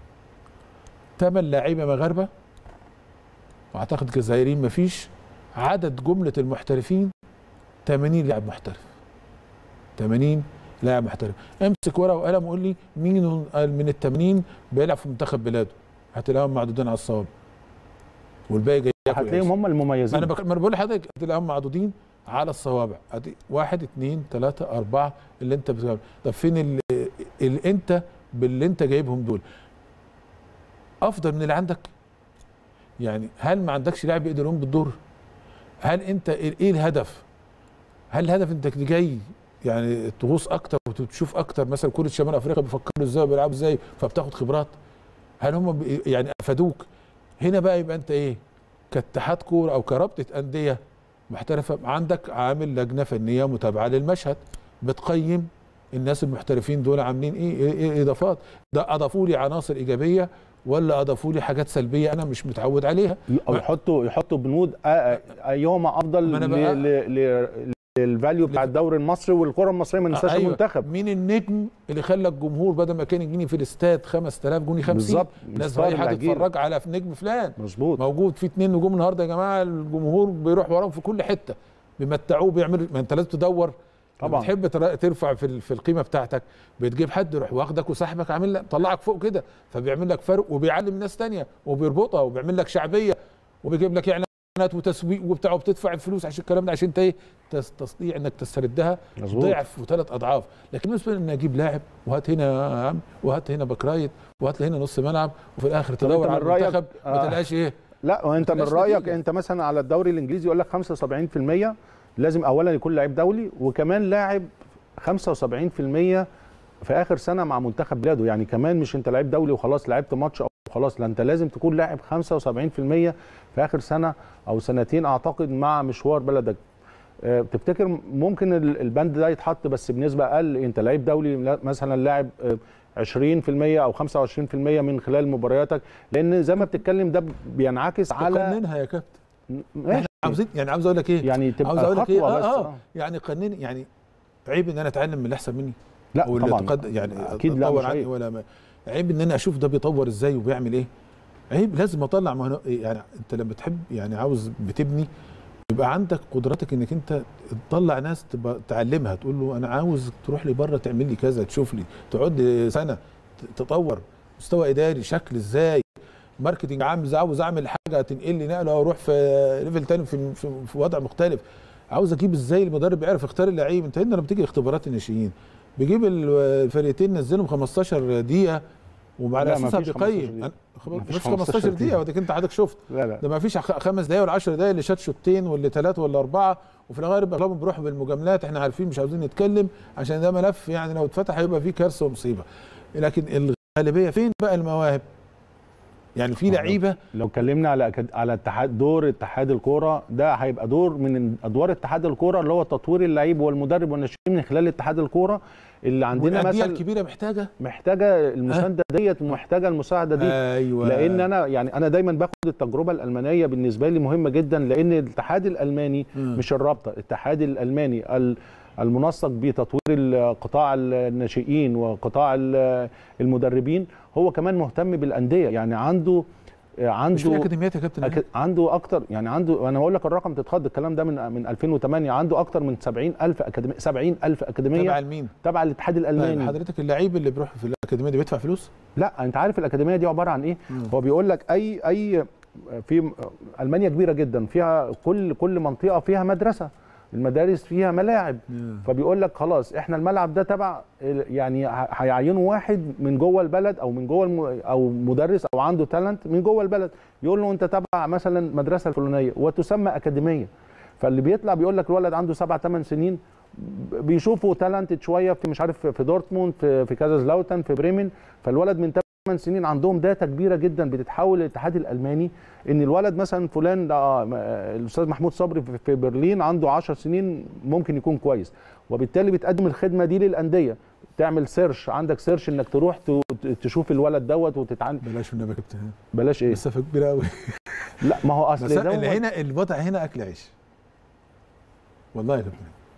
8 لاعيبه مغاربه واعتقد جزائريين مفيش عدد جمله المحترفين 80 لاعب محترف 80 لاعب محترف امسك ورقه وقلم وقول لي مين من ال 80 بيلعب في منتخب بلاده هتلاقيهم معدودين على الصوابع والباقي جاي ياكل هتلاقيهم هم ما المميزين انا بك... ما انا بقول لحضرتك هتلاقيهم معدودين على الصوابع أدي واحد اثنين ثلاثة أربعة اللي أنت بتقول طب فين اللي, اللي أنت باللي أنت جايبهم دول أفضل من اللي عندك يعني هل ما عندكش لاعب يقدر يقوم بالدور هل أنت إيه إيه الهدف هل الهدف أنت جاي يعني تغوص أكتر وتشوف أكتر مثلا كرة شمال أفريقيا بيفكروا إزاي وبيلعبوا إزاي فبتاخد خبرات هل هم بي- يعني أفادوك هنا بقى يبقى أنت إيه كاتحاد كوره او كرابطه انديه محترفه عندك عامل لجنه فنيه متابعه للمشهد بتقيم الناس المحترفين دول عاملين ايه ايه, إيه اضافات ده اضافوا لي عناصر ايجابيه ولا اضافوا لي حاجات سلبيه انا مش متعود عليها او يحطوا يحطوا بنود آ- آ- ايهما افضل ما أنا ل- بقى- ل- ل- للفاليو بتاع الدوري المصري والكره المصريه ما ننساش أيوة. المنتخب مين النجم اللي خلى الجمهور بدل ما كان يجيني في الاستاد 5000 جوني 50 بالظبط الناس الستار رايحه اللي هتجيلك. تتفرج على نجم فلان مظبوط موجود في اتنين نجوم النهارده يا جماعه الجمهور بيروح وراهم في كل حته بيمتعوه بيعملوا ما انت لازم تدور طبعاً. تحب ترفع في ال- في القيمه بتاعتك بتجيب حد يروح واخدك وسحبك عامل لك طلعك فوق كده فبيعمل لك فرق وبيعلم ناس تانية وبيربطها وبيعمل لك شعبيه وبيجيب لك اعلانات وتسويق وبتاع وبتدفع الفلوس عشان الكلام ده عشان انت ايه تس- تستطيع انك تستردها مظبوط. ضعف وثلاث اضعاف لكن بالنسبه لي ان اجيب لاعب وهات هنا يا عم وهات هنا باك رايت وهات هنا نص ملعب وفي الاخر طب أنت تدور من على رأيك- المنتخب ما آه. تلاقيش ايه لا وانت من ملهاش رايك نتيجة. انت مثلا على الدوري الانجليزي يقول لك 75% لازم اولا يكون لعيب دولي وكمان لاعب 75% في اخر سنه مع منتخب بلاده يعني كمان مش انت لعيب دولي وخلاص لعبت ماتش او خلاص لا انت لازم تكون لاعب 75% في اخر سنه او سنتين اعتقد مع مشوار بلدك آه، تفتكر ممكن ال- البند ده يتحط بس بنسبه اقل انت لعيب دولي لا- مثلا لاعب آه، 20% او 25% من خلال مبارياتك لان زي ما بتتكلم ده بينعكس على قننها يا كابتن ماشي احنا عاوزين يعني عاوز اقول لك ايه يعني تبقى عاوز اقول لك ايه خطوه بس آه, اه يعني قنن يعني عيب ان انا اتعلم من اللي احسن مني لا او اللي طبعا تقد يعني اكيد لا اتطور مش عني عيب. ولا ما عيب ان انا اشوف ده بيطور ازاي وبيعمل ايه عيب لازم اطلع ما هو يعني انت لما تحب يعني عاوز بتبني يبقى عندك قدرتك انك انت تطلع ناس تبقى تعلمها تقول له انا عاوز تروح لي بره تعمل لي كذا تشوف لي تقعد لي سنه ت- تطور مستوى اداري شكل ازاي ماركتنج عامل عاوز اعمل حاجه تنقل لي نقله واروح في ليفل تاني في, في, في وضع مختلف عاوز اجيب ازاي المدرب يعرف يختار اللعيب انت هنا لما بتيجي اختبارات الناشئين بيجيب الفرقتين نزلهم 15 دقيقه وعلى لا، اساسها مفيش 15 بيقيم دقيقة. أنا- مفيش مش 15 15 دقيقه دقيقة. وديك انت حضرتك شفت لا لا ده ما فيش خ- خمس دقايق ولا 10 دقايق اللي شات شوطين واللي ثلاثه ولا اربعه وفي الغالب اغلبهم بيروحوا بالمجاملات احنا عارفين مش عاوزين نتكلم عشان ده ملف يعني لو اتفتح هيبقى فيه كارثه ومصيبه لكن الغالبيه فين بقى المواهب؟ يعني في آه، لعيبه لو اتكلمنا على أكاد- على اتحاد دور اتحاد الكوره ده هيبقى دور من ادوار اتحاد الكوره اللي هو تطوير اللعيب والمدرب والناشئين من خلال اتحاد الكوره اللي عندنا والانديه مثلا الكبيره محتاجه محتاجه المسانده ديت ومحتاجه المساعده دي ايوه لان انا يعني انا دايما باخد التجربه الالمانيه بالنسبه لي مهمه جدا لان الاتحاد الالماني مم. مش الرابطه الاتحاد الالماني ال- المنسق بتطوير ال- قطاع الناشئين وقطاع ال- المدربين هو كمان مهتم بالانديه يعني عنده مش في عنده اكاديميات يا كابتن أك... عنده اكتر يعني عنده انا بقول لك الرقم تتخض الكلام ده من من 2008 عنده اكتر من 70000 اكاديميه 70000 تبع اكاديميه لمين؟ تبع الاتحاد طيب الالماني حضرتك اللعيب اللي بيروح في الاكاديميه دي بيدفع فلوس؟ لا انت عارف الاكاديميه دي عباره عن ايه مم. هو بيقول لك اي اي في المانيا كبيره جدا فيها كل كل منطقه فيها مدرسه المدارس فيها ملاعب فبيقول لك خلاص احنا الملعب ده تبع يعني ه- هيعينوا واحد من جوه البلد او من جوه الم... او مدرس او عنده تالنت من جوه البلد يقول له انت تبع مثلا مدرسه الفلانيه وتسمى اكاديميه فاللي بيطلع بيقول لك الولد عنده سبع ثمان سنين ب- بيشوفوا تالنت شويه في مش عارف في دورتموند في في كازازلاوتن في بريمن فالولد من 8 سنين عندهم داتا كبيره جدا بتتحول للاتحاد الالماني ان الولد مثلا فلان ده آه، م- آه، الاستاذ محمود صبري في- في برلين عنده 10 سنين ممكن يكون كويس وبالتالي بتقدم الخدمه دي للانديه تعمل سيرش عندك سيرش انك تروح ت- ت- تشوف الولد دوت وتتعلم بلاش النبي يا كابتن بلاش ايه مسافه كبيره قوي لا ما هو اصل بس ده اللي هنا الوضع هنا اكل عيش والله يا كابتن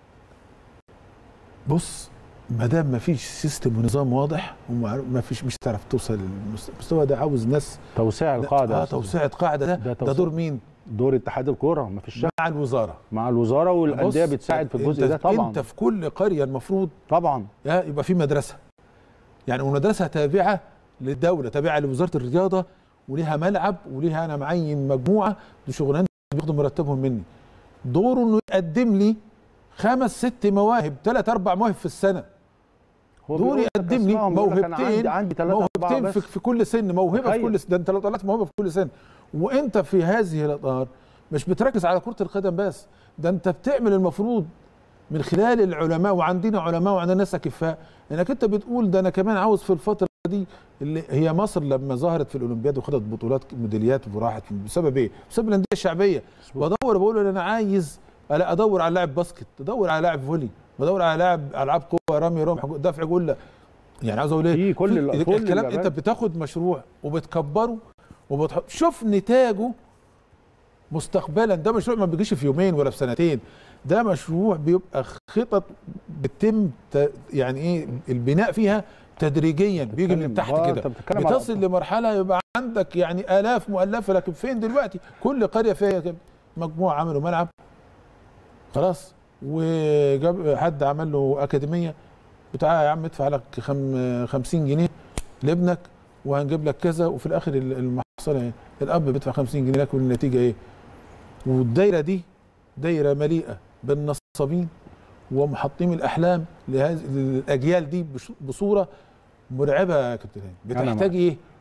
بص ما دام ما فيش سيستم ونظام واضح وما فيش مش هتعرف توصل للمستوى ده عاوز ناس توسيع القاعده اه يا أستاذ. توسعه قاعده ده ده ده, توسيع. دور مين؟ دور اتحاد الكوره ما فيش شك مع الوزاره مع الوزاره والانديه بص، بتساعد في انت- الجزء ده طبعا انت في كل قريه المفروض طبعا آه، يبقى في مدرسه يعني والمدرسه تابعه للدوله تابعه لوزاره الرياضه وليها ملعب وليها انا معين مجموعه دي شغلانه بياخدوا مرتبهم مني دوره انه يقدم لي خمس ست مواهب ثلاث اربع مواهب في السنه هو دول بيقول لك يقدم لي أسمائهم، بيقول لك أنا موهبتين عندي عندي ثلاثة أربعة موهبتين بس في, في كل سن موهبه في تخيل. كل سن ده انت لو طلعت موهبه في كل سن وانت في هذه الاطار مش بتركز على كره القدم بس ده انت بتعمل المفروض من خلال العلماء وعندنا علماء وعندنا ناس اكفاء انك انت بتقول ده انا كمان عاوز في الفتره دي اللي هي مصر لما ظهرت في الاولمبياد وخدت بطولات ميداليات وراحت بسبب ايه؟ بسبب الانديه الشعبيه بدور بقول انا عايز ألا ادور على لاعب باسكت ادور على لاعب فولي بدور على لاعب العاب قوه رمي رمح دفع جله يعني عاوز اقول ايه في كل ال- كل الكلام اللعبات. انت بتاخد مشروع وبتكبره وبتحط شوف نتاجه مستقبلا ده مشروع ما بيجيش في يومين ولا في سنتين ده مشروع بيبقى خطط بتتم ت- يعني ايه البناء فيها تدريجيا بيجي من بتتكلم- تحت آه، كده أنت بتتكلم على بتصل لمرحله يبقى عندك يعني الاف مؤلفه لكن فين دلوقتي كل قريه فيها كده مجموعه عملوا ملعب خلاص وجاب حد عمل له اكاديميه وتعالى يا عم ادفع لك خم 50 جنيه لابنك وهنجيب لك كذا وفي الاخر ال- المحصله ايه؟ الاب بيدفع 50 جنيه لكن النتيجه ايه؟ والدايره دي دايره مليئه بالنصابين ومحطمي الاحلام لهذه الاجيال دي بش- بصوره مرعبه يا كابتن هاني. أنا بتحتاج ايه؟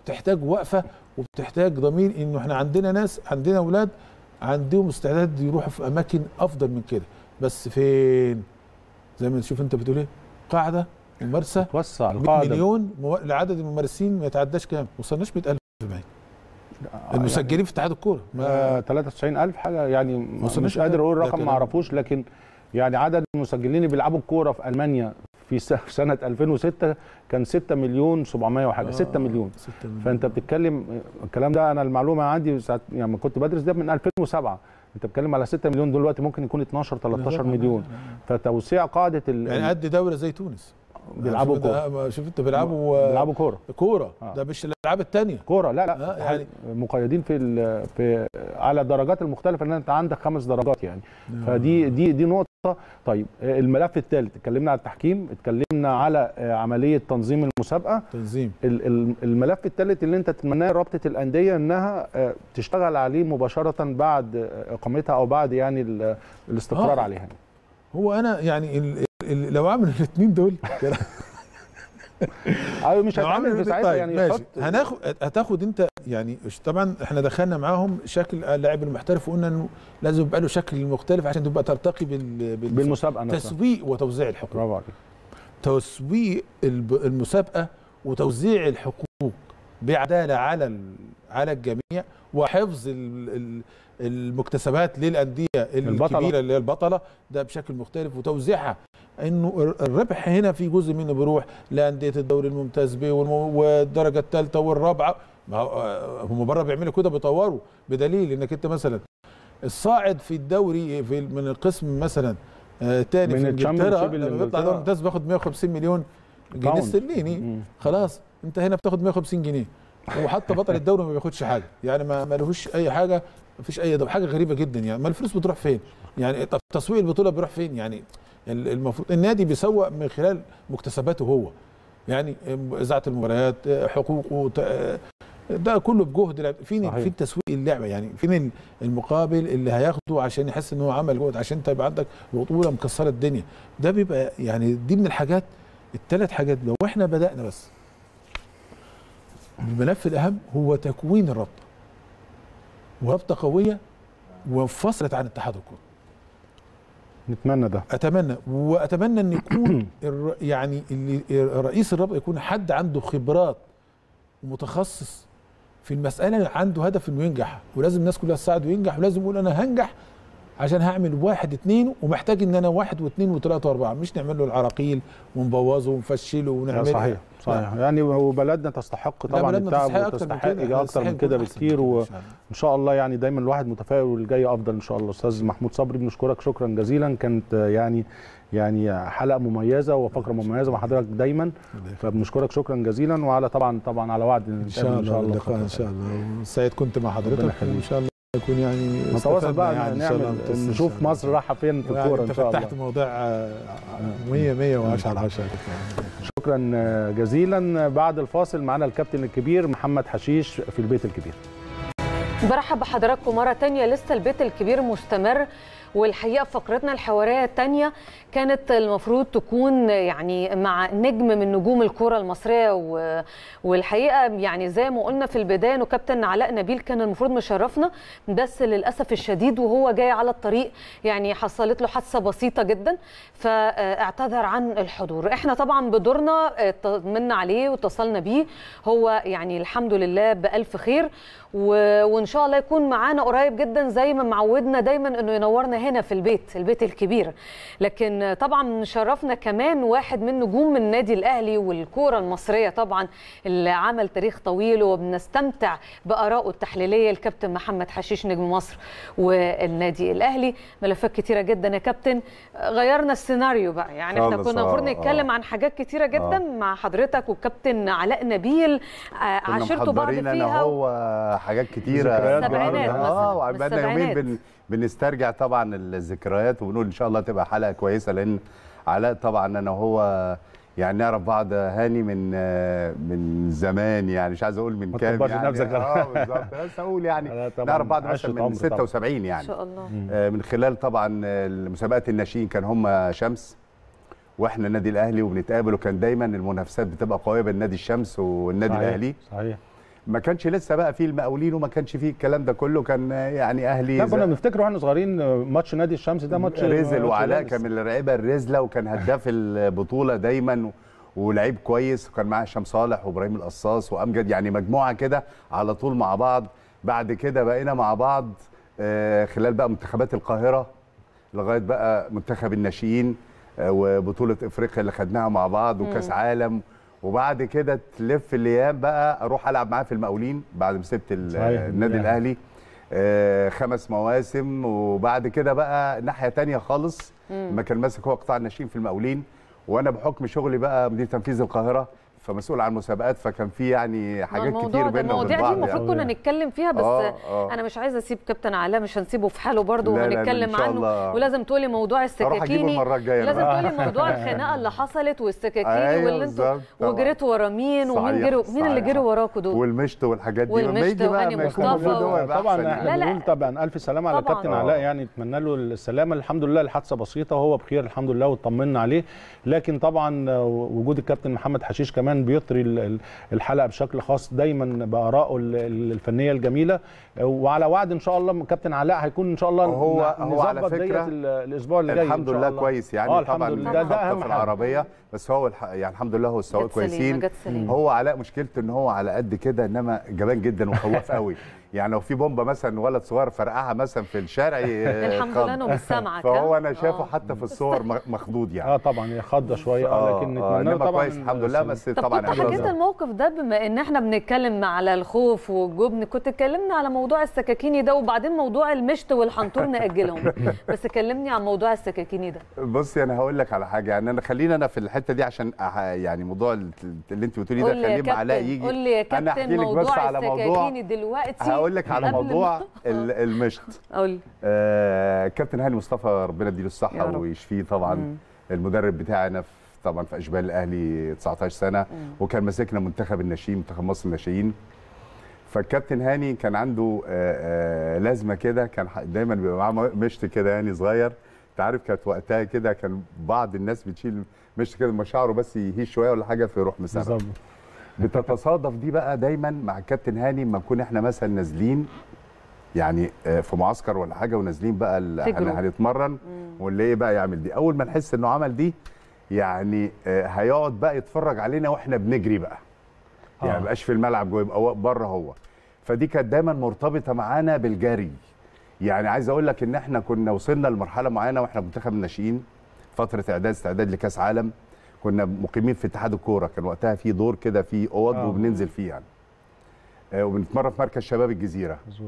بتحتاج وقفه وبتحتاج ضمير انه احنا عندنا ناس عندنا اولاد عندهم استعداد يروحوا في اماكن افضل من كده بس فين زي ما تشوف انت بتقول ايه قاعده ممارسه توسع 100 القاعده مليون مو- لعدد الممارسين ما يتعداش كام؟ ما وصلناش 100000 باين المسجلين في اتحاد الكوره ما آه 93000 حاجه يعني وصلناش مش قادر اقول ده رقم ما كلام. اعرفوش لكن يعني عدد المسجلين اللي بيلعبوا الكوره في المانيا في س- في سنه 2006 كان 6 مليون 700 وحاجه 6 مليون 6 مليون فانت بتتكلم الكلام ده انا المعلومه عندي ساعه يعني لما كنت بدرس ده من 2007 انت بتتكلم على 6 مليون دلوقتي ممكن يكون 12 13 طبعاً. مليون فتوسيع قاعده ال... يعني قد دوله زي تونس بيلعبوا شوف كوره انت- شوف انت بيلعبوا بيلعبوا كوره كوره آه. ده مش الالعاب الثانيه كوره لا لا آه، يعني- مقيدين في ال- في على الدرجات المختلفه ان انت عندك خمس درجات يعني فدي دي دي نقطه طيب آه، الملف الثالث اتكلمنا على التحكيم اتكلمنا على آه، عمليه تنظيم المسابقه تنظيم ال- ال- الملف الثالث اللي انت تتمناه رابطه الانديه انها آه، تشتغل عليه مباشره بعد آه، اقامتها او بعد يعني ال- الاستقرار آه. عليها هو انا يعني ال ال لو عملوا الاثنين دول كان- أو مش لو عملوا هتعمل في الاتنين- ساعتها طيب يعني ماشي يحط هناخد هتاخد انت يعني طبعا احنا دخلنا معاهم شكل اللاعب المحترف وقلنا انه لازم يبقى له شكل مختلف عشان تبقى ترتقي بال بال- بالمسابقه نفسها تسويق وتوزيع الحقوق برافو عليك تسويق الب- المسابقه وتوزيع الحقوق بعداله على ال- على الجميع وحفظ ال- ال- المكتسبات للانديه البطلة. الكبيره اللي هي البطله ده بشكل مختلف وتوزيعها انه الر- الربح هنا في جزء منه بيروح لانديه الدوري الممتاز ب والم- والدرجه الثالثه والرابعه ما هو- آه، هم بره بيعملوا كده بيطوروا بدليل انك انت مثلا الصاعد في الدوري في ال- من القسم مثلا آه تاني من في الشامبيون انجلترا شيب لما بيطلع الإنجلترا. دوري ممتاز بياخد 150 مليون جنيه باوند. استرليني مم. خلاص انت هنا بتاخد 150 جنيه وحتى بطل الدوري ما بياخدش حاجه يعني ما ما لهوش اي حاجه ما فيش اي ده حاجه غريبه جدا يعني ما الفلوس بتروح فين يعني طب تسويق البطوله بيروح فين يعني ال- المفروض النادي بيسوق من خلال مكتسباته هو يعني اذاعه المباريات حقوقه ت- ده كله بجهد لاعب. فين صحيح. فين تسويق اللعبه يعني فين المقابل اللي هياخده عشان يحس ان هو عمل جهد عشان انت يبقى عندك بطوله مكسره الدنيا ده بيبقى يعني دي من الحاجات الثلاث حاجات لو احنا بدانا بس الملف الاهم هو تكوين الرابطه ورابطه قويه وانفصلت عن اتحاد الكره نتمنى ده اتمنى واتمنى ان يكون الر- يعني اللي رئيس الرابطه يكون حد عنده خبرات ومتخصص في المساله عنده هدف انه ينجح ولازم الناس كلها تساعده ينجح ولازم يقول انا هنجح عشان هعمل واحد اتنين ومحتاج ان انا واحد واثنين وثلاثه واربعه مش نعمل له العراقيل ونبوظه ونفشله لا، ونعمل صحيح صحيح يعني وبلدنا تستحق لا، طبعا بلدنا التعب تستحق أكتر من وتستحق كده. اكتر من تستحق كده يكون أحسن بكتير من كده وان إن شاء الله. شاء الله يعني دايما الواحد متفائل والجاي افضل ان شاء الله استاذ محمود صبري بنشكرك شكرا جزيلا كانت يعني يعني حلقه مميزه وفقره مميزه مع حضرتك دايما فبنشكرك شكرا جزيلا وعلى طبعا طبعا على وعد ان نتقابل شاء الله اللقاء ان الفترة شاء الله سعيد كنت مع ربنا حضرتك يخليك. ان شاء الله يكون يعني نتواصل استفدنا بقى يعني إن شاء الله نعمل بس إن نشوف شاء الله. مصر رايحه فين في يعني الكوره انت ان شاء الله فتحت موضوع 100 110 على 10 شكرا جزيلا بعد الفاصل معنا الكابتن الكبير محمد حشيش في البيت الكبير برحب بحضراتكم مرة تانية لسه البيت الكبير مستمر والحقيقة فقرتنا الحوارية التانية كانت المفروض تكون يعني مع نجم من نجوم الكرة المصرية و- والحقيقة يعني زي ما قلنا في البداية انه كابتن علاء نبيل كان المفروض مشرفنا بس للأسف الشديد وهو جاي على الطريق يعني حصلت له حادثة بسيطة جدا فاعتذر عن الحضور احنا طبعا بدورنا طمنا عليه واتصلنا بيه هو يعني الحمد لله بألف خير و- وان شاء الله يكون معانا قريب جدا زي ما معودنا دايما انه ينورنا هنا في البيت البيت الكبير لكن طبعا شرفنا كمان واحد من نجوم النادي الاهلي والكوره المصريه طبعا اللي عمل تاريخ طويل وبنستمتع بارائه التحليليه الكابتن محمد حشيش نجم مصر والنادي الاهلي ملفات كتيره جدا يا كابتن غيرنا السيناريو بقى يعني احنا خالص، كنا المفروض آه، نتكلم آه. عن حاجات كتيره جدا مع حضرتك والكابتن علاء نبيل آه، كنا عاشرتوا بعض محضرين انا فيها وهو حاجات كتيره ذكريات السبعينات مثلاً، اه وعملنا يومين السبعينات. بن بنسترجع طبعا الذكريات وبنقول ان شاء الله تبقى حلقه كويسه لان علاء طبعا انا وهو يعني نعرف بعض هاني من آه، من زمان يعني مش عايز اقول من ما كام تكبرش يعني نفسك. اه بالظبط بس اقول يعني لا طبعاً، نعرف بعض عشرة مثلا عمر من طبعاً. 76 ان يعني شاء الله آه، من خلال طبعا المسابقات الناشئين كان هم شمس واحنا النادي الاهلي وبنتقابل وكان دايما المنافسات بتبقى قويه بين نادي الشمس والنادي صحيح، الاهلي صحيح ما كانش لسه بقى فيه المقاولين وما كانش فيه الكلام ده كله كان يعني اهلي لا كنا زي- بنفتكر واحنا صغيرين آه، ماتش نادي الشمس ده ماتش رزل ماتش وعلاء لابس. كان من اللعيبه الرزله وكان هداف البطوله دايما ولعيب كويس وكان معاه هشام صالح وابراهيم القصاص وامجد يعني مجموعه كده على طول مع بعض بعد كده بقينا مع بعض آه، خلال بقى منتخبات القاهره لغايه بقى منتخب الناشئين آه، وبطوله افريقيا اللي خدناها مع بعض وكاس عالم وبعد كده تلف الايام بقى اروح العب معاه في المقاولين بعد ما سبت ال- صحيح. النادي يعني. الاهلي آه، خمس مواسم وبعد كده بقى ناحيه تانية خالص ما كان ماسك هو قطاع الناشئين في المقاولين وانا بحكم شغلي بقى مدير تنفيذي القاهره فمسؤول عن المسابقات فكان في يعني حاجات الموضوع كتير ده بيننا وبين المواضيع دي بعض المفروض يعني. كنا نتكلم فيها بس آه، آه. انا مش عايزه اسيب كابتن علاء مش هنسيبه في حاله برضه لا، لا، لا، وهنتكلم إن شاء عنه الله. ولازم تقولي موضوع اروح اجيبه السكاكيني المره الجايه لازم بقى. تقولي موضوع الخناقه اللي حصلت والسكاكيني أيوة واللي انتوا بالظبط، طبعاً. وجريتوا ورا مين ومين صحيح، جروا مين اللي صحيح. جروا وراكوا دول والمشط والحاجات دي لما والمشط يجي بقى وهاني ما يكون مصطفى موجود هو و- يبقى طبعا أحسن احنا لا، لا. بنقول طبعا الف سلامه على طبعاً. كابتن آه. علاء يعني نتمنى له السلامه الحمد لله الحادثه بسيطه وهو بخير الحمد لله واطمنا عليه لكن طبعا آه، وجود الكابتن محمد حشيش كمان بيطري ال- ال- الحلقه بشكل خاص دايما بارائه ال- ال- الفنيه الجميله آه، وعلى وعد ان شاء الله كابتن علاء هيكون ان شاء الله هو- ن- هو على نظبط فكرة ديت ال- الاسبوع اللي جاي إن الحمد شاء لله الله. كويس يعني آه الحمد طبعا لله ده, ده خبطة اهم في حاجه العربيه بس هو الح... يعني الحمد لله هو السواق جت سليمة، كويسين جت سليمة. هو علاء مشكلته ان هو على قد كده انما جبان جدا وخواف قوي يعني لو في بومبه مثلا ولد صغير فرقعها مثلا في الشارع ي- الحمد لله انه مش سامعك فهو ها؟ انا شايفه آه. حتى في الصور م- مخضوض يعني اه طبعا هي خضه شويه اه لكن آه، نتمنى له انما طبعا كويس الحمد لله بس طب طبعا كنت إحنا حكيت لازم- الموقف ده بما ان احنا بنتكلم على الخوف والجبن كنت اتكلمنا على موضوع السكاكيني ده وبعدين موضوع المشط والحنطور ناجلهم بس كلمني عن موضوع السكاكيني ده بصي انا هقول لك على حاجه يعني انا خلينا انا في الحته دي عشان أح- يعني موضوع ال- اللي انت بتقوليه قول ده لي يا خليه مع علاء كابتن يجي قول لي يا انا احكي كابتن لك بس موضوع على موضوع السكاكيني دلوقتي هقول لك على قبل ما- موضوع ال- المشط قول لي آه كابتن هاني مصطفى ربنا يديله يا الصحه رب. ويشفيه طبعا مم. المدرب بتاعنا في طبعا في اشبال الاهلي 19 سنه وكان ماسكنا منتخب الناشئين منتخب مصر الناشئين فالكابتن هاني كان عنده آه آه لازمه كده كان ح- دايما بيبقى معاه مشط كده يعني صغير انت عارف كانت وقتها كده كان بعض الناس بتشيل مشط كده مشاعره بس يهيش شويه ولا حاجه فيروح مسافر بالظبط بتتصادف دي بقى دايما مع الكابتن هاني لما نكون احنا مثلا نازلين يعني آه، في معسكر ولا حاجه ونازلين بقى ال- تجروا. هن- هنتمرن واللي ايه بقى يعمل دي اول ما نحس انه عمل دي يعني آه، هيقعد بقى يتفرج علينا واحنا بنجري بقى يعني آه. ما يبقاش في الملعب جوه يبقى بره هو فدي كانت دايما مرتبطه معانا بالجري يعني عايز اقول لك ان احنا كنا وصلنا لمرحله معينه واحنا منتخب الناشئين فتره اعداد استعداد لكاس عالم كنا مقيمين في اتحاد الكوره كان وقتها في دور كده في اوض آه. وبننزل فيه يعني آه، وبنتمرن في مركز شباب الجزيره مظبوط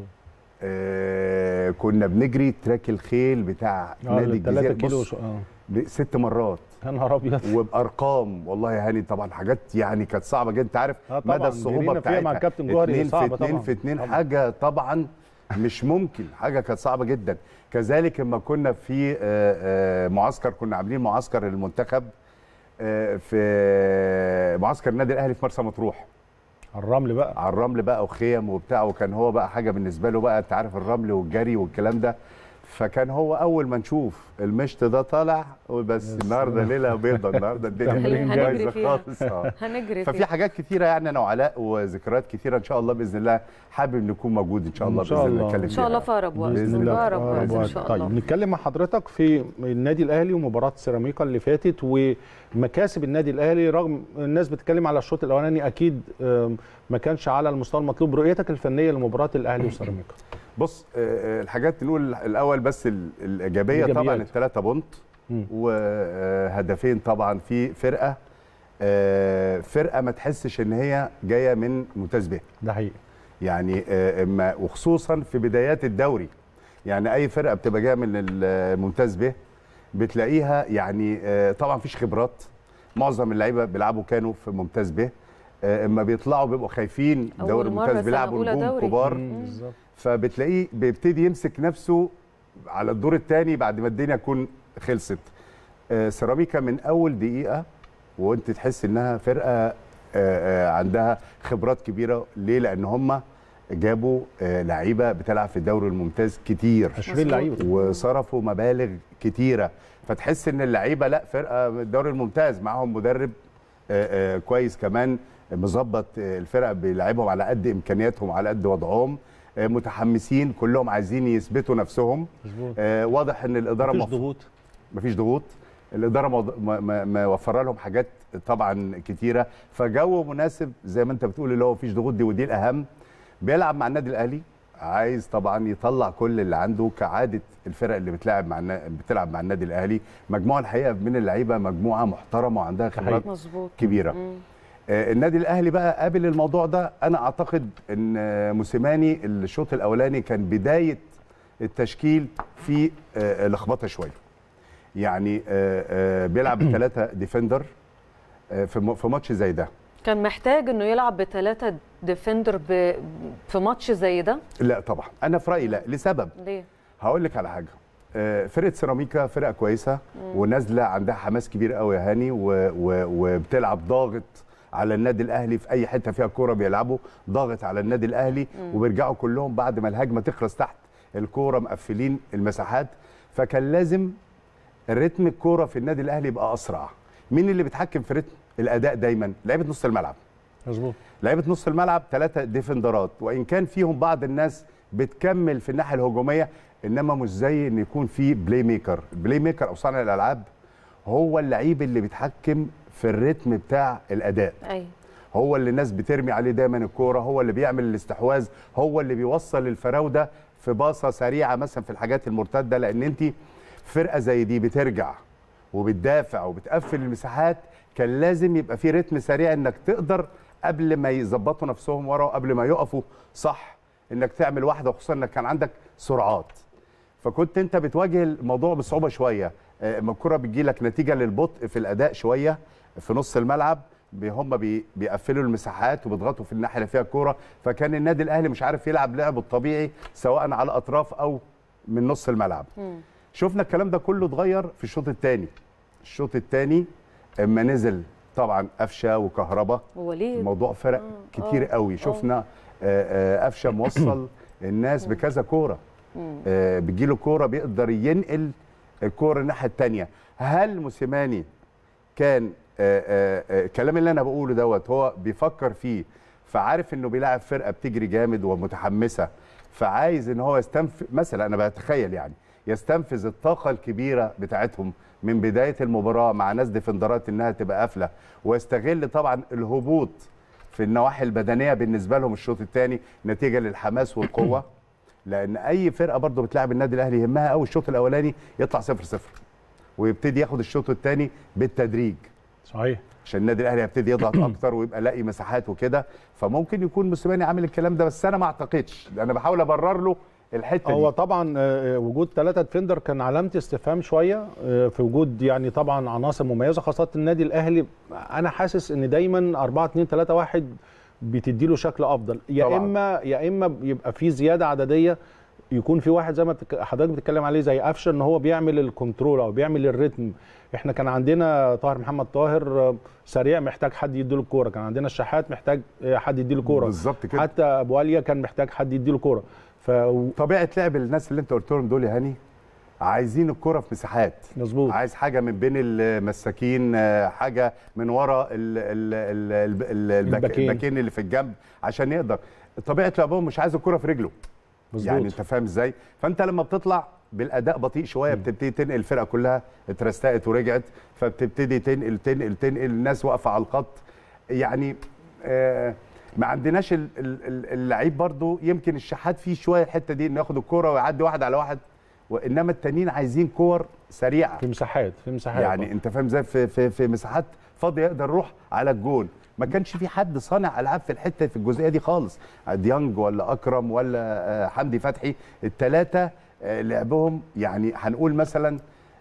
آه، كنا بنجري تراك الخيل بتاع اه نادي 3 الجزيره كيلو بص وش- اه ب- ست مرات يا نهار ابيض وبارقام والله يا هاني طبعا حاجات يعني كانت صعبه جدا انت عارف آه طبعاً، مدى الصعوبه جرينا فيها بتاعتها مع الكابتن جوهري اتنين صعبة في اتنين طبعاً. في اتنين طبعاً. حاجه طبعا مش ممكن حاجه كانت صعبه جدا كذلك لما كنا في آه، آه، معسكر كنا عاملين معسكر المنتخب آه، في معسكر النادي الاهلي في مرسى مطروح الرمل بقى على الرمل بقى وخيم وبتاع وكان هو بقى حاجه بالنسبه له بقى انت عارف الرمل والجري والكلام ده فكان هو اول ما نشوف المشط ده طالع وبس النهارده ليله بيضه النهارده الدنيا تمرين هنجري بايظه فيها. خالص آه. هنجري ففي فيه حاجات كتيره يعني انا وعلاء وذكريات كتيره ان شاء الله باذن الله حابب نكون موجود ان شاء الله إن شاء باذن الله الله. نتكلم ان شاء الله في فيها. اقرب وقت باذن في الله اقرب وقت ان شاء الله طيب نتكلم مع حضرتك في النادي الاهلي ومباراه سيراميكا اللي فاتت ومكاسب النادي الاهلي رغم الناس بتتكلم على الشوط الاولاني اكيد آم، ما كانش على المستوى المطلوب رؤيتك الفنيه لمباراه الاهلي وسيراميكا بص آه، آه، الحاجات نقول الاول بس ال- الايجابيه طبعا الإيجابيات. الثلاثه بونت مم. وهدفين طبعا في فرقه آه، فرقه ما تحسش ان هي جايه من ممتاز به ده حقيقي يعني آه، ما وخصوصا في بدايات الدوري يعني اي فرقه بتبقى جايه من الممتاز به بتلاقيها يعني آه، طبعا مفيش خبرات معظم اللعيبه بيلعبوا كانوا في ممتاز به آه، اما بيطلعوا بيبقوا خايفين أول دوري مرة ممتاز سنة بيلعبوا أولى نجوم دوري. كبار مم، بالظبط فبتلاقيه بيبتدي يمسك نفسه على الدور الثاني بعد ما الدنيا تكون خلصت آه، سيراميكا من اول دقيقه وانت تحس انها فرقه آه، آه، عندها خبرات كبيره ليه لان هم جابوا آه، لعيبه بتلعب في الدوري الممتاز كتير 20 لعيبه وصرفوا مبالغ كتيره فتحس ان اللعيبه لا فرقه من الدوري الممتاز معاهم مدرب آه، آه، كويس كمان مظبط آه، الفرق بيلعبهم على قد امكانياتهم على قد وضعهم آه، متحمسين كلهم عايزين يثبتوا نفسهم مظبوط آه، واضح ان الاداره مفيش مف- ضغوط مفيش ضغوط الاداره موض- م- م- موفره لهم حاجات طبعا كتيره فجو مناسب زي ما انت بتقول اللي هو مفيش ضغوط دي ودي الاهم بيلعب مع النادي الاهلي عايز طبعا يطلع كل اللي عنده كعاده الفرق اللي بتلعب مع النا- بتلعب مع النادي الاهلي مجموعه الحقيقه من اللعيبه مجموعه محترمه وعندها خبرات مظبوط كبيره مم. آه، النادي الاهلي بقى قابل الموضوع ده انا اعتقد ان آه، موسيماني الشوط الاولاني كان بدايه التشكيل في آه، لخبطه شويه يعني آه، آه، بيلعب بثلاثه ديفندر آه، في م- في ماتش زي ده كان محتاج انه يلعب بثلاثه ديفندر ب... في ماتش زي ده لا طبعا انا في رايي لا لسبب ليه هقول لك على حاجه آه، فرقه سيراميكا فرقه كويسه ونازله عندها حماس كبير قوي يا هاني و- و- وبتلعب ضاغط على النادي الاهلي في اي حته فيها كوره بيلعبوا ضاغط على النادي الاهلي وبيرجعوا كلهم بعد ما الهجمه تخلص تحت الكوره مقفلين المساحات فكان لازم الريتم الكوره في النادي الاهلي يبقى اسرع مين اللي بيتحكم في رتم الاداء دايما لعيبه نص الملعب مظبوط لعيبه نص الملعب ثلاثه ديفندرات وان كان فيهم بعض الناس بتكمل في الناحيه الهجوميه انما مش زي ان يكون في بلاي ميكر البلاي ميكر او صانع الالعاب هو اللعيب اللي بيتحكم في الريتم بتاع الاداء ايوه هو اللي الناس بترمي عليه دايما الكوره هو اللي بيعمل الاستحواذ هو اللي بيوصل الفراوده في باصه سريعه مثلا في الحاجات المرتده لان انت فرقه زي دي بترجع وبتدافع وبتقفل المساحات كان لازم يبقى في رتم سريع انك تقدر قبل ما يظبطوا نفسهم ورا وقبل ما يقفوا صح انك تعمل واحده وخصوصا انك كان عندك سرعات فكنت انت بتواجه الموضوع بصعوبه شويه آه، اما الكره بتجي لك نتيجه للبطء في الاداء شويه في نص الملعب بي- هم بي- بيقفلوا المساحات وبيضغطوا في الناحيه اللي فيها الكوره فكان النادي الاهلي مش عارف يلعب لعبه الطبيعي سواء على الاطراف او من نص الملعب شفنا الكلام ده كله اتغير في الشوط الثاني الشوط الثاني اما نزل طبعا قفشه وكهربا ووليد الموضوع فرق كتير قوي شفنا آه، آه، قفشه موصل الناس بكذا كوره آه، بتجيله كوره بيقدر ينقل الكوره الناحيه الثانيه هل موسيماني كان آه، آه، آه، الكلام اللي انا بقوله دوت هو بيفكر فيه فعارف انه بيلاعب فرقه بتجري جامد ومتحمسه فعايز ان هو يستنفذ مثلا انا بتخيل يعني يستنفذ الطاقه الكبيره بتاعتهم من بدايه المباراه مع ناس ديفندرات انها تبقى قافله ويستغل طبعا الهبوط في النواحي البدنيه بالنسبه لهم الشوط الثاني نتيجه للحماس والقوه لان اي فرقه برضه بتلعب النادي الاهلي يهمها قوي الشوط الاولاني يطلع 0 0 ويبتدي ياخد الشوط الثاني بالتدريج صحيح عشان النادي الاهلي هيبتدي يضغط اكتر ويبقى لاقي مساحات وكده فممكن يكون موسيماني عامل الكلام ده بس انا ما اعتقدش انا بحاول ابرر له الحته هو دي طبعا آه، وجود ثلاثة ديفندر كان علامة استفهام شوية آه، في وجود يعني طبعا عناصر مميزة خاصة النادي الأهلي أنا حاسس إن دايما 4 2 3 1 بتدي له شكل أفضل يا طبعاً. إما يا إما يبقى في زيادة عددية يكون في واحد زي ما بتك... حضرتك بتتكلم عليه زي قفشه ان هو بيعمل الكنترول او بيعمل الريتم احنا كان عندنا طاهر محمد طاهر آه، سريع محتاج حد يديله الكوره كان عندنا الشحات محتاج آه، حد يديله الكوره بالظبط كده. حتى ابو عليا كان محتاج حد يديله الكوره ف طبيعه لعب الناس اللي انت قلت لهم دول يا هاني عايزين الكره في مساحات مظبوط عايز حاجه من بين المساكين آه، حاجه من ورا ال- ال- ال- ال- الباك- الباكين. الباكين اللي في الجنب عشان يقدر طبيعه لعبهم مش عايز الكره في رجله مظبوط يعني انت فاهم ازاي فانت لما بتطلع بالاداء بطيء شويه بتبتدي تنقل الفرقه كلها اترستقت ورجعت فبتبتدي تنقل تنقل تنقل الناس واقفه على الخط يعني آه ما عندناش ال- ال- ال- اللعيب برضو يمكن الشحات فيه شويه الحته دي انه ياخد الكوره ويعدي واحد على واحد وانما التانيين عايزين كور سريعه في مساحات في مساحات يعني انت فاهم ازاي في في في مساحات فاضيه يقدر يروح على الجون ما كانش في حد صانع العاب في الحته في الجزئيه دي خالص ديانج ولا اكرم ولا آه، حمدي فتحي الثلاثه لعبهم يعني هنقول مثلا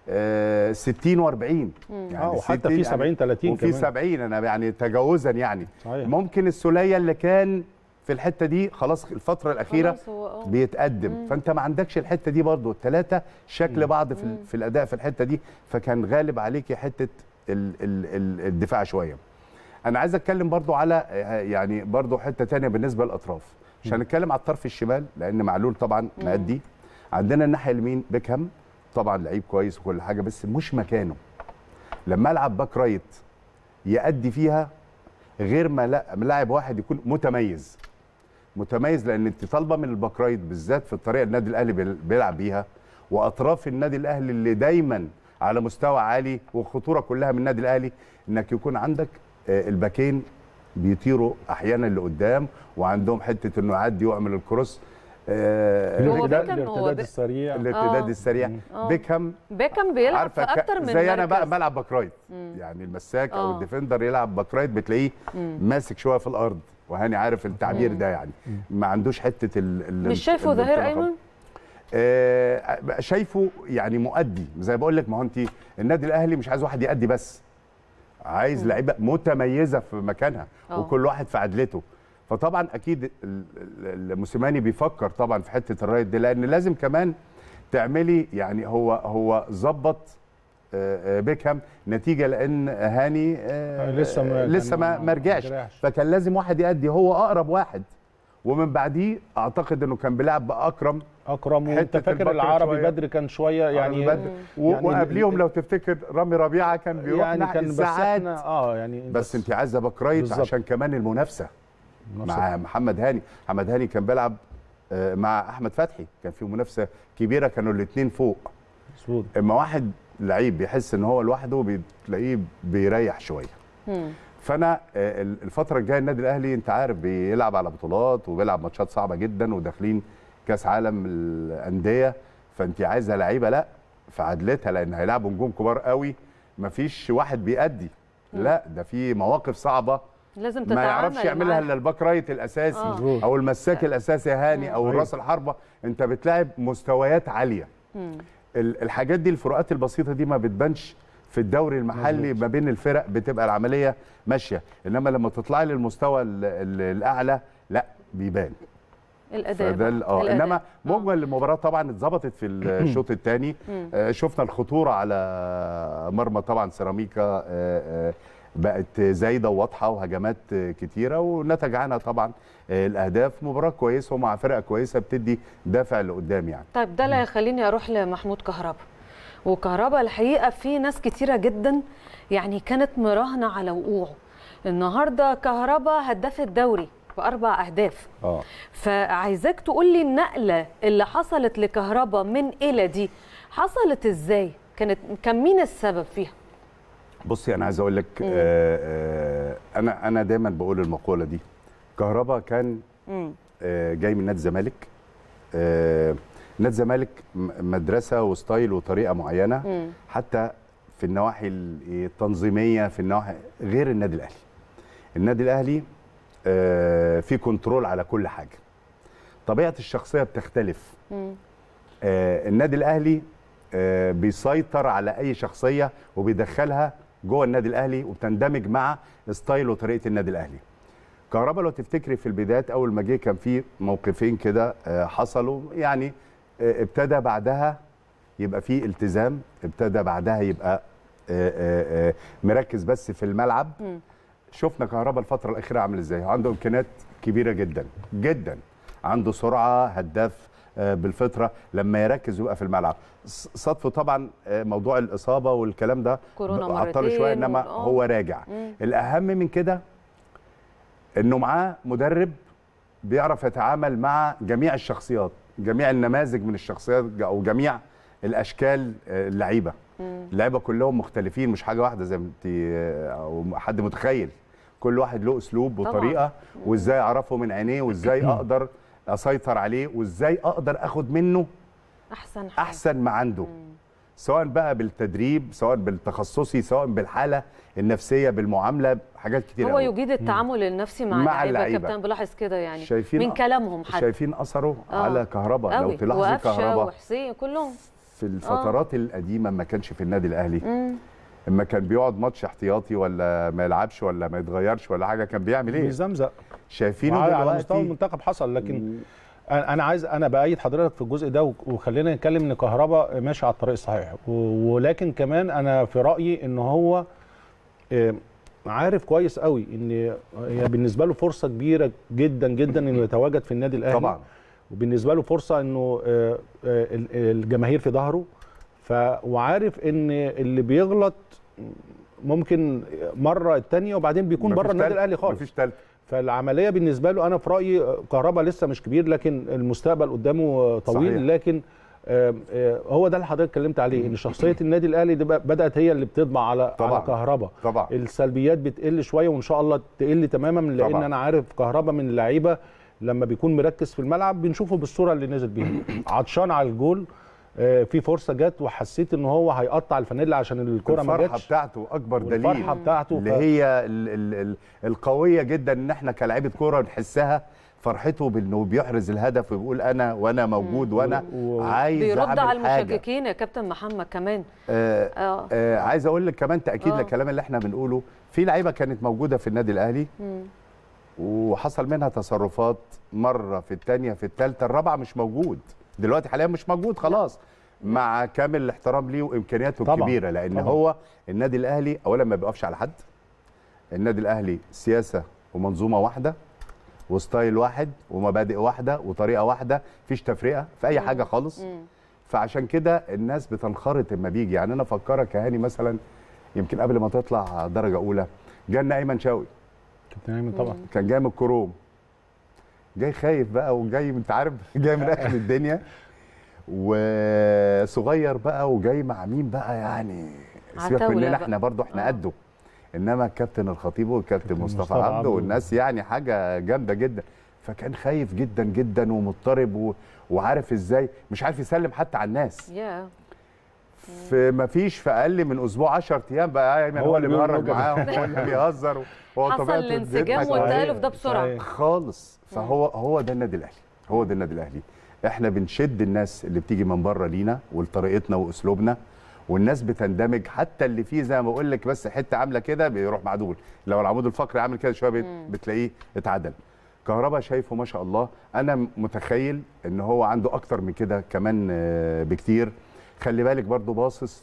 آه، 60 و40 يعني اه وحتى في 70 30 وفي كمان 70 انا يعني تجاوزا يعني صحيح. ممكن السوليه اللي كان في الحته دي خلاص الفتره الاخيره خلاص هو اه بيتقدم فانت ما عندكش الحته دي برضو الثلاثه شكل بعض في, ال- في الاداء في الحته دي فكان غالب عليكي حته ال ال ال الدفاع شويه انا عايز اتكلم برضو على آه، يعني برضو حته تانية بالنسبه للاطراف مش هنتكلم على الطرف الشمال لان معلول طبعا مادي عندنا الناحيه اليمين بيكهام طبعا لعيب كويس وكل حاجه بس مش مكانه لما العب باك رايت يأدي فيها غير ما لا- لاعب واحد يكون متميز متميز لان انت طالبه من الباك رايت بالذات في الطريقه النادي الاهلي بيل- بيلعب بيها واطراف النادي الاهلي اللي دايما على مستوى عالي والخطوره كلها من النادي الاهلي انك يكون عندك آه، الباكين بيطيروا احيانا لقدام وعندهم حته انه يعدي ويعمل الكروس آه، هو الارتداد بيكهام هو الارتداد بي- السريع الارتداد آه. السريع آه. بيكهام بيكهام بيلعب في عارفه ك- اكتر من زي انا بقى مركز. بلعب باك رايت يعني المساك او آه. الديفندر يلعب باك رايت بتلاقيه ماسك شويه في الارض وهاني عارف التعبير ده يعني ما عندوش حته ال ال- مش شايفه ال- ظهير الانطلاقات. ايمن آه بقى شايفه يعني مؤدي زي بقول لك ما هو انت النادي الاهلي مش عايز واحد يأدي بس عايز لعيبه متميزه في مكانها آه. وكل واحد في عدلته فطبعا اكيد ال- ال- الموسيماني بيفكر طبعا في حته الرايت دي لان لازم كمان تعملي يعني هو هو ظبط آه، آه، بيكهام نتيجه لان هاني آه، لسه ما- لسه كان ما ما- ما رجعش ما رجعش. فكان لازم واحد يأدي هو اقرب واحد ومن بعديه اعتقد انه كان بيلعب باكرم اكرم وانت حتة فاكر البكر العربي شوية. بدر كان شويه يعني بدر. و- يعني وقبليهم ال- لو تفتكر رامي ربيعه كان بيروح يعني ناحيه كان بس ساعات احنا اه يعني بس انت عايزه باك رايت بالظبط. عشان كمان المنافسه نفس مع محمد هاني محمد هاني كان بيلعب آه، مع احمد فتحي كان في منافسه كبيره كانوا الاثنين فوق مظبوط اما واحد لعيب بيحس ان هو لوحده بتلاقيه بيريح شويه مم. فانا آه، ال- الفتره الجايه النادي الاهلي انت عارف بيلعب على بطولات وبيلعب ماتشات صعبه جدا وداخلين كاس عالم الانديه فانت عايزه لعيبه لا في عدلتها لان هيلعبوا نجوم كبار قوي مفيش واحد بيأدي لا ده في مواقف صعبه لازم تتعامل ما يعرفش يعملها معاه. الا الباك رايت الاساسي آه. مظبوط. او المساك الاساسي هاني او أيوة. راس الحربه انت بتلاعب مستويات عاليه مم. ال- الحاجات دي الفروقات البسيطه دي ما بتبانش في الدوري المحلي مظبوط. ما بين الفرق بتبقى العمليه ماشيه انما لما تطلعي للمستوى ال- ال- الاعلى لا بيبان الاداء فده ال- اه الأداء. انما مجمل المباراه طبعا اتظبطت في الشوط الثاني شفنا الخطوره على مرمى طبعا سيراميكا آه، آه، بقت زايده وواضحه وهجمات آه، كتيره ونتج عنها طبعا آه، الاهداف مباراه كويسه ومع فرقه كويسه بتدي دافع لقدام يعني طيب ده اللي هيخليني اروح لمحمود كهربا وكهربا الحقيقه في ناس كتيره جدا يعني كانت مراهنه على وقوعه النهارده كهربا هداف الدوري باربع اهداف اه فعايزاك تقول لي النقله اللي حصلت لكهربا من الى دي حصلت ازاي كانت كان مين السبب فيها بصي انا عايز اقول لك آه آه انا انا دايما بقول المقوله دي كهربا كان مم. آه جاي من نادي الزمالك آه نادي الزمالك م- مدرسه وستايل وطريقه معينه مم. حتى في النواحي ال- التنظيميه في النواحي غير النادي الاهلي النادي الاهلي آه في كنترول على كل حاجه طبيعه الشخصيه بتختلف مم. آه النادي الاهلي آه بيسيطر على اي شخصيه وبيدخلها جوه النادي الاهلي وبتندمج مع ستايل وطريقه النادي الاهلي كهربا لو تفتكري في البدايات اول ما جه كان في موقفين كده آه حصلوا يعني آه ابتدى بعدها يبقى في التزام ابتدى بعدها يبقى آه آه آه مركز بس في الملعب مم. شفنا كهربا الفتره الاخيره عامل ازاي عنده امكانيات كبيره جدا جدا عنده سرعه هداف آه، بالفطره لما يركز ويبقى في الملعب ص- صدفه طبعا آه، موضوع الاصابه والكلام ده كورونا عطله مرتين شويه انما وال- آه. هو راجع مم. الاهم من كده انه معاه مدرب بيعرف يتعامل مع جميع الشخصيات جميع النماذج من الشخصيات او جميع الاشكال آه، اللعيبه مم. اللعيبه كلهم مختلفين مش حاجه واحده زي ما انت او حد متخيل كل واحد له اسلوب طبعاً. وطريقه وازاي اعرفه من عينيه وازاي اقدر اسيطر عليه وازاي اقدر اخد منه احسن حاجه احسن ما عنده سواء بقى بالتدريب سواء بالتخصصي سواء بالحاله النفسيه بالمعامله حاجات كتير هو أوي. يجيد التعامل النفسي مع, مع اللعيبه اللعيبة. كابتن بلاحظ كده يعني شايفين من كلامهم حتى شايفين اثره آه. على كهربا لو قوي تلاحظي وقفشه كهربا وحسين كلهم في الفترات القديمه ما كانش في النادي الاهلي مم. اما كان بيقعد ماتش احتياطي ولا ما يلعبش ولا ما يتغيرش ولا حاجه كان بيعمل ايه بيزمزق شايفينه على على دلوقتي مستوى المنتخب حصل لكن انا أنا عايز انا بايد حضرتك في الجزء ده وك- وخلينا نتكلم ان كهربا ماشي على الطريق الصحيح و- ولكن كمان انا في رايي ان هو آه، عارف كويس قوي ان هي بالنسبه له فرصه كبيره جدا جدا انه يتواجد في النادي الاهلي طبعا وبالنسبه له فرصه انه آه، آه، ال- الجماهير في ظهره ف وعارف ان اللي بيغلط ممكن مره الثانيه وبعدين بيكون مفيش بره النادي تالت، الاهلي خالص مفيش تالت فالعمليه بالنسبه له انا في رايي كهربا لسه مش كبير لكن المستقبل قدامه طويل صحيح. لكن آه، آه، هو ده اللي حضرتك اتكلمت عليه ان شخصيه النادي الاهلي دي بقى- بدات هي اللي بتطبع على طبعاً. على كهربا طبعا السلبيات بتقل شويه وان شاء الله تقل تماما لان طبعاً. انا عارف كهربا من اللعيبه لما بيكون مركز في الملعب بنشوفه بالصوره اللي نزل بيها عطشان على الجول آه، في فرصه جت وحسيت ان هو هيقطع الفانيلا عشان الكره ما الفرحه جاتش بتاعته اكبر دليل والفرحه بتاعته اللي ف- هي ال ال ال القويه جدا ان احنا كلاعيبه كوره نحسها فرحته بانه بيحرز الهدف وبيقول انا وانا موجود وانا و- عايز بيرد اعمل على حاجه المشككين يا كابتن محمد كمان آه اه آه عايز اقول لك كمان تاكيد آه. للكلام اللي احنا بنقوله في لعيبه كانت موجوده في النادي الاهلي مم. وحصل منها تصرفات مره في الثانيه في الثالثه الرابعه مش موجود دلوقتي حاليا مش موجود خلاص مع كامل الاحترام ليه وامكانياته طبعاً. الكبيره لان طبعاً. هو النادي الاهلي اولا ما بيقفش على حد النادي الاهلي سياسه ومنظومه واحده وستايل واحد ومبادئ واحده وطريقه واحده مفيش تفرقه في اي حاجه خالص مم. فعشان كده الناس بتنخرط لما بيجي يعني انا افكرك يا هاني مثلا يمكن قبل ما تطلع درجه اولى جالنا ايمن شوقي كابتن ايمن طبعا كان جاي من الكروم جاي خايف بقى وجاي انت عارف جاي من اخر الدنيا وصغير بقى وجاي مع مين بقى يعني سيبك عتاولة مننا بقى. احنا برضو احنا آه. قده انما الكابتن الخطيب والكابتن كابتن مصطفى مصطفى عبده عبده. والناس يعني حاجه جامده جدا فكان خايف جدا جدا ومضطرب و... وعارف ازاي مش عارف يسلم حتى على الناس يا في ما فيش في اقل من اسبوع 10 ايام بقى ايمن هو, هو اللي اللي بيهرج بيقول معاهم هو اللي بيهزر هو حصل طبيعته الانسجام بيضحك والتالف عليه. ده بسرعه صحيح. خالص فهو هو ده النادي الاهلي هو ده النادي الاهلي احنا بنشد الناس اللي بتيجي من بره لينا ولطريقتنا واسلوبنا والناس بتندمج حتى اللي فيه زي ما بقول لك بس حته عامله كده بيروح معدول لو العمود الفقري عامل كده شويه بت- بتلاقيه اتعدل كهربا شايفه ما شاء الله انا متخيل ان هو عنده اكتر من كده كمان آه، بكتير خلي بالك برضو باصص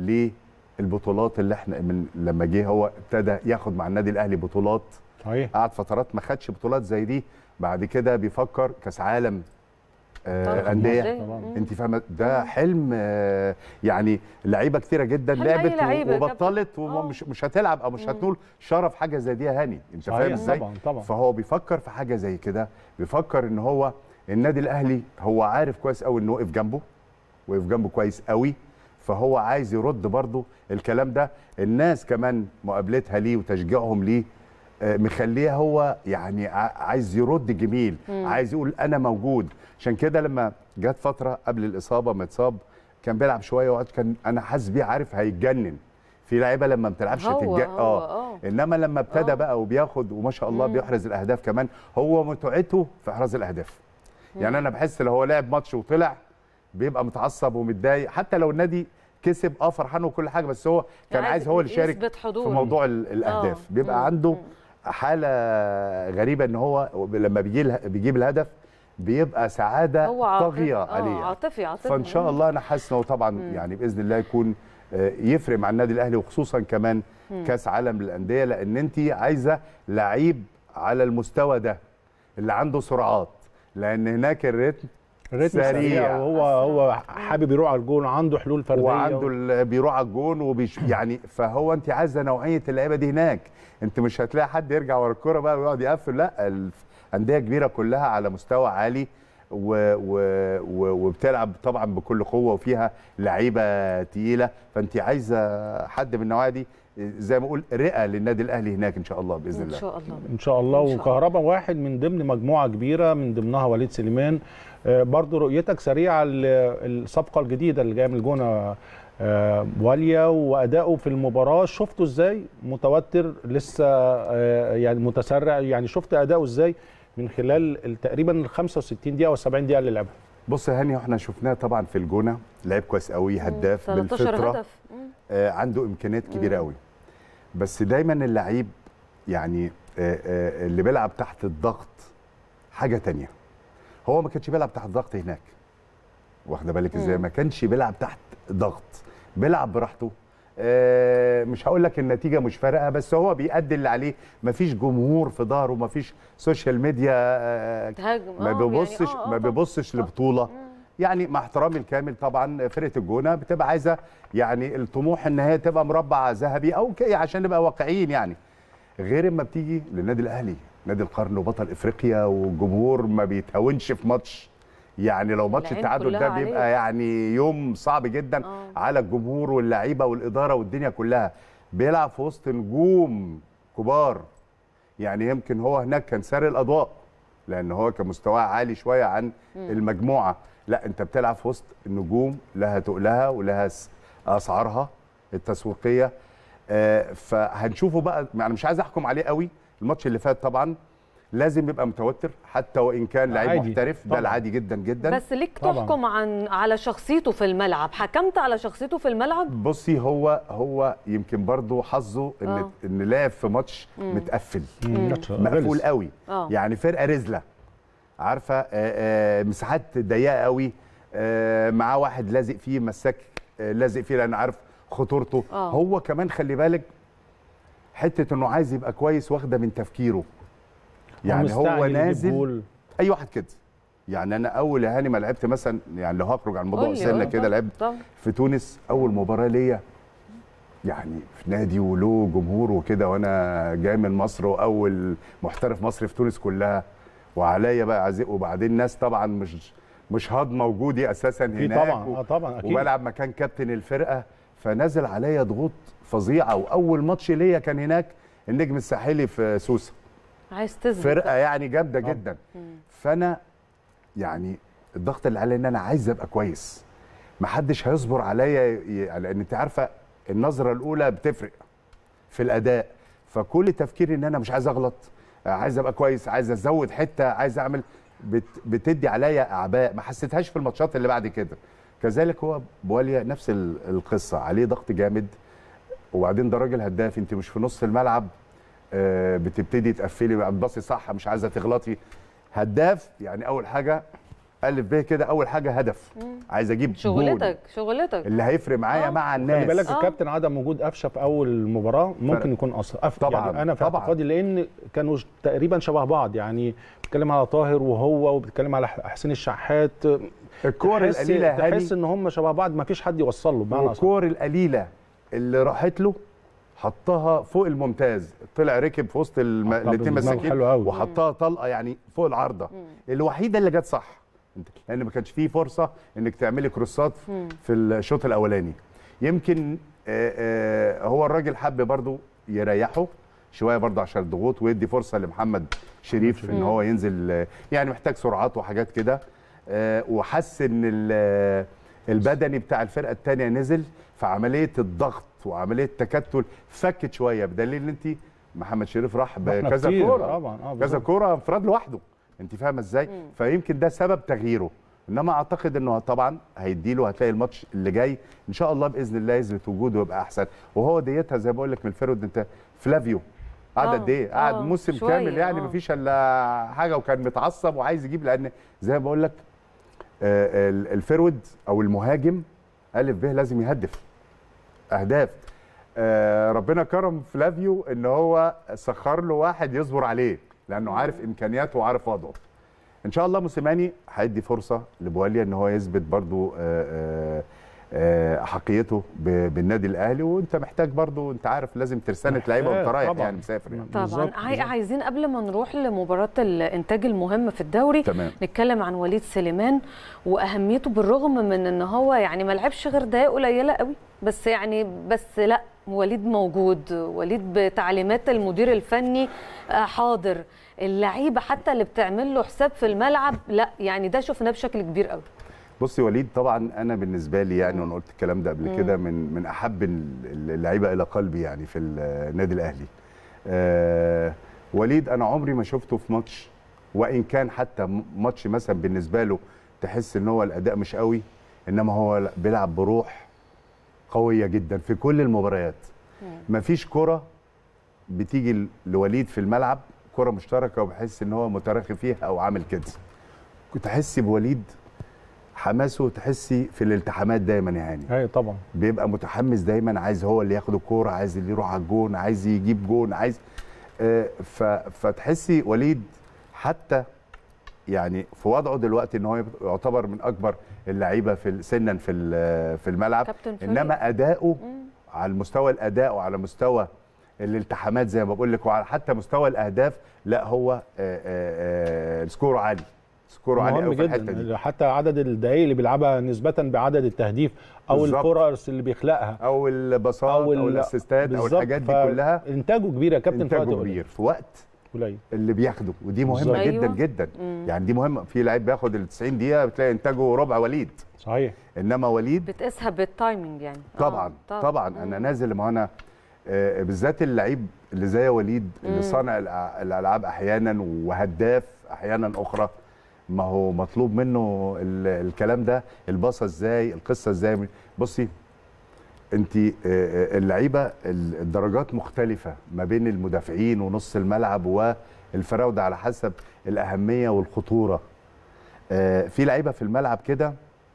للبطولات اللي احنا من لما جه هو ابتدى ياخد مع النادي الاهلي بطولات صحيح قعد فترات ما خدش بطولات زي دي بعد كده بيفكر كاس عالم طبعاً. آه انديه طبعاً. مم. انت فاهمه ده حلم آه يعني لعيبه كتيره جدا حلم أي لعبت لعيبة يا وبطلت كابتن. آه. ومش مش هتلعب او مش هتنول شرف حاجه زي دي يا هاني انت فاهم صحيح ازاي طبعا طبعا فهو بيفكر في حاجه زي كده بيفكر ان هو النادي الاهلي هو عارف كويس قوي انه وقف جنبه وقف جنبه كويس قوي فهو عايز يرد برضه الكلام ده الناس كمان مقابلتها ليه وتشجيعهم ليه آه، مخليه هو يعني ع- عايز يرد جميل عايز يقول انا موجود عشان كده لما جت فتره قبل الاصابه ما اتصاب كان بيلعب شويه وقت كان انا حاسس بيه عارف هيتجنن في لعيبه لما ما بتلعبش هو تتج... هو اه انما لما ابتدى آه. بقى وبياخد وما شاء الله بيحرز الاهداف كمان هو متعته في احراز الاهداف يعني انا بحس لو هو لعب ماتش وطلع بيبقى متعصب ومتضايق حتى لو النادي كسب اه فرحان وكل حاجه بس هو كان عايز هو اللي يشارك يثبت حضور في موضوع ال- الاهداف آه. بيبقى مم. عنده مم. حاله غريبه ان هو لما بيجي اله- بيجيب الهدف بيبقى سعاده هو عاطفي طاغيه آه، عليه عاطفي عاطفي فان شاء الله انا حاسس انه طبعا يعني باذن الله يكون آه، يفرق مع النادي الاهلي وخصوصا كمان كاس عالم للانديه لان انت عايزه لعيب على المستوى ده اللي عنده سرعات لان هناك الريتم الريتم سريع. سريع وهو هو حابب يروح على الجون عنده حلول فرديه وعنده ال- بيروح على الجون وبيش يعني فهو انت عايزه نوعيه اللعيبه دي هناك انت مش هتلاقي حد يرجع ورا الكوره بقى ويقعد يقفل لا الانديه كبيره كلها على مستوى عالي و و و وبتلعب طبعا بكل قوه وفيها لعيبه تقيله فانت عايزه حد من النوعيه دي زي ما اقول رئه للنادي الاهلي هناك ان شاء الله باذن ان الله شاء الله ان شاء الله إن شاء الله. وكهربا واحد من ضمن مجموعه كبيره من ضمنها وليد سليمان آه، برضو رؤيتك سريعه ل- الصفقه الجديده اللي جايه من الجونه آه، واليا واداؤه في المباراه شفته ازاي متوتر لسه آه، يعني متسرع يعني شفت اداؤه ازاي من خلال ال- تقريبا ال 65 دقيقه وال 70 دقيقه اللي لعبها بص يا هاني احنا شفناه طبعا في الجونه لعيب كويس قوي هداف 13 بالفطره هدف مم. آه، عنده امكانيات كبيره قوي بس دايما اللعيب يعني آه، آه، اللي بيلعب تحت الضغط حاجه تانية هو ما كانش بيلعب تحت ضغط هناك واخده بالك ازاي ما كانش بيلعب تحت ضغط بيلعب براحته آه، مش هقول لك النتيجه مش فارقه بس هو بيأدي اللي عليه مفيش جمهور في ظهره مفيش سوشيال ميديا آه، تهاجم ما آه، بيبصش يعني آه، آه ما طبعاً. بيبصش لبطوله يعني مع احترامي الكامل طبعا فرقه الجونه بتبقى عايزه يعني الطموح ان هي تبقى مربع ذهبي او كي عشان نبقى واقعيين يعني غير اما بتيجي للنادي الاهلي نادي القرن وبطل افريقيا والجمهور ما بيتهاونش في ماتش يعني لو ماتش العين التعادل كلها ده بيبقى عليك. يعني يوم صعب جدا آه. على الجمهور واللعيبه والاداره والدنيا كلها بيلعب في وسط نجوم كبار يعني يمكن هو هناك كان سارق الاضواء لان هو كان مستواه عالي شويه عن المجموعه لا انت بتلعب في وسط نجوم لها تقلها ولها س- اسعارها التسويقيه آه، فهنشوفه بقى انا مش عايز احكم عليه قوي الماتش اللي فات طبعا لازم يبقى متوتر حتى وان كان لعيب عادي. محترف ده طبعاً. العادي جدا جدا بس ليك طبعاً. تحكم عن على شخصيته في الملعب حكمت على شخصيته في الملعب بصي هو هو يمكن برضو حظه ان آه. ان لعب في ماتش متقفل ماتش مقفول غلس. قوي آه. يعني فرقه رزله عارفه آه، آه، مساحات ضيقه قوي آه، معاه واحد لازق فيه مساك آه، لازق فيه لان عارف خطورته آه. هو كمان خلي بالك حته انه عايز يبقى كويس واخده من تفكيره يعني هو مستعجل يجيب نازل جول. اي واحد كده يعني انا اول يا هاني ما لعبت مثلا يعني لو هخرج عن موضوع قولي، سنه آه، كده طبعاً، لعبت طبعاً. في تونس اول مباراه ليا يعني في نادي وله جمهور وكده وانا جاي من مصر واول محترف مصري في تونس كلها وعليا بقى عزيق وبعدين ناس طبعا مش مش هاضمه وجودي اساسا في هناك طبعا و- اه طبعا اكيد وبلعب مكان كابتن الفرقه فنزل عليا ضغوط فظيعه واول ماتش ليا كان هناك النجم الساحلي في سوسه عايز تثبت فرقه يعني جامده طبعاً. جدا فانا يعني الضغط اللي عليا ان انا عايز ابقى كويس محدش هيصبر عليا ي- لان انت عارفه النظره الاولى بتفرق في الاداء فكل تفكيري ان انا مش عايز اغلط عايز ابقى كويس عايز ازود حته عايز اعمل بت بتدي عليا اعباء ما حسيتهاش في الماتشات اللي بعد كده كذلك هو بواليا نفس ال- القصه عليه ضغط جامد وبعدين ده راجل هداف انت مش في نص الملعب آه، بتبتدي تقفلي بتبصي صح مش عايزه تغلطي هداف يعني اول حاجه الف ب كده اول حاجه هدف عايز اجيب جول شغلتك شغلتك اللي هيفرق معايا آه. مع خلي الناس بالك آه. الكابتن عدم وجود قفشه في اول المباراه ممكن فرق. يكون اثر أف... طبعاً، يعني انا في طبعاً. اعتقادي لان كانوا ش- تقريبا شبه بعض يعني بتتكلم على طاهر وهو وبتتكلم على ح- حسين الشحات الكور تحس- القليله هاني تحس ان هم شبه بعض ما فيش حد يوصل له بمعنى اصح الكور القليله اللي راحت له حطها فوق الممتاز طلع ركب في وسط الم... حطها الاثنين بدماغه مساكين حلو قوي. وحطها طلقه يعني فوق العارضه الوحيده اللي جت صح انت- لان ما كانش فيه فرصه انك تعملي كروسات في الشوط الاولاني يمكن آه، آه، هو الراجل حب برضو يريحه شويه برضو عشان الضغوط ويدي فرصه لمحمد شريف ان هو ينزل آه، يعني محتاج سرعات وحاجات كده آه، وحس ان ال- البدني بتاع الفرقه الثانيه نزل فعمليه الضغط وعمليه التكتل فكت شويه بدليل ان انت محمد شريف راح رحنا بكذا كتير، كوره طبعا اه كذا بالظبط. كوره انفراد لوحده انت فاهمه ازاي فيمكن ده سبب تغييره انما اعتقد انه طبعا هيديله هتلاقي الماتش اللي جاي ان شاء الله باذن الله يثبت وجوده ويبقى احسن وهو ديتها زي ما بقول لك من الفرود انت فلافيو قعد آه، قد ايه قعد آه، موسم شوية، كامل يعني آه. مفيش الا حاجه وكان متعصب وعايز يجيب لان زي ما بقول لك آه، ال- الفرود او المهاجم الف ب لازم يهدف اهداف آه، ربنا كرم فلافيو ان هو سخر له واحد يصبر عليه لانه عارف امكانياته وعارف وضعه ان شاء الله موسيماني هيدي فرصه لبواليا ان هو يثبت برضو آه، آه، آه، حقيته ب- بالنادي الاهلي وانت محتاج برضو انت عارف لازم ترسانه لعيبه محتاج وانت رايح طبعاً. يعني مسافر يعني. طبعا بالظبط، عاي- بالظبط. عايزين قبل ما نروح لمباراه الانتاج المهم في الدوري تمام نتكلم عن وليد سليمان واهميته بالرغم من ان هو يعني ما لعبش غير دقائق قليله قوي بس يعني بس لا وليد موجود وليد بتعليمات المدير الفني آه، حاضر اللعيبه حتى اللي بتعمل له حساب في الملعب لا يعني ده شفناه بشكل كبير قوي بصي وليد طبعا انا بالنسبه لي يعني وانا قلت الكلام ده قبل كده من من احب ال- اللعيبه الى قلبي يعني في النادي الاهلي آه وليد انا عمري ما شفته في ماتش وان كان حتى م- ماتش مثلا بالنسبه له تحس ان هو الاداء مش قوي انما هو لا- بيلعب بروح قويه جدا في كل المباريات مفيش كره بتيجي ل- لوليد في الملعب كره مشتركه وبحس ان هو متراخي فيها او عامل كده كنت تحسي بوليد حماسه تحسي في الالتحامات دايما يا هاني ايوه طبعا بيبقى متحمس دايما عايز هو اللي ياخد الكوره عايز اللي يروح على الجون عايز يجيب جون عايز آه، ف- فتحسي وليد حتى يعني في وضعه دلوقتي ان هو يعتبر من اكبر اللعيبه في سنا في ال- في الملعب كابتن فريق. انما اداؤه على المستوى الاداء وعلى مستوى الالتحامات زي ما بقول لك وعلى حتى مستوى الاهداف لا هو آه، آه، آه، سكوره عالي سكوره عالي مهم قوي في الحته دي جدا حتى عدد الدقائق اللي بيلعبها نسبه بعدد التهديف او بالظبط. الفرص اللي بيخلقها او الباصات او, ال- الاسيستات او بالظبط. الحاجات دي كلها انتاجه كبير يا كابتن في انتاجه وقت قليل. كبير في وقت قليل اللي بياخده ودي مهمه بالظبط. جدا أيوة. جدا يعني دي مهمه في لعيب بياخد ال 90 دقيقه بتلاقي انتاجه ربع وليد صحيح انما وليد بتقيسها بالتايمنج يعني آه، طبعا طبعا انا نازل ما انا آه، بالذات اللعيب اللي زي وليد اللي صانع الأ- الالعاب احيانا وهداف احيانا اخرى ما هو مطلوب منه ال- الكلام ده الباصه ازاي القصه ازاي بصي انت اللعيبه ال- الدرجات مختلفه ما بين المدافعين ونص الملعب والفراوده على حسب الاهميه والخطوره آه، في لعيبه في الملعب كده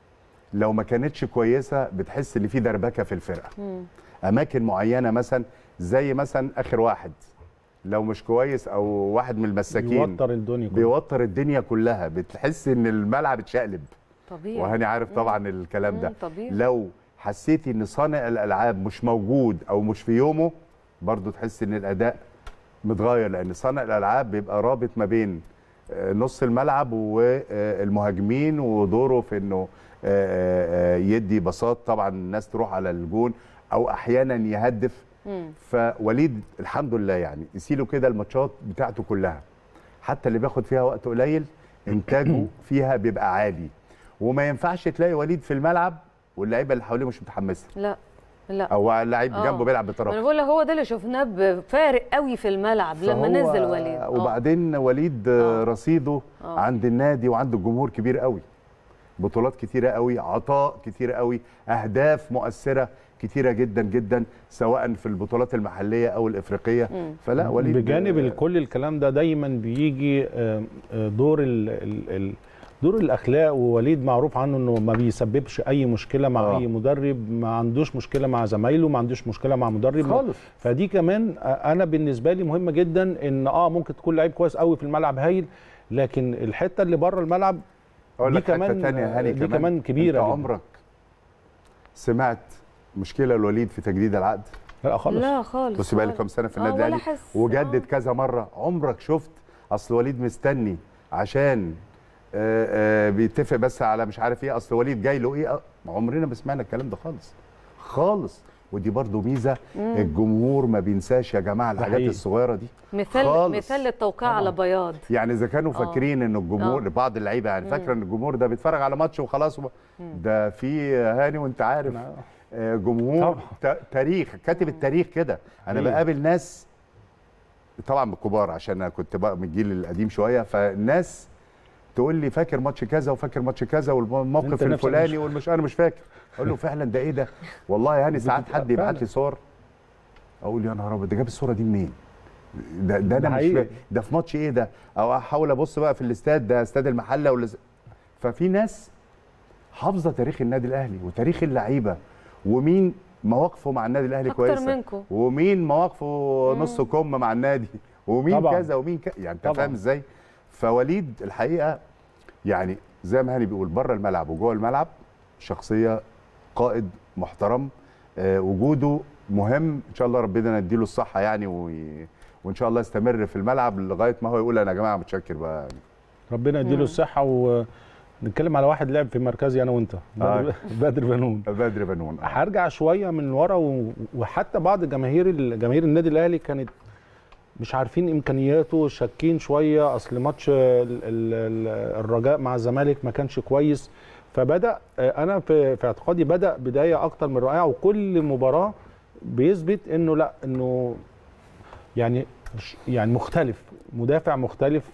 لو ما كانتش كويسه بتحس ان في دربكه في الفرقه اماكن معينه مثلا زي مثلا اخر واحد لو مش كويس او واحد من المساكين بيوتر الدنيا كلها بيوتر الدنيا كلها بتحس ان الملعب اتشقلب طبيعي وهاني عارف طبعا الكلام ده مم، طبيعي. لو حسيتي ان صانع الالعاب مش موجود او مش في يومه برضو تحس ان الاداء متغير لان صانع الالعاب بيبقى رابط ما بين آه، نص الملعب والمهاجمين ودوره في انه آه، آه، يدي باصات طبعا الناس تروح على الجون او احيانا يهدف فوليد الحمد لله يعني يسيله كده الماتشات بتاعته كلها حتى اللي بياخد فيها وقت قليل انتاجه فيها بيبقى عالي وما ينفعش تلاقي وليد في الملعب واللعيبه اللي حواليه مش متحمسه لا لا او اللعيب آه. جنبه بيلعب ما انا بطرف بقول لك هو ده اللي شفناه بفارق قوي في الملعب لما فهو- نزل وليد آه. وبعدين وليد آه. آه. رصيده آه. عند النادي وعند الجمهور كبير قوي بطولات كتيره قوي عطاء كتير قوي اهداف مؤثره كتيره جدا جدا سواء في البطولات المحليه او الافريقيه فلا وليد بجانب آه، كل الكلام ده دايما بيجي آه، آه، دور ال ال ال دور الاخلاق ووليد معروف عنه انه ما بيسببش اي مشكله مع آه. اي مدرب ما عندوش مشكله مع زمايله ما عندوش مشكله مع مدرب خالص. فدي كمان آه، انا بالنسبه لي مهمه جدا ان اه ممكن تكون لعيب كويس قوي في الملعب هايل لكن الحته اللي بره الملعب اقول دي لك حته كمان- تانية هاني دي كمان كبيرة انت جدا. عمرك سمعت مشكله الوليد في تجديد العقد لا خالص لا خالص بص بقى لي خالص. كام سنه في آه، النادي ولا الاهلي حس. وجدد آه. كذا مره عمرك شفت اصل وليد مستني عشان آه، آه، بيتفق بس على مش عارف ايه اصل وليد جاي له ايه آه، عمرنا ما سمعنا الكلام ده خالص خالص ودي برضو ميزه الجمهور ما بينساش يا جماعه الحاجات حقيقي. الصغيره دي مثال خالص. مثال للتوقيع على بياض يعني اذا كانوا فاكرين ان الجمهور آه. بعض اللعيبه يعني فاكره ان الجمهور ده بيتفرج على ماتش وخلاص وب- ده في هاني وانت عارف آه، جمهور طبعا. ت- تاريخ كاتب التاريخ كده انا أيوة. بقابل ناس طبعا من الكبار عشان انا كنت بقى من الجيل القديم شويه فالناس تقول لي فاكر ماتش كذا وفاكر ماتش كذا والموقف أنت نفسك الفلاني مش- والمش انا مش فاكر اقول له فعلا ده ايه ده والله يا هاني ساعات بتبقى حد يبعت فعلا. لي صور اقول يا نهار ابيض ده جاب الصوره دي منين ده, ده ده انا مش حقيقي. فاكر ده في ماتش ايه ده او احاول ابص بقى في الاستاد ده استاد المحله ولا ز- ففي ناس حافظه تاريخ النادي الاهلي وتاريخ اللعيبه ومين مواقفه مع النادي الاهلي أكتر كويسه منكم. ومين مواقفه نص كم مع النادي ومين طبعاً. كذا ومين كذا يعني انت طبعاً. فاهم ازاي فوليد الحقيقه يعني زي ما هاني بيقول بره الملعب وجوه الملعب شخصيه قائد محترم آه وجوده مهم ان شاء الله ربنا نديله الصحه يعني وي... وان شاء الله يستمر في الملعب لغايه ما هو يقول انا يا جماعه متشكر بقى ربنا يديله الصحه ونتكلم على واحد لعب في مركزي انا وانت بدر, آه. بدر بنون بدر بنون آه. هرجع شويه من ورا و- وحتى بعض جماهير ال- جماهير النادي الاهلي كانت مش عارفين امكانياته شاكين شويه اصل ماتش ال- ال- ال- الرجاء مع الزمالك ما كانش كويس فبدا آه، انا في في اعتقادي بدا بدايه اكتر من رائعه وكل مباراه بيثبت انه لا انه يعني ش- يعني مختلف مدافع مختلف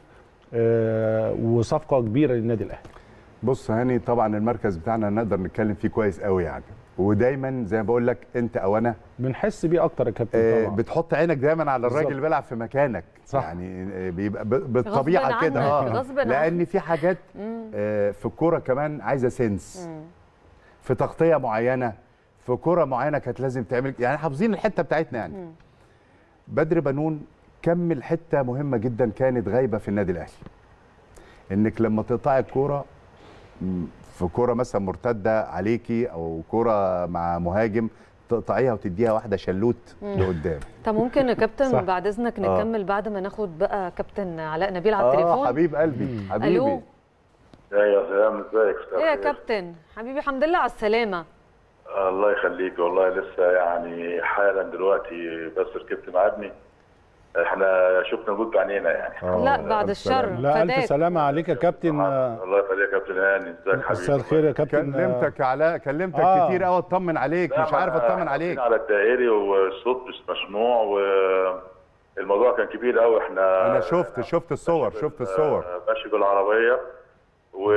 آه، وصفقه كبيره للنادي الاهلي بص هاني طبعا المركز بتاعنا نقدر نتكلم فيه كويس قوي يعني ودايما زي ما بقول لك انت او انا بنحس بيه اكتر يا كابتن آه، طبعا بتحط عينك دايما على الراجل بالظبط. اللي بيلعب في مكانك صح. يعني آه، بيبقى ب- بالطبيعه غصباً كده عنك، غصباً لان عنك. في حاجات آه، في الكوره كمان عايزه سنس في تغطيه معينه في كوره معينه كانت لازم تعمل يعني حافظين الحته بتاعتنا يعني بدر بنون كمل حته مهمه جدا كانت غايبه في النادي الاهلي انك لما تقطعي الكوره م، في كوره مثلا مرتده عليكي او كوره مع مهاجم تقطعيها وتديها واحده شلوت لقدام طب ممكن يا كابتن صح. بعد اذنك آه. نكمل بعد ما ناخد بقى كابتن علاء نبيل على اه التليفون حبيب قلبي حبيبي الو يا يا سلام ازيك ايه يا كابتن حبيبي الحمد لله على السلامه الله يخليك والله لسه يعني حالا دلوقتي بس ركبت مع ابني احنا شفنا جود بعينينا يعني آه، لا بعد ألف الشر سلامة. لا الف فداك. سلامه عليك يا كابتن آه، الله يخليك يا كابتن هاني ازيك حبيبي مساء الخير يا كابتن آه، كلمتك علاء كلمتك آه. كتير قوي اطمن عليك لا، مش ما عارف أنا اطمن عليك على الدائري والصوت مش مسموع والموضوع كان كبير قوي احنا انا شفت شفت الصور شفت الصور آه، ماشي بالعربيه و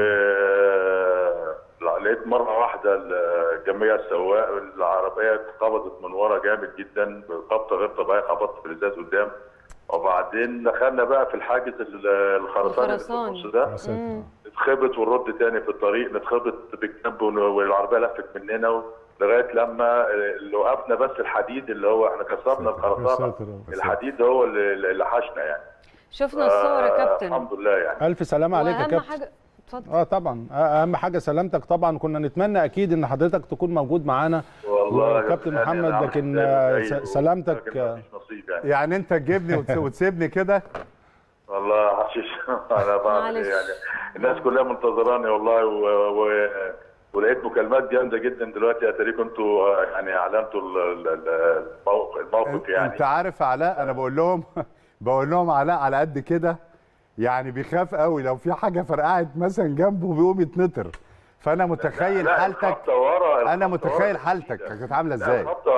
لقيت مره واحده الجميع السواق العربيه اتخبطت من ورا جامد جدا بخبطه غير طبيعيه خبطت في الازاز قدام وبعدين دخلنا بقى في الحاجز ال- الخرساني اللي في الخرساني. النص ده يا ساتر. نتخبط ونرد تاني في الطريق نتخبط بالجنب ون- والعربيه لفت مننا و- لغايه لما اللي وقفنا بس الحديد اللي هو احنا كسرنا يا الخرسانه ساتر. الحديد هو اللي اللي حشنا يعني شفنا الصور يا آه، كابتن الحمد لله يعني الف سلامه عليك يا واهم كابتن حاجه اتفضل اه طبعا آه، اهم حاجه سلامتك طبعا كنا نتمنى اكيد ان حضرتك تكون موجود معانا والله وكابتن يعني محمد أنا عامل لكن حسابي آه، زيه، س- سلامتك لكن آه، مفيش نصيب يعني يعني انت تجيبني وتس- وتسيبني كده والله حشيش انا بعمل معلش. ايه يعني الناس كلها منتظراني والله و... و... ولقيت مكالمات جامده جدا دلوقتي اتاريك انتوا يعني اعلنتوا ال- ال- ال- الموقف الموقف يعني انت عارف علاء انا بقول لهم بقول لهم علاء على قد كده يعني بيخاف قوي لو في حاجه فرقعت مثلا جنبه بيقوم يتنطر فانا متخيل لا، حالتك الخبطة ورا انا الخبطة متخيل ورا حالتك شديدة. كانت عامله لا، ازاي خبطة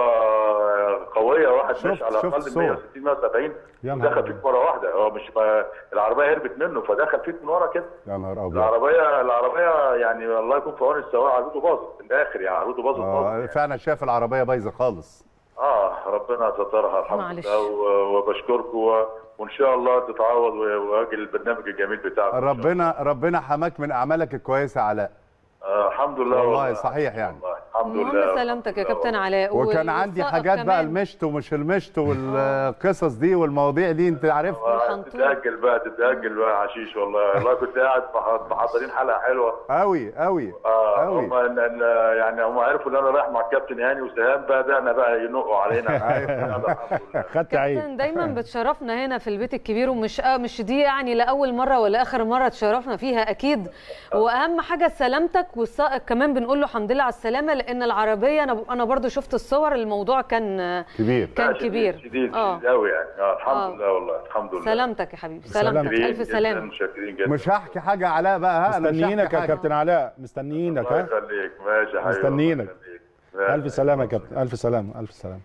قوية واحد شفت- ماشي على شفت الأقل الصور. 160 170 يا نهار دخل أبيض. فيك مرة واحدة هو مش ما العربية هربت منه فدخل فيك من ورا كده يا نهار ابيض العربية العربية يعني الله يكون في عون السواق عربيته باظت من الآخر يعني عربيته باظت آه باظت فعلا شايف العربيه بايظه خالص اه ربنا سترها الحمد معلش. لله و- وبشكركم و- وان شاء الله تتعوض و- واجي البرنامج الجميل بتاعكم ربنا ربنا حماك من اعمالك الكويسه يا علاء آه الحمد لله والله صحيح يعني. والله الحمد المهم لله سلامتك يا الحمد كابتن لله. علاء وكان وال- عندي والسائق حاجات بقى كمان. المشط ومش المشط والقصص دي والمواضيع دي انت عارفها آه، والحنطور. تتأجل بقى تتأجل بقى عشيش والله والله كنت قاعد مح- محضرين حلقة حلوة قوي قوي اه قوي هم إن إن يعني هم عرفوا ان انا رايح مع الكابتن هاني وسهام بقى بدأنا بقى ينقوا علينا الحمد لله. خدت عيد كابتن دايما بتشرفنا هنا في البيت الكبير ومش آه مش دي يعني لاول مره ولا اخر مره تشرفنا فيها اكيد واهم حاجه سلامتك والسائق كمان بنقول له الحمد لله على السلامه لان العربيه انا انا برضو شفت الصور الموضوع كان آه، كبير كان لا، شديد- كبير شديد اه شديد قوي يعني اه الحمد آه. لله والله الحمد لله سلامتك يا حبيبي سلامتك. سلامتك شاكرين الف جداً، سلامه شاكرين جدا مش هحكي حاجه علاء بقى ها انا مش مستنيينك هحكي يا حاجة. كابتن علاء مستنيينك الله ها يخليك ماشي يا حبيبي مستنيينك. الله يخليك. الف سلامه يا كابتن الف سلامه الف سلامه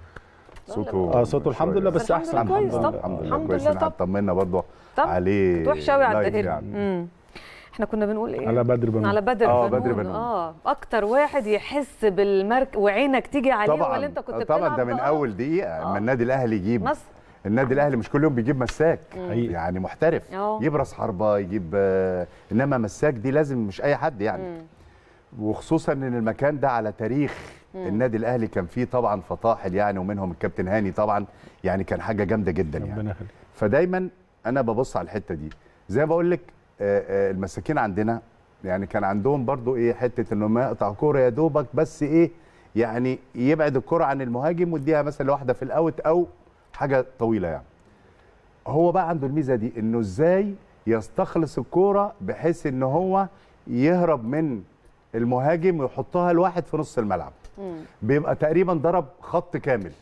صوته اه صوته الحمد لله بس الحمد احسن لله كويس، الحمد طب. لله. الحمد لله الحمد كويس لله إن طب. اطمنا برضه طب عليه كنت وحشه قوي على لايف الدائري يعني. مم. احنا كنا بنقول ايه على بدر بنون على بدر آه، بنون بدر بنون. اه اكتر واحد يحس بالمرك وعينك تيجي عليه طبعا ولا انت كنت طبعا بتلعب ده من بقى؟ اول دقيقه اما النادي الاهلي يجيب مصر النادي الاهلي مش كل يوم بيجيب مساك حقيقي. يعني محترف اه. يجيب راس حربه يجيب آه، انما مساك دي لازم مش اي حد يعني وخصوصا ان المكان ده على تاريخ النادي الاهلي كان فيه طبعا فطاحل يعني ومنهم الكابتن هاني طبعا يعني كان حاجه جامده جدا يعني ربنا يخليك فدايما انا ببص على الحته دي زي ما بقول لك آه، آه، المساكين عندنا يعني كان عندهم برضو ايه حته انه ما يقطع كوره يا دوبك بس ايه يعني يبعد الكره عن المهاجم ويديها مثلا لواحده في الاوت او حاجه طويله يعني هو بقى عنده الميزه دي انه ازاي يستخلص الكوره بحيث ان هو يهرب من المهاجم ويحطها لواحد في نص الملعب بيبقى تقريبا ضرب خط كامل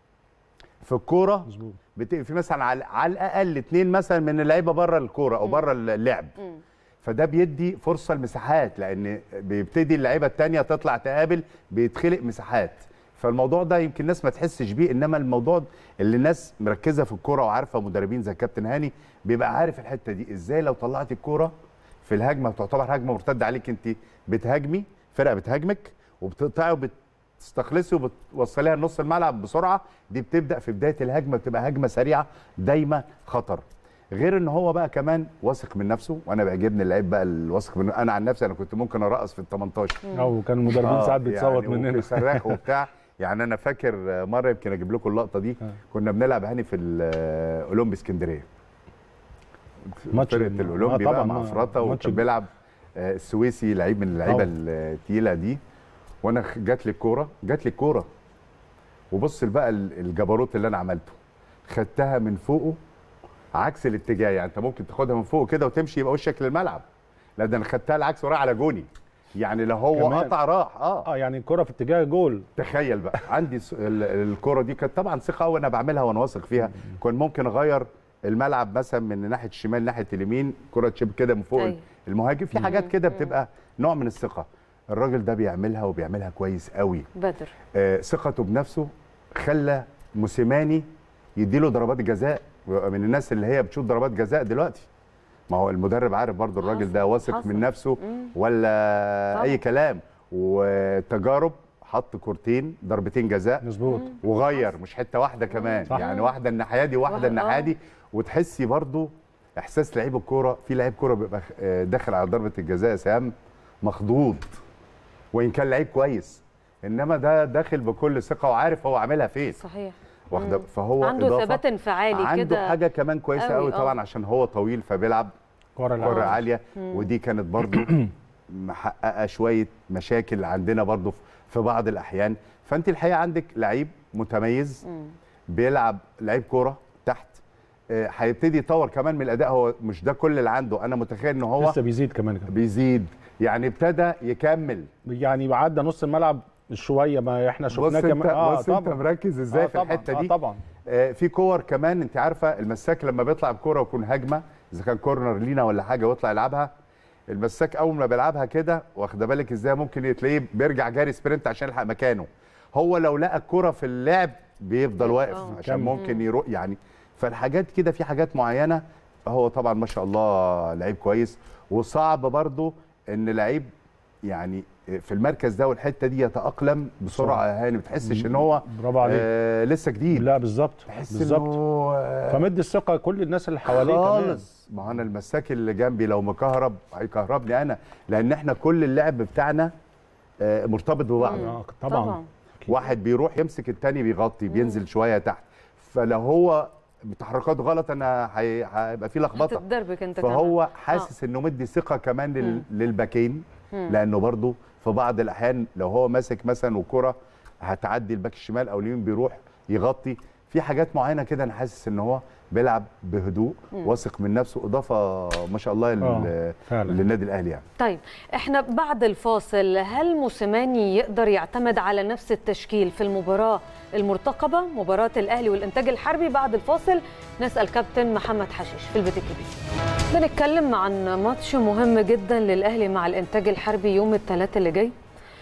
في الكوره مظبوط بت... في مثلا على, على الاقل اثنين مثلا من اللعيبه بره الكوره او بره اللعب فده بيدي فرصه لمساحات لان بيبتدي اللعيبه الثانيه تطلع تقابل بيتخلق مساحات فالموضوع ده يمكن الناس ما تحسش بيه انما الموضوع اللي الناس مركزه في الكوره وعارفه مدربين زي كابتن هاني بيبقى عارف الحته دي ازاي لو طلعت الكوره في الهجمه تعتبر هجمه مرتده عليك انت بتهاجمي فرقه بتهاجمك وبتقطعي وبتستخلصي وبتوصليها لنص الملعب بسرعه دي بتبدا في بدايه الهجمه بتبقى هجمه سريعه دايما خطر غير ان هو بقى كمان واثق من نفسه وانا بيعجبني اللعيب بقى الواثق من انا عن نفسي انا كنت ممكن ارقص في ال 18 او كان المدربين ساعات بتصوت مننا بيصرخوا وبتاع يعني انا فاكر مره يمكن اجيب لكم اللقطه دي كنا بنلعب هاني في الاولمبي اسكندريه ماتش فرقه ال- الاولمبي آه بقى طبعاً، مع آه، فرطه ماتش وكان ال- بيلعب آه، السويسي لعيب من اللعيبه طبعاً. التقيله دي وانا خ- جات لي الكوره جات لي الكوره وبص بقى ال- الجبروت اللي انا عملته خدتها من فوقه عكس الاتجاه يعني انت ممكن تاخدها من فوق كده وتمشي يبقى وشك للملعب لا ده انا خدتها العكس ورايح على جوني يعني لو هو كمان. قطع راح اه اه يعني الكره في اتجاه جول تخيل بقى عندي س- ال- الكرة دي كانت طبعا ثقة قوي انا بعملها وانا واثق فيها كنت ممكن اغير الملعب مثلا من ناحية الشمال ناحية اليمين كرة تشيب كده من فوق أيوة. المهاجم في حاجات كده بتبقى نوع من الثقة الراجل ده بيعملها وبيعملها كويس قوي بدر آه، ثقته بنفسه خلى موسيماني يديله ضربات جزاء ويبقى من الناس اللي هي بتشوط ضربات جزاء دلوقتي ما هو المدرب عارف برضو الراجل ده حصل، واثق حصل. من نفسه مم. ولا طبعا. اي كلام وتجارب حط كورتين ضربتين جزاء مظبوط وغير مش حته واحده كمان صح. يعني واحده الناحيه دي واحد- واحده الناحيه آه. دي وتحسي برضو احساس لعيب الكوره في لعيب كوره بيبقى آه، داخل على ضربه الجزاء يا سام مخضوض وان كان لعيب كويس انما ده داخل بكل ثقه وعارف هو عاملها فين صحيح واخده مم. فهو عنده إضافة. ثبات انفعالي عنده كده حاجه كمان كويسه قوي، قوي آه. طبعا عشان هو طويل فبيلعب كره كره العالية. عاليه ودي كانت برضو محققه شويه مشاكل عندنا برضو في بعض الاحيان فانت الحقيقه عندك لعيب متميز بيلعب لعيب كوره تحت آه، هيبتدي يطور كمان من الاداء هو مش ده كل اللي عنده انا متخيل ان هو لسه بيزيد كمان كمان. بيزيد يعني ابتدى يكمل يعني عدى نص الملعب شويه ما احنا بص شفناه انت كمان بص انت مركز ازاي في طبعاً، الحته آه دي طبعا آه، في كور كمان انت عارفه المساك لما بيطلع بكوره ويكون هجمه اذا كان كورنر لينا ولا حاجه ويطلع يلعبها المساك اول ما بيلعبها كده واخده بالك ازاي ممكن تلاقيه بيرجع جاري سبرنت عشان يلحق مكانه هو لو لقى الكوره في اللعب بيفضل واقف آه. عشان كمل. ممكن يروح يعني فالحاجات كده في حاجات معينه هو طبعا ما شاء الله لعيب كويس وصعب برضو ان لعيب يعني في المركز ده والحته دي يتاقلم بسرعه يا هاني ما بتحسش ان هو برافو عليك آه لسه جديد لا بالظبط تحس بالظبط انه آه، فمدي الثقه لكل الناس اللي حواليه كمان خالص ما هو انا المساك اللي جنبي لو مكهرب هيكهربني انا لان احنا كل اللعب بتاعنا آه، مرتبط ببعض آه، طبعا, طبعا واحد بيروح يمسك التاني بيغطي بينزل شويه تحت فلو هو بتحركات غلط انا هي- هيبقى في لخبطه هتتدربك انت فهو حاسس انه مدي ثقه كمان لل... للباكين لانه برضو في بعض الاحيان لو هو ماسك مثلا وكره هتعدي الباك الشمال او اليمين بيروح يغطي في حاجات معينه كده انا حاسس ان هو بيلعب بهدوء واثق من نفسه اضافه ما شاء الله لل... آه، فعلا. للنادي الاهلي يعني طيب احنا بعد الفاصل هل موسيماني يقدر يعتمد على نفس التشكيل في المباراة المرتقبة مباراة الأهلي والإنتاج الحربي بعد الفاصل نسأل كابتن محمد حشيش في البيت الكبير بنتكلم عن ماتش مهم جدا للأهلي مع الإنتاج الحربي يوم الثلاث اللي جاي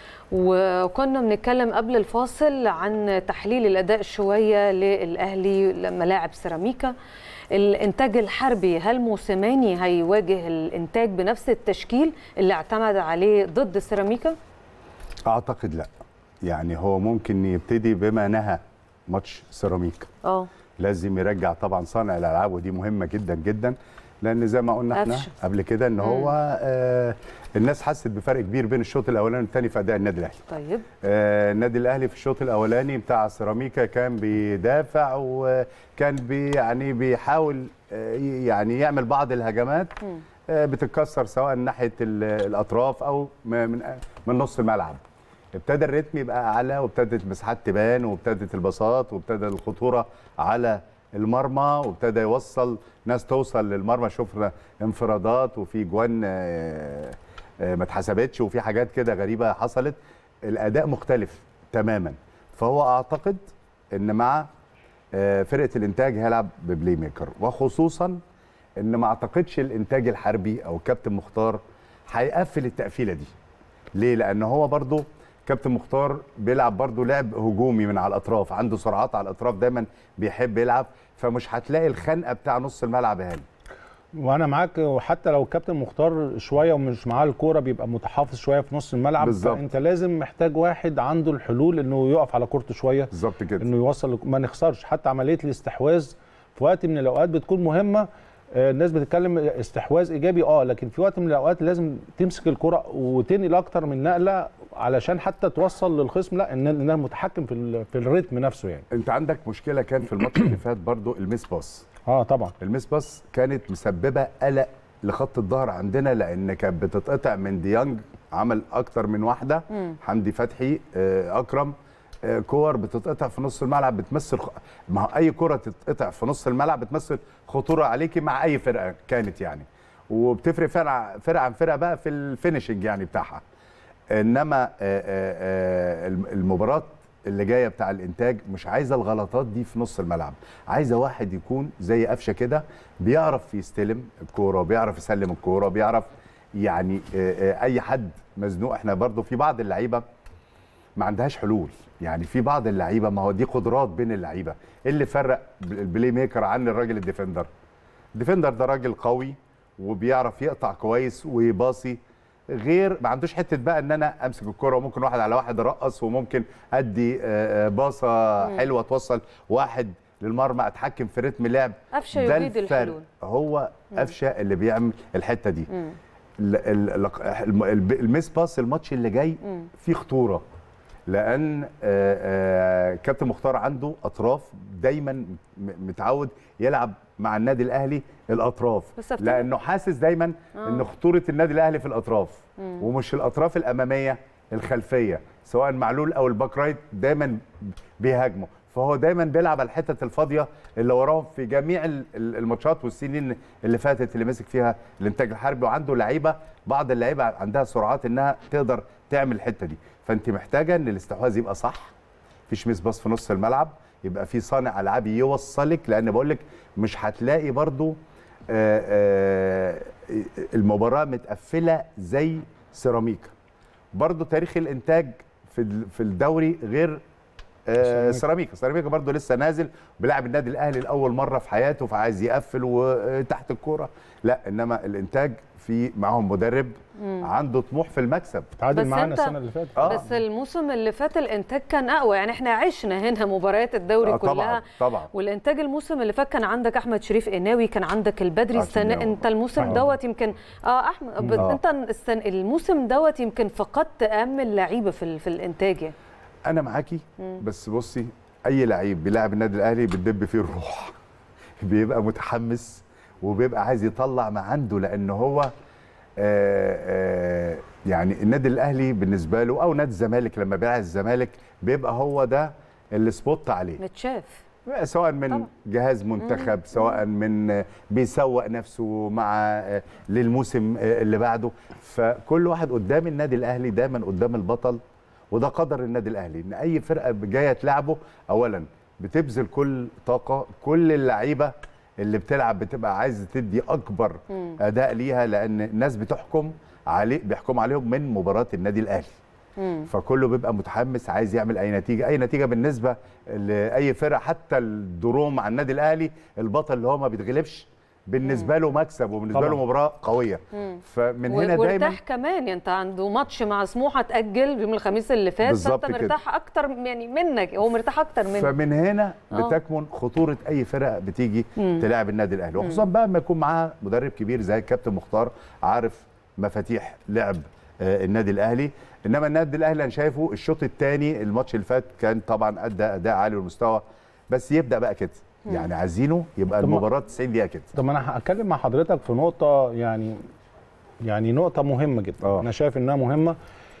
وكنا بنتكلم قبل الفاصل عن تحليل الأداء شوية للأهلي لما لاعب سيراميكا الانتاج الحربي هل موسيماني هيواجه الانتاج بنفس التشكيل اللي اعتمد عليه ضد سيراميكا اعتقد لا يعني هو ممكن يبتدي بما نهى ماتش سيراميكا اه لازم يرجع طبعا صانع الالعاب ودي مهمه جدا جدا لان زي ما قلنا احنا قفشة. قبل كده ان هو آه الناس حست بفرق كبير بين الشوط الاولاني والثاني في اداء النادي الاهلي طيب آه النادي الاهلي في الشوط الاولاني بتاع سيراميكا كان بيدافع وكان بي يعني بيحاول آه يعني يعمل بعض الهجمات آه بتتكسر سواء ناحيه ال- الاطراف او م- من من نص الملعب ابتدى الريتم يبقى اعلى وابتدت المساحات تبان وابتدت البساط وابتدى الخطوره على المرمى وابتدى يوصل ناس توصل للمرمى شفنا انفرادات وفي جوان آه، آه، ما اتحسبتش وفي حاجات كده غريبه حصلت الاداء مختلف تماما فهو اعتقد ان مع آه، فرقه الانتاج هيلعب ببلاي ميكر وخصوصا ان ما اعتقدش الانتاج الحربي او كابتن مختار هيقفل التقفيله دي ليه لان هو برضو كابتن مختار بيلعب برضو لعب هجومي من على الاطراف عنده سرعات على الاطراف دايما بيحب يلعب فمش هتلاقي الخنقه بتاع نص الملعب يا هاني وانا معاك وحتى لو الكابتن مختار شويه ومش معاه الكوره بيبقى متحافظ شويه في نص الملعب بالظبط. انت لازم محتاج واحد عنده الحلول انه يقف على كورته شويه بالظبط كده انه يوصل ما نخسرش حتى عمليه الاستحواذ في وقت من الاوقات بتكون مهمه آه، الناس بتتكلم استحواذ ايجابي اه لكن في وقت من الاوقات لازم تمسك الكره وتنقل اكتر من نقله علشان حتى توصل للخصم لا ان إن انا متحكم في ال- في الريتم نفسه يعني انت عندك مشكله كان في الماتش اللي فات برضو الميس باس اه طبعا الميس باس كانت مسببه قلق لخط الظهر عندنا لان كانت بتتقطع من ديانج عمل اكتر من واحده حمدي فتحي آه، اكرم آه، كور بتتقطع في نص الملعب بتمثل خ- ما هو اي كره تتقطع في نص الملعب بتمثل خطوره عليكي مع اي فرقه كانت يعني وبتفرق فرقه فرقه عن فرقه بقى في الفينشنج يعني بتاعها انما آه، آه، آه، الم- المباراه اللي جايه بتاع الانتاج مش عايزه الغلطات دي في نص الملعب عايزه واحد يكون زي قفشه كده بيعرف يستلم الكوره بيعرف يسلم الكوره بيعرف يعني آه، آه، اي حد مزنوق احنا برضو في بعض اللعيبه ما عندهاش حلول يعني في بعض اللعيبه ما هو دي قدرات بين اللعيبه إيه اللي فرق البلاي ميكر عن الراجل الديفندر الديفندر ده راجل قوي وبيعرف يقطع كويس ويباصي غير ما عندوش حته بقى ان انا امسك الكره وممكن واحد على واحد ارقص وممكن ادي آه، آه، باصه حلوه توصل واحد للمرمى اتحكم في رتم اللعب قفشه ده يريد الفرق. الحلول هو قفشه اللي بيعمل الحته دي ال- ال- الم- الب- الميس باس الماتش اللي جاي فيه خطوره لان آه، آه، كابتن مختار عنده اطراف دايما م- متعود يلعب مع النادي الاهلي الاطراف بس أفتكر- لانه حاسس دايما ان خطوره النادي الاهلي في الاطراف ومش الاطراف الاماميه الخلفيه سواء معلول او الباك رايت دايما بيهاجموا فهو دايما بيلعب على الحتت الفاضيه اللي وراهم في جميع ال- ال- الماتشات والسنين اللي فاتت اللي مسك فيها الانتاج الحربي وعنده لعيبه بعض اللعيبه عندها سرعات انها تقدر تعمل الحته دي فانت محتاجه ان الاستحواذ يبقى صح مفيش ميس باص في نص الملعب يبقى في صانع العاب يوصلك لان بقول لك مش هتلاقي برضو آه، آه، المباراه متقفله زي سيراميكا برضو تاريخ الانتاج في ال- في الدوري غير آه، سيراميكا سيراميكا برضو لسه نازل بيلعب النادي الاهلي لاول مره في حياته فعايز يقفل وتحت الكوره لا انما الانتاج في معاهم مدرب عنده طموح في المكسب تعادل بس معانا أنت- السنه اللي فاتت آه. بس الموسم اللي فات الانتاج كان اقوى يعني احنا عشنا هنا مباريات الدوري آه، كلها طبعا طبعا والانتاج الموسم اللي فات كان عندك احمد شريف قناوي كان عندك البدري آه، السنه شناوي. انت الموسم آه. دوت يمكن اه احمد آه. انت السن... الموسم دوت يمكن فقدت اهم اللعيبه في ال... في الانتاج يعني. انا معاكي بس بصي اي لعيب بيلعب النادي الاهلي بتدب فيه الروح بيبقى متحمس وبيبقى عايز يطلع ما عنده لان هو آه، آه، يعني النادي الاهلي بالنسبه له او نادي الزمالك لما بيلعب الزمالك بيبقى هو ده السبوت عليه متشاف سواء من طبعا. جهاز منتخب سواء من آه، بيسوق نفسه مع آه، للموسم آه، اللي بعده فكل واحد قدام النادي الاهلي دايما قدام البطل وده قدر النادي الاهلي ان اي فرقه جايه تلعبه اولا بتبذل كل طاقه كل اللعيبه اللي بتلعب بتبقى عايزه تدي اكبر اداء ليها لان الناس بتحكم عليه بيحكم عليهم من مباراه النادي الاهلي فكله بيبقى متحمس عايز يعمل اي نتيجه اي نتيجه بالنسبه لاي فرقه حتى الدروم مع النادي الاهلي البطل اللي هو ما بيتغلبش بالنسبه له مكسب وبالنسبه له طبعاً. مباراه قويه فمن و- هنا دايما وارتاح كمان يعني انت عنده ماتش مع سموحه اتاجل يوم الخميس اللي فات بالظبط فانت كده. مرتاح اكتر يعني منك هو مرتاح اكتر منك فمن هنا آه. بتكمن خطوره اي فرقه بتيجي تلاعب النادي الاهلي وخصوصا بقى لما يكون معاه مدرب كبير زي الكابتن مختار عارف مفاتيح لعب آه، النادي الاهلي انما النادي الاهلي انا شايفه الشوط الثاني الماتش اللي فات كان طبعا ادى اداء عالي والمستوى بس يبدا بقى كده يعني عايزينه يبقى طب ما- المباراه 90 دقيقه كده طب انا هتكلم مع حضرتك في نقطه يعني يعني نقطه مهمه جدا آه. انا شايف انها مهمه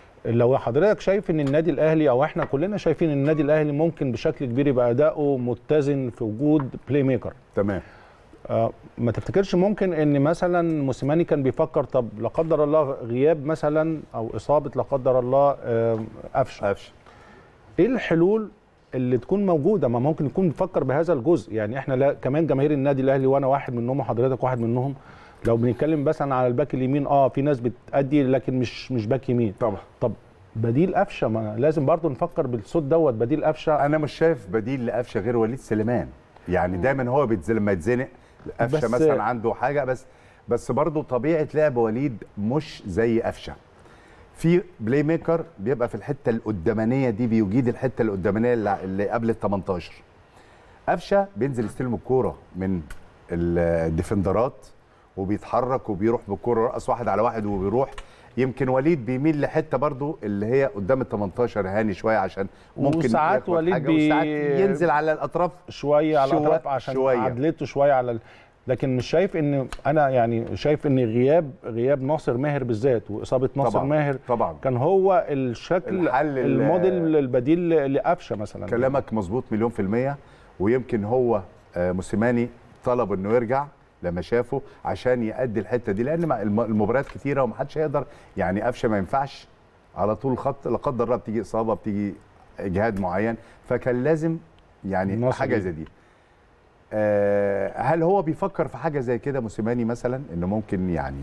لو حضرتك شايف ان النادي الاهلي او احنا كلنا شايفين ان النادي الاهلي ممكن بشكل كبير يبقى اداؤه متزن في وجود بلاي ميكر تمام آه، ما تفتكرش ممكن ان مثلا موسيماني كان بيفكر طب لا قدر الله غياب مثلا او اصابه لا قدر الله آه، قفشه قفشه ايه الحلول اللي تكون موجوده ما ممكن يكون بيفكر بهذا الجزء يعني احنا لا كمان جماهير النادي الاهلي وانا واحد منهم وحضرتك واحد منهم لو بنتكلم مثلا على الباك اليمين اه في ناس بتأدي لكن مش مش باك يمين طبعا طب بديل قفشه ما لازم برضو نفكر بالصوت دوت بديل قفشه انا مش شايف بديل لقفشه غير وليد سليمان يعني دايما هو بيتزل لما يتزنق قفشه بس- مثلا عنده حاجه بس بس برضه طبيعه لعب وليد مش زي قفشه في بلاي ميكر بيبقى في الحته القدامانيه دي بيجيد الحته القدامانيه اللي اللي قبل ال 18 قفشه بينزل يستلم الكوره من الديفندرات وبيتحرك وبيروح بالكوره رقص واحد على واحد وبيروح يمكن وليد بيميل لحته برضو اللي هي قدام ال 18 هاني شويه عشان ممكن وساعات ياخد وليد حاجة بي- وساعات ينزل على الاطراف شويه على شوية- الاطراف عشان شوية. عدلته شويه على ال... لكن مش شايف ان انا يعني شايف ان غياب غياب ناصر ماهر بالذات واصابه ناصر طبعاً، ماهر طبعا كان هو الشكل الحل ال- الموديل البديل لقفشه مثلا كلامك مظبوط مليون في المية ويمكن هو آه، موسيماني طلب انه يرجع لما شافه عشان يأدي الحته دي لان مع الم- المباريات كتيره ومحدش هيقدر يعني قفشه ما ينفعش على طول الخط لا قدر الله بتيجي اصابه بتيجي اجهاد معين فكان لازم يعني ناصر حاجه إيه؟ زي دي آه، هل هو بيفكر في حاجه زي كده موسيماني مثلا انه ممكن يعني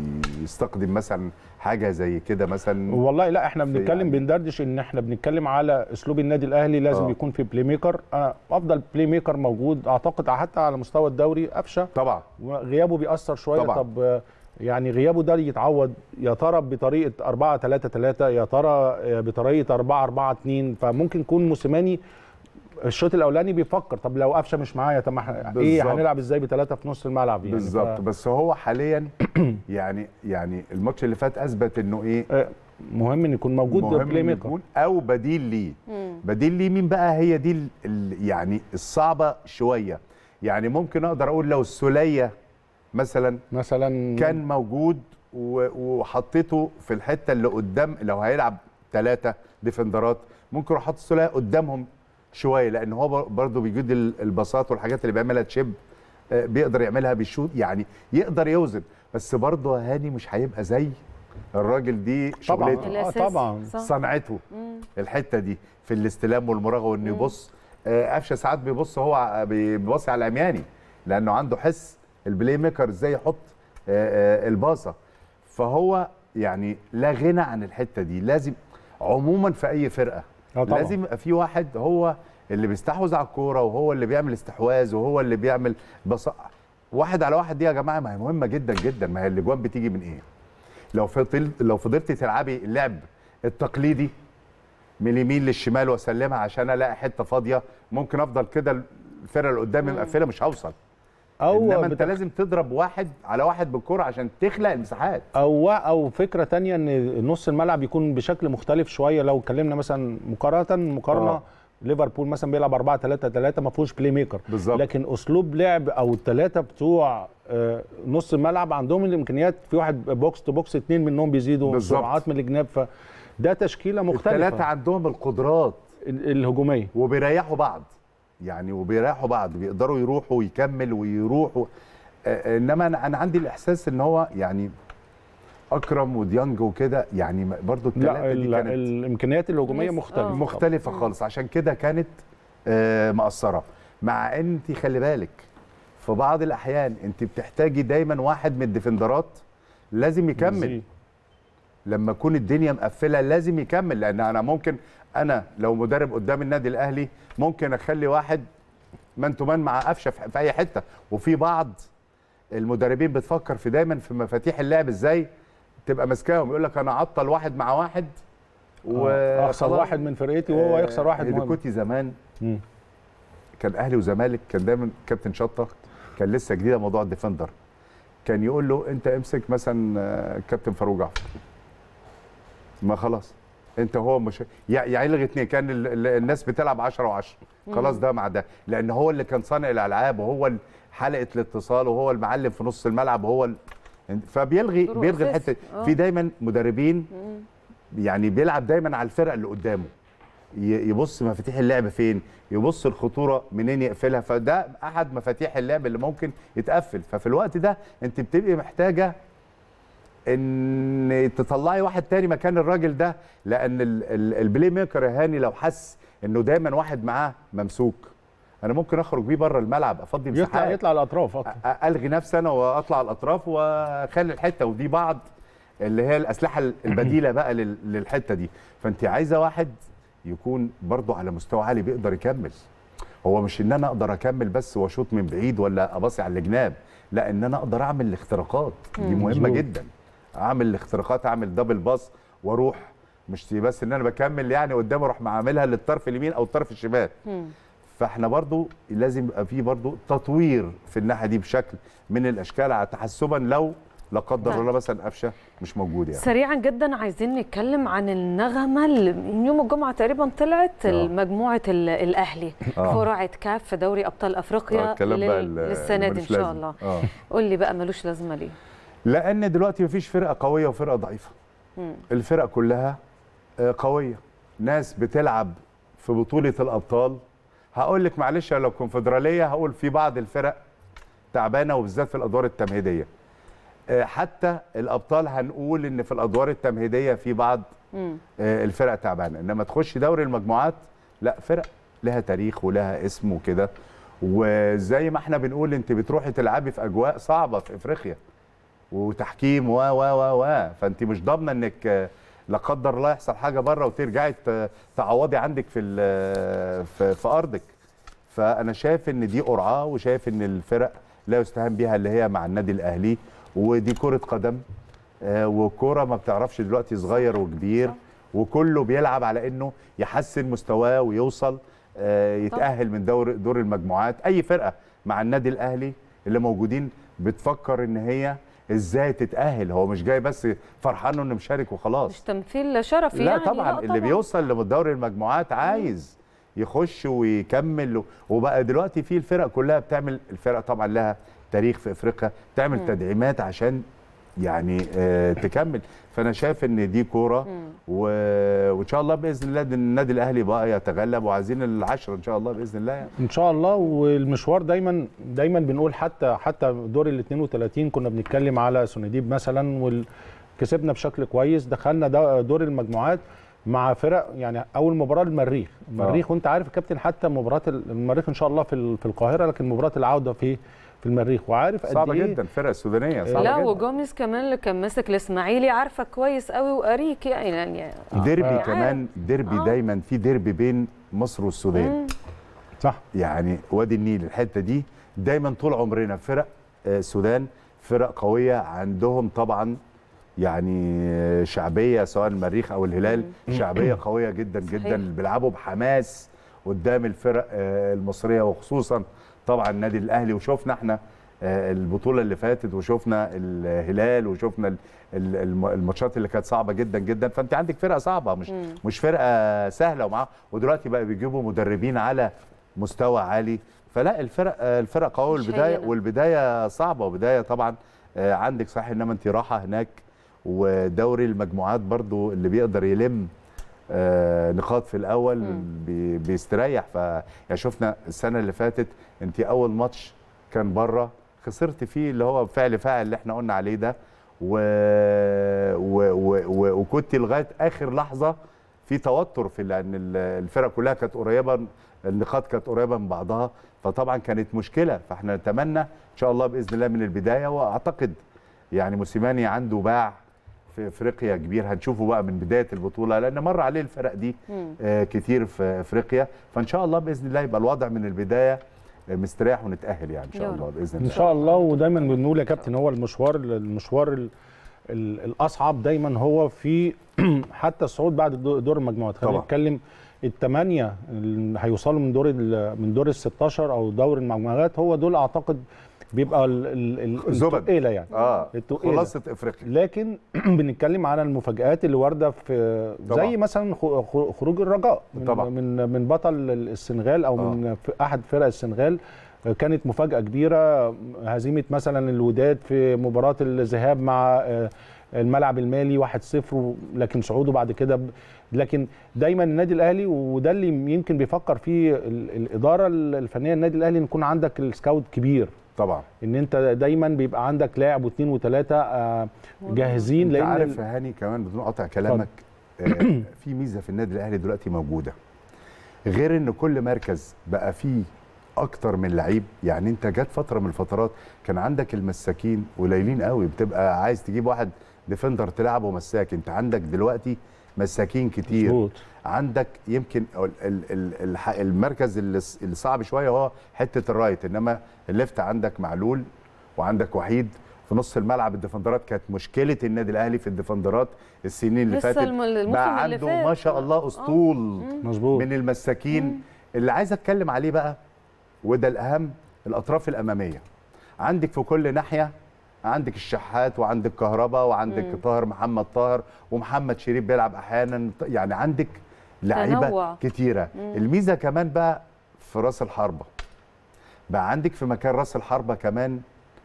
يستخدم مثلا حاجه زي كده مثلا والله لا احنا في بنتكلم يعني- بندردش ان احنا بنتكلم على اسلوب النادي الاهلي لازم آه. يكون في بلاي ميكر أنا افضل بلاي ميكر موجود اعتقد حتى على مستوى الدوري قفشه طبعا وغيابه بيأثر شويه طبعاً. طب آه، يعني غيابه ده يتعوض يا ترى بطريقه 4 3 3 يا ترى آه، بطريقه 4 4 2 فممكن يكون موسيماني الشوط الاولاني بيفكر طب لو قفشه مش معايا طب ما احنا ايه بالظبط. هنلعب ازاي بثلاثه في نص الملعب يعني بالظبط ف- بس هو حاليا يعني يعني الماتش اللي فات اثبت انه ايه آه، مهم ان يكون موجود مهم بلاي إنه ميكر يكون او بديل ليه بديل ليه مين بقى هي دي ال- ال- يعني الصعبه شويه يعني ممكن اقدر اقول لو السوليه مثلا مثلا كان موجود و- وحطيته في الحته اللي قدام لو هيلعب ثلاثه ديفندرات ممكن احط السوليه قدامهم شويه لان هو بر- برضه بيجيد ال- الباصات والحاجات اللي بيعملها تشيب آه، بيقدر يعملها بالشوط يعني يقدر يوزن بس برضه هاني مش هيبقى زي الراجل دي طبعا شغلته آه الأساس. طبعا صح. صنعته الحته دي في الاستلام والمراوغه وانه يبص آه، قفشه ساعات بيبص هو ع- بيبص على العمياني لانه عنده حس البلاي ميكر ازاي يحط آه، آه، الباصه فهو يعني لا غنى عن الحته دي لازم عموما في اي فرقه آه طبعاً. لازم يبقى في واحد هو اللي بيستحوذ على الكوره وهو اللي بيعمل استحواذ وهو اللي بيعمل بص واحد على واحد دي يا جماعه ما هي مهمه جدا جدا ما هي الاجوان بتيجي من ايه لو فضلت لو فضلتي تلعبي اللعب التقليدي من اليمين للشمال واسلمها عشان الاقي حته فاضيه ممكن افضل كده الفرقه اللي قدامي مقفله مش هوصل او انما انت بتك- لازم تضرب واحد على واحد بالكوره عشان تخلق المساحات او او فكره تانية ان نص الملعب يكون بشكل مختلف شويه لو اتكلمنا مثلا مقارنه مقارنه آه. ليفربول مثلا بيلعب 4 3 3 ما فيهوش بلاي ميكر بالظبط. لكن اسلوب لعب او الثلاثه بتوع آه، نص الملعب عندهم الامكانيات في واحد بوكس تو بوكس اثنين منهم بيزيدوا بالظبط. سرعات من الجناب فده تشكيله الثلاثه مختلفه عندهم القدرات ال- الهجوميه وبيريحوا بعض يعني وبيريحوا بعض بيقدروا يروحوا ويكملوا ويروحوا آه، انما انا انا عندي الاحساس ان هو يعني اكرم وديانج وكده يعني م- برضو لا الثلاثه دي ال- كانت الامكانيات الهجوميه لسه- مختلفه آه. مختلفه خالص عشان كده كانت آه، مقصره مع ان انت خلي بالك في بعض الاحيان انت بتحتاجي دايما واحد من الديفندرات لازم يكمل زي- لما تكون الدنيا مقفله لازم يكمل لان انا ممكن انا لو مدرب قدام النادي الاهلي ممكن اخلي واحد مان تو مان مع قفشه في في اي حته وفي بعض المدربين بتفكر في دايما في مفاتيح اللعب ازاي تبقى ماسكاهم يقول لك انا اعطل واحد مع واحد آه، اخسر وخلاص. واحد من فرقتي وهو آه، يخسر واحد مهم هيديكوتي زمان مم. كان اهلي وزمالك كان دايما كابتن شطه كان لسه جديده موضوع الديفندر كان يقول له انت امسك مثلا آه، كابتن فاروق جعفر ما خلاص انت هو مش يع- يلغي اثنين كان ال- ال- الناس بتلعب 10 و10 خلاص ده مع ده لان هو اللي كان صانع الالعاب وهو ال- حلقه الاتصال وهو المعلم في نص الملعب وهو ال... فبيلغي دوره بيلغي أساسي. الحته آه. في دايما مدربين يعني بيلعب دايما على الفرق اللي قدامه ي- يبص مفاتيح اللعب فين يبص الخطوره منين يقفلها فده احد مفاتيح اللعب اللي ممكن يتقفل ففي الوقت ده انت بتبقي محتاجه ان تطلعي واحد تاني مكان الراجل ده لان ال- ال- البلاي ميكر يا هاني لو حس انه دايما واحد معاه ممسوك انا ممكن اخرج بيه بره الملعب افضي يطلع مساحات يطلع الاطراف اكتر أ- الغي نفسي انا واطلع الاطراف واخلي الحته ودي بعض اللي هي الاسلحه البديله بقى لل- للحته دي فانت عايزه واحد يكون برضه على مستوى عالي بيقدر يكمل هو مش ان انا اقدر اكمل بس واشوط من بعيد ولا اباصي على الجناب لا ان انا اقدر اعمل الاختراقات دي مهمه مظبوط. جدا اعمل الاختراقات اعمل دبل باص واروح مش بس ان انا بكمل يعني قدام اروح عاملها للطرف اليمين او الطرف الشمال فاحنا برضو لازم يبقى في برضو تطوير في الناحيه دي بشكل من الاشكال على تحسبا لو لا قدر طيب. الله مثلا قفشه مش موجود يعني سريعا جدا عايزين نتكلم عن النغمه اللي من يوم الجمعه تقريبا طلعت آه. مجموعه ال- الاهلي آه. قرعه كاف في دوري ابطال افريقيا آه، الكلام بقى لل- ال- للسنه دي ان ملوش شاء لازمة. الله اه قول لي بقى ملوش لازمه ليه لان دلوقتي مفيش فرقه قويه وفرقه ضعيفه مم. الفرق كلها آه، قويه ناس بتلعب في بطوله الابطال هقول لك معلش لو كونفدراليه هقول في بعض الفرق تعبانه وبالذات في الادوار التمهيديه آه، حتى الابطال هنقول ان في الادوار التمهيديه في بعض مم. آه، الفرق تعبانه انما تخش دوري المجموعات لا فرق لها تاريخ ولها اسم وكده وزي ما احنا بنقول انت بتروحي تلعبي في اجواء صعبه في افريقيا وتحكيم و و و و فانت مش ضامنه انك آه، لا قدر الله يحصل حاجه بره وترجعي ت- تعوضي عندك في ال- في, في ارضك فانا شايف ان دي قرعه وشايف ان الفرق لا يستهان بها اللي هي مع النادي الاهلي ودي كره قدم آه، والكوره ما بتعرفش دلوقتي صغير وكبير وكله بيلعب على انه يحسن مستواه ويوصل آه، يتاهل من دور دور المجموعات اي فرقه مع النادي الاهلي اللي موجودين بتفكر ان هي ازاي تتاهل هو مش جاي بس فرحان انه مشارك وخلاص مش تمثيل شرفي لا يعني طبعا اللي بيوصل لدوري المجموعات عايز يخش ويكمل و- وبقى دلوقتي في الفرق كلها بتعمل الفرق طبعا لها تاريخ في افريقيا تعمل تدعيمات عشان يعني آه تكمل فانا شايف ان دي كوره و... وان شاء الله باذن الله النادي الاهلي بقى يتغلب وعايزين العشره ان شاء الله باذن الله يعني. ان شاء الله والمشوار دايما دايما بنقول حتى حتى دور ال 32 كنا بنتكلم على سونديب مثلا وكسبنا بشكل كويس دخلنا دا- دور المجموعات مع فرق يعني اول مباراه المريخ المريخ وانت عارف يا كابتن حتى مباراه المريخ ان شاء الله في ال- في القاهره لكن مباراه العوده في في المريخ وعارف قد صعبه ايه جدا الفرق السودانيه صعبه لا جدا وجوميز كمان اللي كان ماسك الاسماعيلي عارفه كويس قوي وقريك يعني يعني ديربي آه. كمان ديربي آه. دايما في ديربي بين مصر والسودان مم. صح يعني وادي النيل الحته دي دايما طول عمرنا فرق آه، السودان فرق قويه عندهم طبعا يعني آه، شعبيه سواء المريخ او الهلال شعبيه قويه جدا صحيح. جدا بيلعبوا بحماس قدام الفرق آه، المصريه وخصوصا طبعا النادي الاهلي وشفنا احنا آه، البطوله اللي فاتت وشفنا الهلال وشفنا ال- ال- الم- الماتشات اللي كانت صعبه جدا جدا فانت عندك فرقه صعبه مش مم. مش فرقه سهله ومعاه ودلوقتي بقى بيجيبوا مدربين على مستوى عالي فلا الفرق آه، الفرق قويه مش والبدايه هينة. والبدايه صعبه وبدايه طبعا آه، عندك صحيح انما انت راحه هناك ودوري المجموعات برضو اللي بيقدر يلم آه، نقاط في الاول مم. بي- بيستريح ف يعني شفنا السنه اللي فاتت انت اول ماتش كان بره خسرت فيه اللي هو فعل فاعل اللي احنا قلنا عليه ده و... و... و... و... وكنت لغايه اخر لحظه في توتر في لان ال- الفرق كلها كانت قريبه النقاط كانت قريبه من بعضها فطبعا كانت مشكله فاحنا نتمنى ان شاء الله باذن الله من البدايه واعتقد يعني موسيماني عنده باع في افريقيا كبير هنشوفه بقى من بدايه البطوله لان مر عليه الفرق دي مم. آه، كتير في افريقيا فان شاء الله باذن الله يبقى الوضع من البدايه آه، مستريح ونتاهل يعني ان يا شاء رب. الله باذن ان الله شاء الله ودايما بنقول يا كابتن هو المشوار المشوار ال- ال- الاصعب دايما هو في حتى الصعود بعد دو- دور المجموعات خلينا طبعا. نتكلم الثمانيه اللي هيوصلوا من دور ال- من دور ال 16 او دور المجموعات هو دول اعتقد بيبقى ال- ال- ال- زبد. التقيله يعني اه التقيلة. خلاصه افريقيا لكن بنتكلم على المفاجآت اللي وارده في طبعا. زي مثلا خ- خ- خروج الرجاء من طبعا. من من بطل السنغال او آه. من ف- احد فرق السنغال كانت مفاجاه كبيره هزيمه مثلا الوداد في مباراه الذهاب مع آه، الملعب المالي 1-0 لكن صعوده بعد كده ب- لكن دايما النادي الاهلي وده اللي يمكن بيفكر فيه ال- الاداره الفنيه النادي الاهلي ان يكون عندك السكاوت كبير طبعا ان انت دايما بيبقى عندك لاعب واثنين وثلاثه آه، جاهزين انت لان عارف ال- يا هاني كمان بدون قطع كلامك آه في ميزه في النادي الاهلي دلوقتي موجوده غير ان كل مركز بقى فيه اكتر من لعيب يعني انت جت فتره من الفترات كان عندك المساكين قليلين قوي بتبقى عايز تجيب واحد ديفندر تلعبه مساك انت عندك دلوقتي مساكين كتير مظبوط. عندك يمكن ال- ال- ال- الح- المركز اللي ص- اللي صعب شويه هو حته الرايت انما الليفت عندك معلول وعندك وحيد في نص الملعب الديفندرات كانت مشكله النادي الاهلي في الديفندرات السنين اللي لسه فاتت الم- الموسم بقى اللي عنده فات. ما شاء الله اسطول مظبوط من المساكين اللي عايز اتكلم عليه بقى وده الاهم الاطراف الاماميه عندك في كل ناحيه عندك الشحات وعندك كهربا وعندك مم. طاهر محمد طاهر ومحمد شريف بيلعب احيانا يعني عندك لعيبه تنوع. كتيره مم. الميزه كمان بقى في راس الحربه بقى عندك في مكان راس الحربه كمان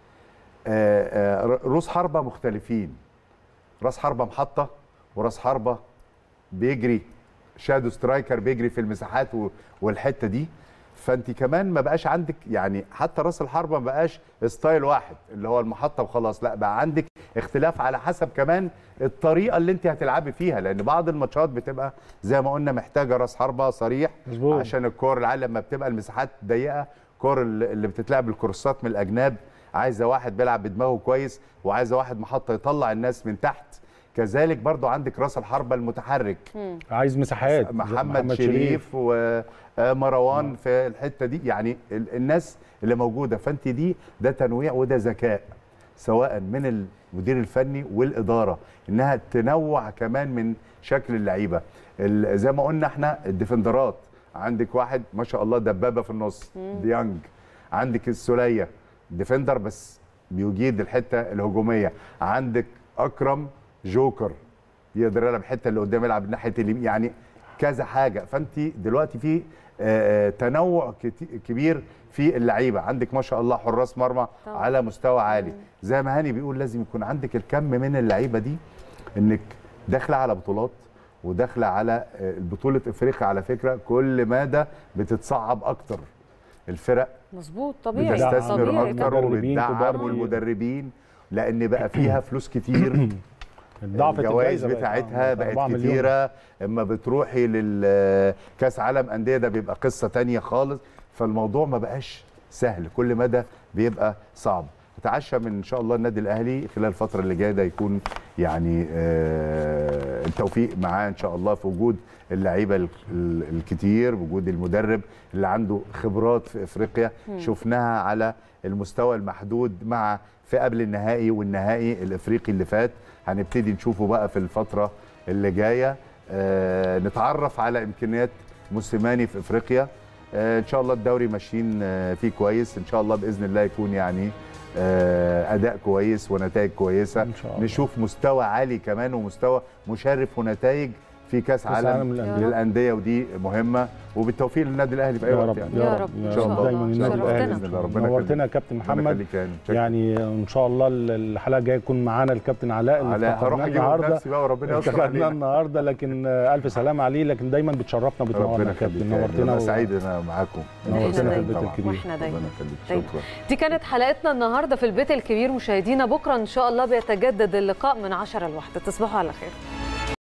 آه، آه، رؤوس حربه مختلفين راس حربه محطه وراس حربه بيجري شادو سترايكر بيجري في المساحات و- والحته دي فانت كمان ما بقاش عندك يعني حتى راس الحربه ما بقاش ستايل واحد اللي هو المحطه وخلاص لا بقى عندك اختلاف على حسب كمان الطريقه اللي انت هتلعبي فيها لان بعض الماتشات بتبقى زي ما قلنا محتاجه راس حربه صريح مظبوط. عشان الكور العاليه لما بتبقى المساحات ضيقه كور اللي اللي بتتلعب الكروسات من الاجناب عايزه واحد بيلعب بدماغه كويس وعايزه واحد محطه يطلع الناس من تحت كذلك برضو عندك راس الحربه المتحرك عايز مساحات محمد, محمد شريف ومروان في الحته دي يعني ال- الناس اللي موجوده فانت دي ده تنويع وده ذكاء سواء من المدير الفني والاداره انها تنوع كمان من شكل اللعيبه ال- زي ما قلنا احنا الديفندرات عندك واحد ما شاء الله دبابه في النص ديانج عندك السوليه ديفندر بس بيجيد الحته الهجوميه عندك اكرم جوكر يقدر يلعب الحته اللي قدام يلعب ناحيه اليمين يعني كذا حاجه فانت دلوقتي في آه، تنوع كتي- كبير في اللعيبه عندك ما شاء الله حراس مرمى طبعا. على مستوى عالي زي ما هاني بيقول لازم يكون عندك الكم من اللعيبه دي انك داخله على بطولات وداخله على آه، بطوله افريقيا على فكره كل ماده بتتصعب اكتر الفرق مظبوط طبيعي بتستثمر طبيعي اكتر طبعاً. مدربين كبار وبتدعم دي. والمدربين لان بقى فيها فلوس كتير ضعفت الجوائز الجايزة بقت- بتاعتها آه، بقت 4 مليون. كتيره اما بتروحي للكاس عالم انديه ده بيبقى قصه تانية خالص فالموضوع ما بقاش سهل كل مدى بيبقى صعب اتعشى من ان شاء الله النادي الاهلي خلال الفتره اللي جايه ده يكون يعني آه، التوفيق معاه ان شاء الله في وجود اللعيبه ال- ال- الكتير وجود المدرب اللي عنده خبرات في افريقيا شفناها على المستوى المحدود مع في قبل النهائي والنهائي الافريقي اللي فات هنبتدي نشوفه بقى في الفتره اللي جايه آه، نتعرف على امكانيات موسيماني في افريقيا آه، ان شاء الله الدوري ماشيين آه، فيه كويس ان شاء الله باذن الله يكون يعني آه، اداء كويس ونتائج كويسه إن شاء الله. نشوف مستوى عالي كمان ومستوى مشرف ونتائج في كاس عالم عالم للأندية. للانديه ودي مهمه وبالتوفيق للنادي الاهلي في اي يا وقت رب يعني يا رب ان شاء الله دايما النادي شرفتنا. الاهلي باذن الله ربنا نورتنا يا يخليك. كابتن ربنا محمد يخليك يعني شكراً. يعني ان شاء الله الحلقه الجايه يكون معانا الكابتن علاء اللي علاء هروح افتقدناه اجيبه النهارده بنفسي بقى وربنا يستر افتقدناه علينا النهارده لكن آه، الف سلامه عليه لكن دايما بتشرفنا وبتنورنا ربنا يا كابتن يخليك نورتنا انا و- سعيد ان انا معاكم نورتنا في طبعاً. البيت الكبير. واحنا دايما ربنا يخليك دايما. شكرا دي كانت حلقتنا النهارده في البيت الكبير مشاهدينا بكره ان شاء الله بيتجدد اللقاء من 10 لواحدة تصبحوا على خير